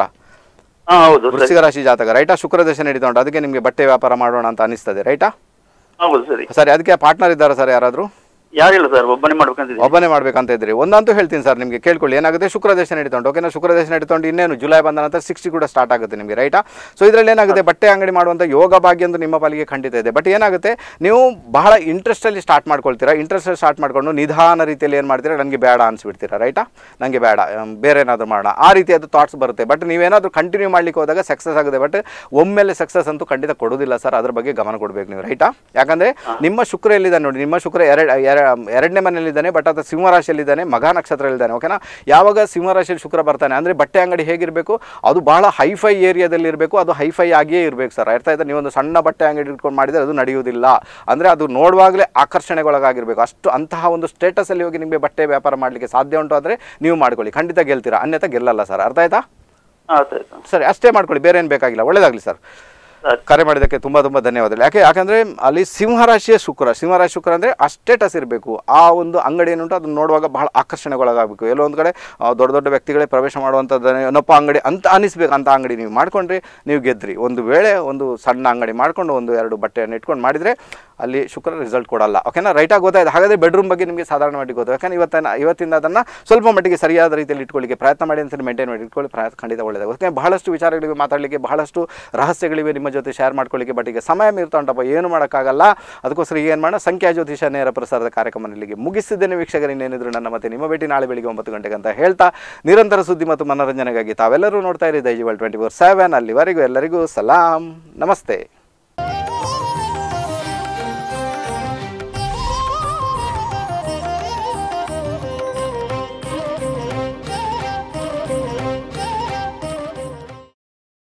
[SPEAKER 8] ಹಾ ಹೌದು ಸರಿ
[SPEAKER 1] ವೃಶ್ಚಿಕ ರಾಶಿ ಜಾತಕ ರೈಟಾ ಶುಕ್ರ ದಶ ನಡೀತಾ ಉಂಟು ಅದಕ್ಕೆ ನಿಮಗೆ ಬಟ್ಟೆ ವ್ಯಾಪಾರ ಮಾಡೋಣ ಅಂತ ಅನಿಸ್ತದೆ ರೈಟಾ
[SPEAKER 8] ಹೌದು ಸರಿ
[SPEAKER 1] ಸರಿ ಅದಕ್ಕೆ ಪಾರ್ಟ್ನರ್ ಇದ್ದಾರೆ ಸರ್ ಯಾರಾದರೂ
[SPEAKER 8] ಯಾರಿಲ್ಲ ಸರ್ ಒಬ್ಬನೇ ಮಾಡ್ಬೇಕಂತಿದ್ದೀನಿ
[SPEAKER 1] ಒಬ್ಬನೇ ಮಾಡ್ಬೇಕಂತ ಇದ್ರಿ ಒಂದಂತೂ ಹೇಳ್ತೀನಿ ಸರ್ ನಿಮಗೆ ಕೇಳ್ಕೊಳ್ಳಿ ಏನಾಗುತ್ತೆ ಶುಕ್ರ ದೇಶ ನಡೀತಾ ಉಂಟು ಓಕೆನಾ ಶುಕ್ರ ದೇಶ ನಡೀತಾ ಉಂಟು ಇನ್ನೇನು ಜುಲೈ ಬಂದ ನಂತರ ಸಿಕ್ಸ್ಟಿ ಕೂಡ ಸ್ಟಾರ್ಟ್ ಆಗುತ್ತೆ ನಿಮಗೆ ರೈಟಾ ಸೊ ಇದರಲ್ಲಿ ಏನಾಗುತ್ತೆ ಬಟ್ಟೆ ಅಂಗಡಿ ಮಾಡುವಂಥ ಯೋಗ ಭಾಗ್ಯ ಅಂತ ನಿಮ್ಮ ಪಾಲಿಗೆ ಖಂಡಿತ ಇದೆ ಬಟ್ ಏನಾಗುತ್ತೆ ನೀವು ಬಹಳ ಇಂಟ್ರೆಸ್ಟಲ್ಲಿ ಸ್ಟಾರ್ಟ್ ಮಾಡ್ಕೊಳ್ತೀರಾ ಇಂಟ್ರೆಸ್ಟಲ್ಲಿ ಸ್ಟಾರ್ಟ್ ಮಾಡ್ಕೊಂಡು ನಿಧಾನ ರೀತಿಯಲ್ಲಿ ಏನು ಮಾಡ್ತೀರಾ ನನಗೆ ಬೇಡ ಅನ್ಸ್ಬಿಡ್ತೀರಾ ರೈಟಾ ನನಗೆ ಬೇಡ ಅಮ್, ಬೇರೆ ಏನಾದರೂ ಮಾಡೋಣ ಆ ರೀತಿಯಾದ ಥಾಟ್ಸ್ ಬರುತ್ತೆ ಬಟ್ ನೀವೇನಾದರೂ ಕಂಟಿನ್ಯೂ ಮಾಡ್ಲಿಕ್ಕೆ ಹೋದಾಗ ಸಕ್ಸಸ್ ಆಗುತ್ತೆ ಬಟ್ ಒಮ್ಮೆಲೆ ಸಕ್ಸಸ್ ಅಂತೂ ಖಂಡಿತ ಕೊಡೋದಿಲ್ಲ ಸರ್ ಅದ್ರ ಬಗ್ಗೆ ಗಮನ ಕೊಡಬೇಕು ನೀವು ರೈಟಾ ಯಾಕಂದರೆ ನಿಮ್ಮ ಶುಕ್ರ ಎಲ್ಲಿದ್ದಾನೆ ನೋಡಿ ನಿಮ್ಮ ಶುಕ್ರ ಎರಡು ಎರಡನೇ ಮನೆಯಲ್ಲಿದ್ದಾನೆ ಬಟ್ ಅದು ಸಿಂಹರಾಶಿಯಲ್ಲಿದ್ದಾನೆ ಮಗ ನಕ್ಷತ್ರದಲ್ಲಿದ್ದಾನೆ ಓಕೆನಾ ಯಾವಾಗ ಸಿಂಹರಾಶಿಯಲ್ಲಿ ಶುಕ್ರ ಬರ್ತಾನೆ ಅಂದರೆ ಬಟ್ಟೆ ಅಂಗಡಿ ಹೇಗಿರಬೇಕು ಅದು ಬಹಳ ಹೈಫೈ ಏರಿಯಾದಲ್ಲಿ ಇರಬೇಕು ಅದು ಹೈಫೈ ಆಗಿಯೇ ಇರಬೇಕು ಸರ್ ಅರ್ಥ ಆಯ್ತಾ ನೀವೊಂದು ಸಣ್ಣ ಬಟ್ಟೆ ಅಂಗಡಿ ಇಟ್ಕೊಂಡು ಮಾಡಿದರೆ ಅದು ನಡೆಯುವುದಿಲ್ಲ ಅಂದರೆ ಅದು ನೋಡುವಾಗಲೇ ಆಕರ್ಷಣೆಗೊಳಗಾಗಿರಬೇಕು ಅಷ್ಟು ಅಂತಹ ಒಂದು ಸ್ಟೇಟಸಲ್ಲಿ ಹೋಗಿ ನಿಮಗೆ ಬಟ್ಟೆ ವ್ಯಾಪಾರ ಮಾಡಲಿಕ್ಕೆ ಸಾಧ್ಯ ಉಂಟು ಆದರೆ ನೀವು ಮಾಡ್ಕೊಳ್ಳಿ ಖಂಡಿತ ಗೆಲ್ತೀರಾ ಅನ್ಯथा ಗೆಲ್ಲಲ್ಲ ಸರ್ ಅರ್ಥ ಆಯ್ತಾ
[SPEAKER 8] ಆಯ್ತಾಯ್ತು
[SPEAKER 1] ಸರಿ ಅಷ್ಟೇ ಮಾಡ್ಕೊಳ್ಳಿ ಬೇರೆ ಏನು ಬೇಕಾಗಿಲ್ಲ ಒಳ್ಳೇದಾಗಲಿ ಸರ್
[SPEAKER 8] ಸರಿ.
[SPEAKER 1] ಕರೆ ಮಾಡಿದ್ದಕ್ಕೆ ತುಂಬ ತುಂಬ ಧನ್ಯವಾದಗಳು ಯಾಕೆ ಯಾಕಂದರೆ ಅಲ್ಲಿ ಸಿಂಹರಾಶಿಯ ಶುಕ್ರ ಸಿಂಹರಾಶಿ ಶುಕ್ರ ಅಂದರೆ ಅಷ್ಟೇಟಸ್ ಇರಬೇಕು ಆ ಒಂದು ಅಂಗಡಿ ಏನುಂಟು ಅದನ್ನು ನೋಡುವಾಗ ಬಹಳ ಆಕರ್ಷಣೆಗೊಳಗಾಗಬೇಕು ಎಲ್ಲೋ ಒಂದು ಕಡೆ ಆ, ದೊಡ್ಡ ದೊಡ್ಡ ವ್ಯಕ್ತಿಗಳೇ ಪ್ರವೇಶ ಮಾಡುವಂಥದ್ದು ಏನಪ್ಪ ಅಂಗಡಿ ಅಂತ ಅನಿಸ್ಬೇಕು ಅಂತ ಅಂಗಡಿ ನೀವು ಮಾಡ್ಕೊಂಡ್ರಿ ನೀವು ಗೆದ್ರಿ ಒಂದು ವೇಳೆ ಒಂದು ಸಣ್ಣ ಅಂಗಡಿ ಮಾಡ್ಕೊಂಡು ಒಂದು ಎರಡು ಬಟ್ಟೆಯನ್ನು ಇಟ್ಕೊಂಡು ಮಾಡಿದರೆ ಅಲ್ಲಿ ಶುಕ್ರ ರಿಸಲ್ಟ್ ಕೊಡಲ್ಲ ಓಕೆನಾ ರೈಟಾಗಿ ಗೊತ್ತಾಯ್ತು ಹಾಗಾದರೆ ಬೆಡ್ರೂಮ್ ಬಗ್ಗೆ ನಿಮಗೆ ಸಾಧಾರಣ ಮಟ್ಟಿಗೆ ಗೊತ್ತು ಯಾಕಂದ್ರೆ ಇವತ್ತಿನ ಇವತ್ತಿಂದ ಅದನ್ನು ಸ್ವಲ್ಪ ಮಟ್ಟಿಗೆ ಸರಿಯಾದ ರೀತಿಯಲ್ಲಿ ಇಟ್ಕೊಳ್ಳಿಕ್ಕೆ ಪ್ರಯತ್ನ ಮಾಡಿ ಅಂತ ಮೇಂಟೈನ್ ಮಾಡಿ ಇಟ್ಕೊಳ್ಳಿ ಪ್ರಯತ್ನ ಖಂಡಿತ ಒಳ್ಳೆಯದಾಗುತ್ತೆ ಯಾಕಂದ್ರೆ ಬಹಳಷ್ಟು ವಿಚಾರಗಳಿವೆ ಮಾತಾಡಲಿಕ್ಕೆ ಬಹಳಷ್ಟು ರಹಸ್ಯಗಳಿವೆ ನಿಮ್ಮ ಜೊತೆ ಶೇರ್ ಮಾಡ್ಕೊಳ್ಳಿಕ್ಕೆ ಬಟ್ ಈಗ ಸಮಯ ಮೀರ್ತಾ ಉಂಟಪ್ಪ ಏನು ಮಾಡೋಕ್ಕಾಗಲ್ಲ ಅದಕ್ಕೋಸ್ಕರ ಈಗ ಏನು ಮಾಡೋಣ ಸಂಖ್ಯಾ ಜ್ಯೋತಿಷ ನೇರ ಪ್ರಸಾರದ ಕಾರ್ಯಕ್ರಮ ಇಲ್ಲಿಗೆ ಮುಗಿಸಿದ್ದೇನೆ ವೀಕ್ಷಕರು ಇನ್ನೇನಿದ್ರು ನನ್ನ ಮತ್ತೆ ನಿಮ್ಮ ಭೇಟಿ ನಾಳೆ ಬೆಳಿಗ್ಗೆ ಒಂಬತ್ತು ಗಂಟೆಗೆ ಅಂತ ಹೇಳ್ತಾ ನಿರಂತರ ಸುದ್ದಿ ಮತ್ತು ಮನೋರಂಜನೆಗಾಗಿ ತಾವೆಲ್ಲರೂ ನೋಡ್ತಾ ಇರಿ ದೈಜಿವಲ್ ಟ್ವೆಂಟಿ ಫೋರ್ ಸೆವೆನ್ ಅಲ್ಲಿವರೆಗೂ ಎಲ್ಲರಿಗೂ ಸಲಾಂ ನಮಸ್ತೆ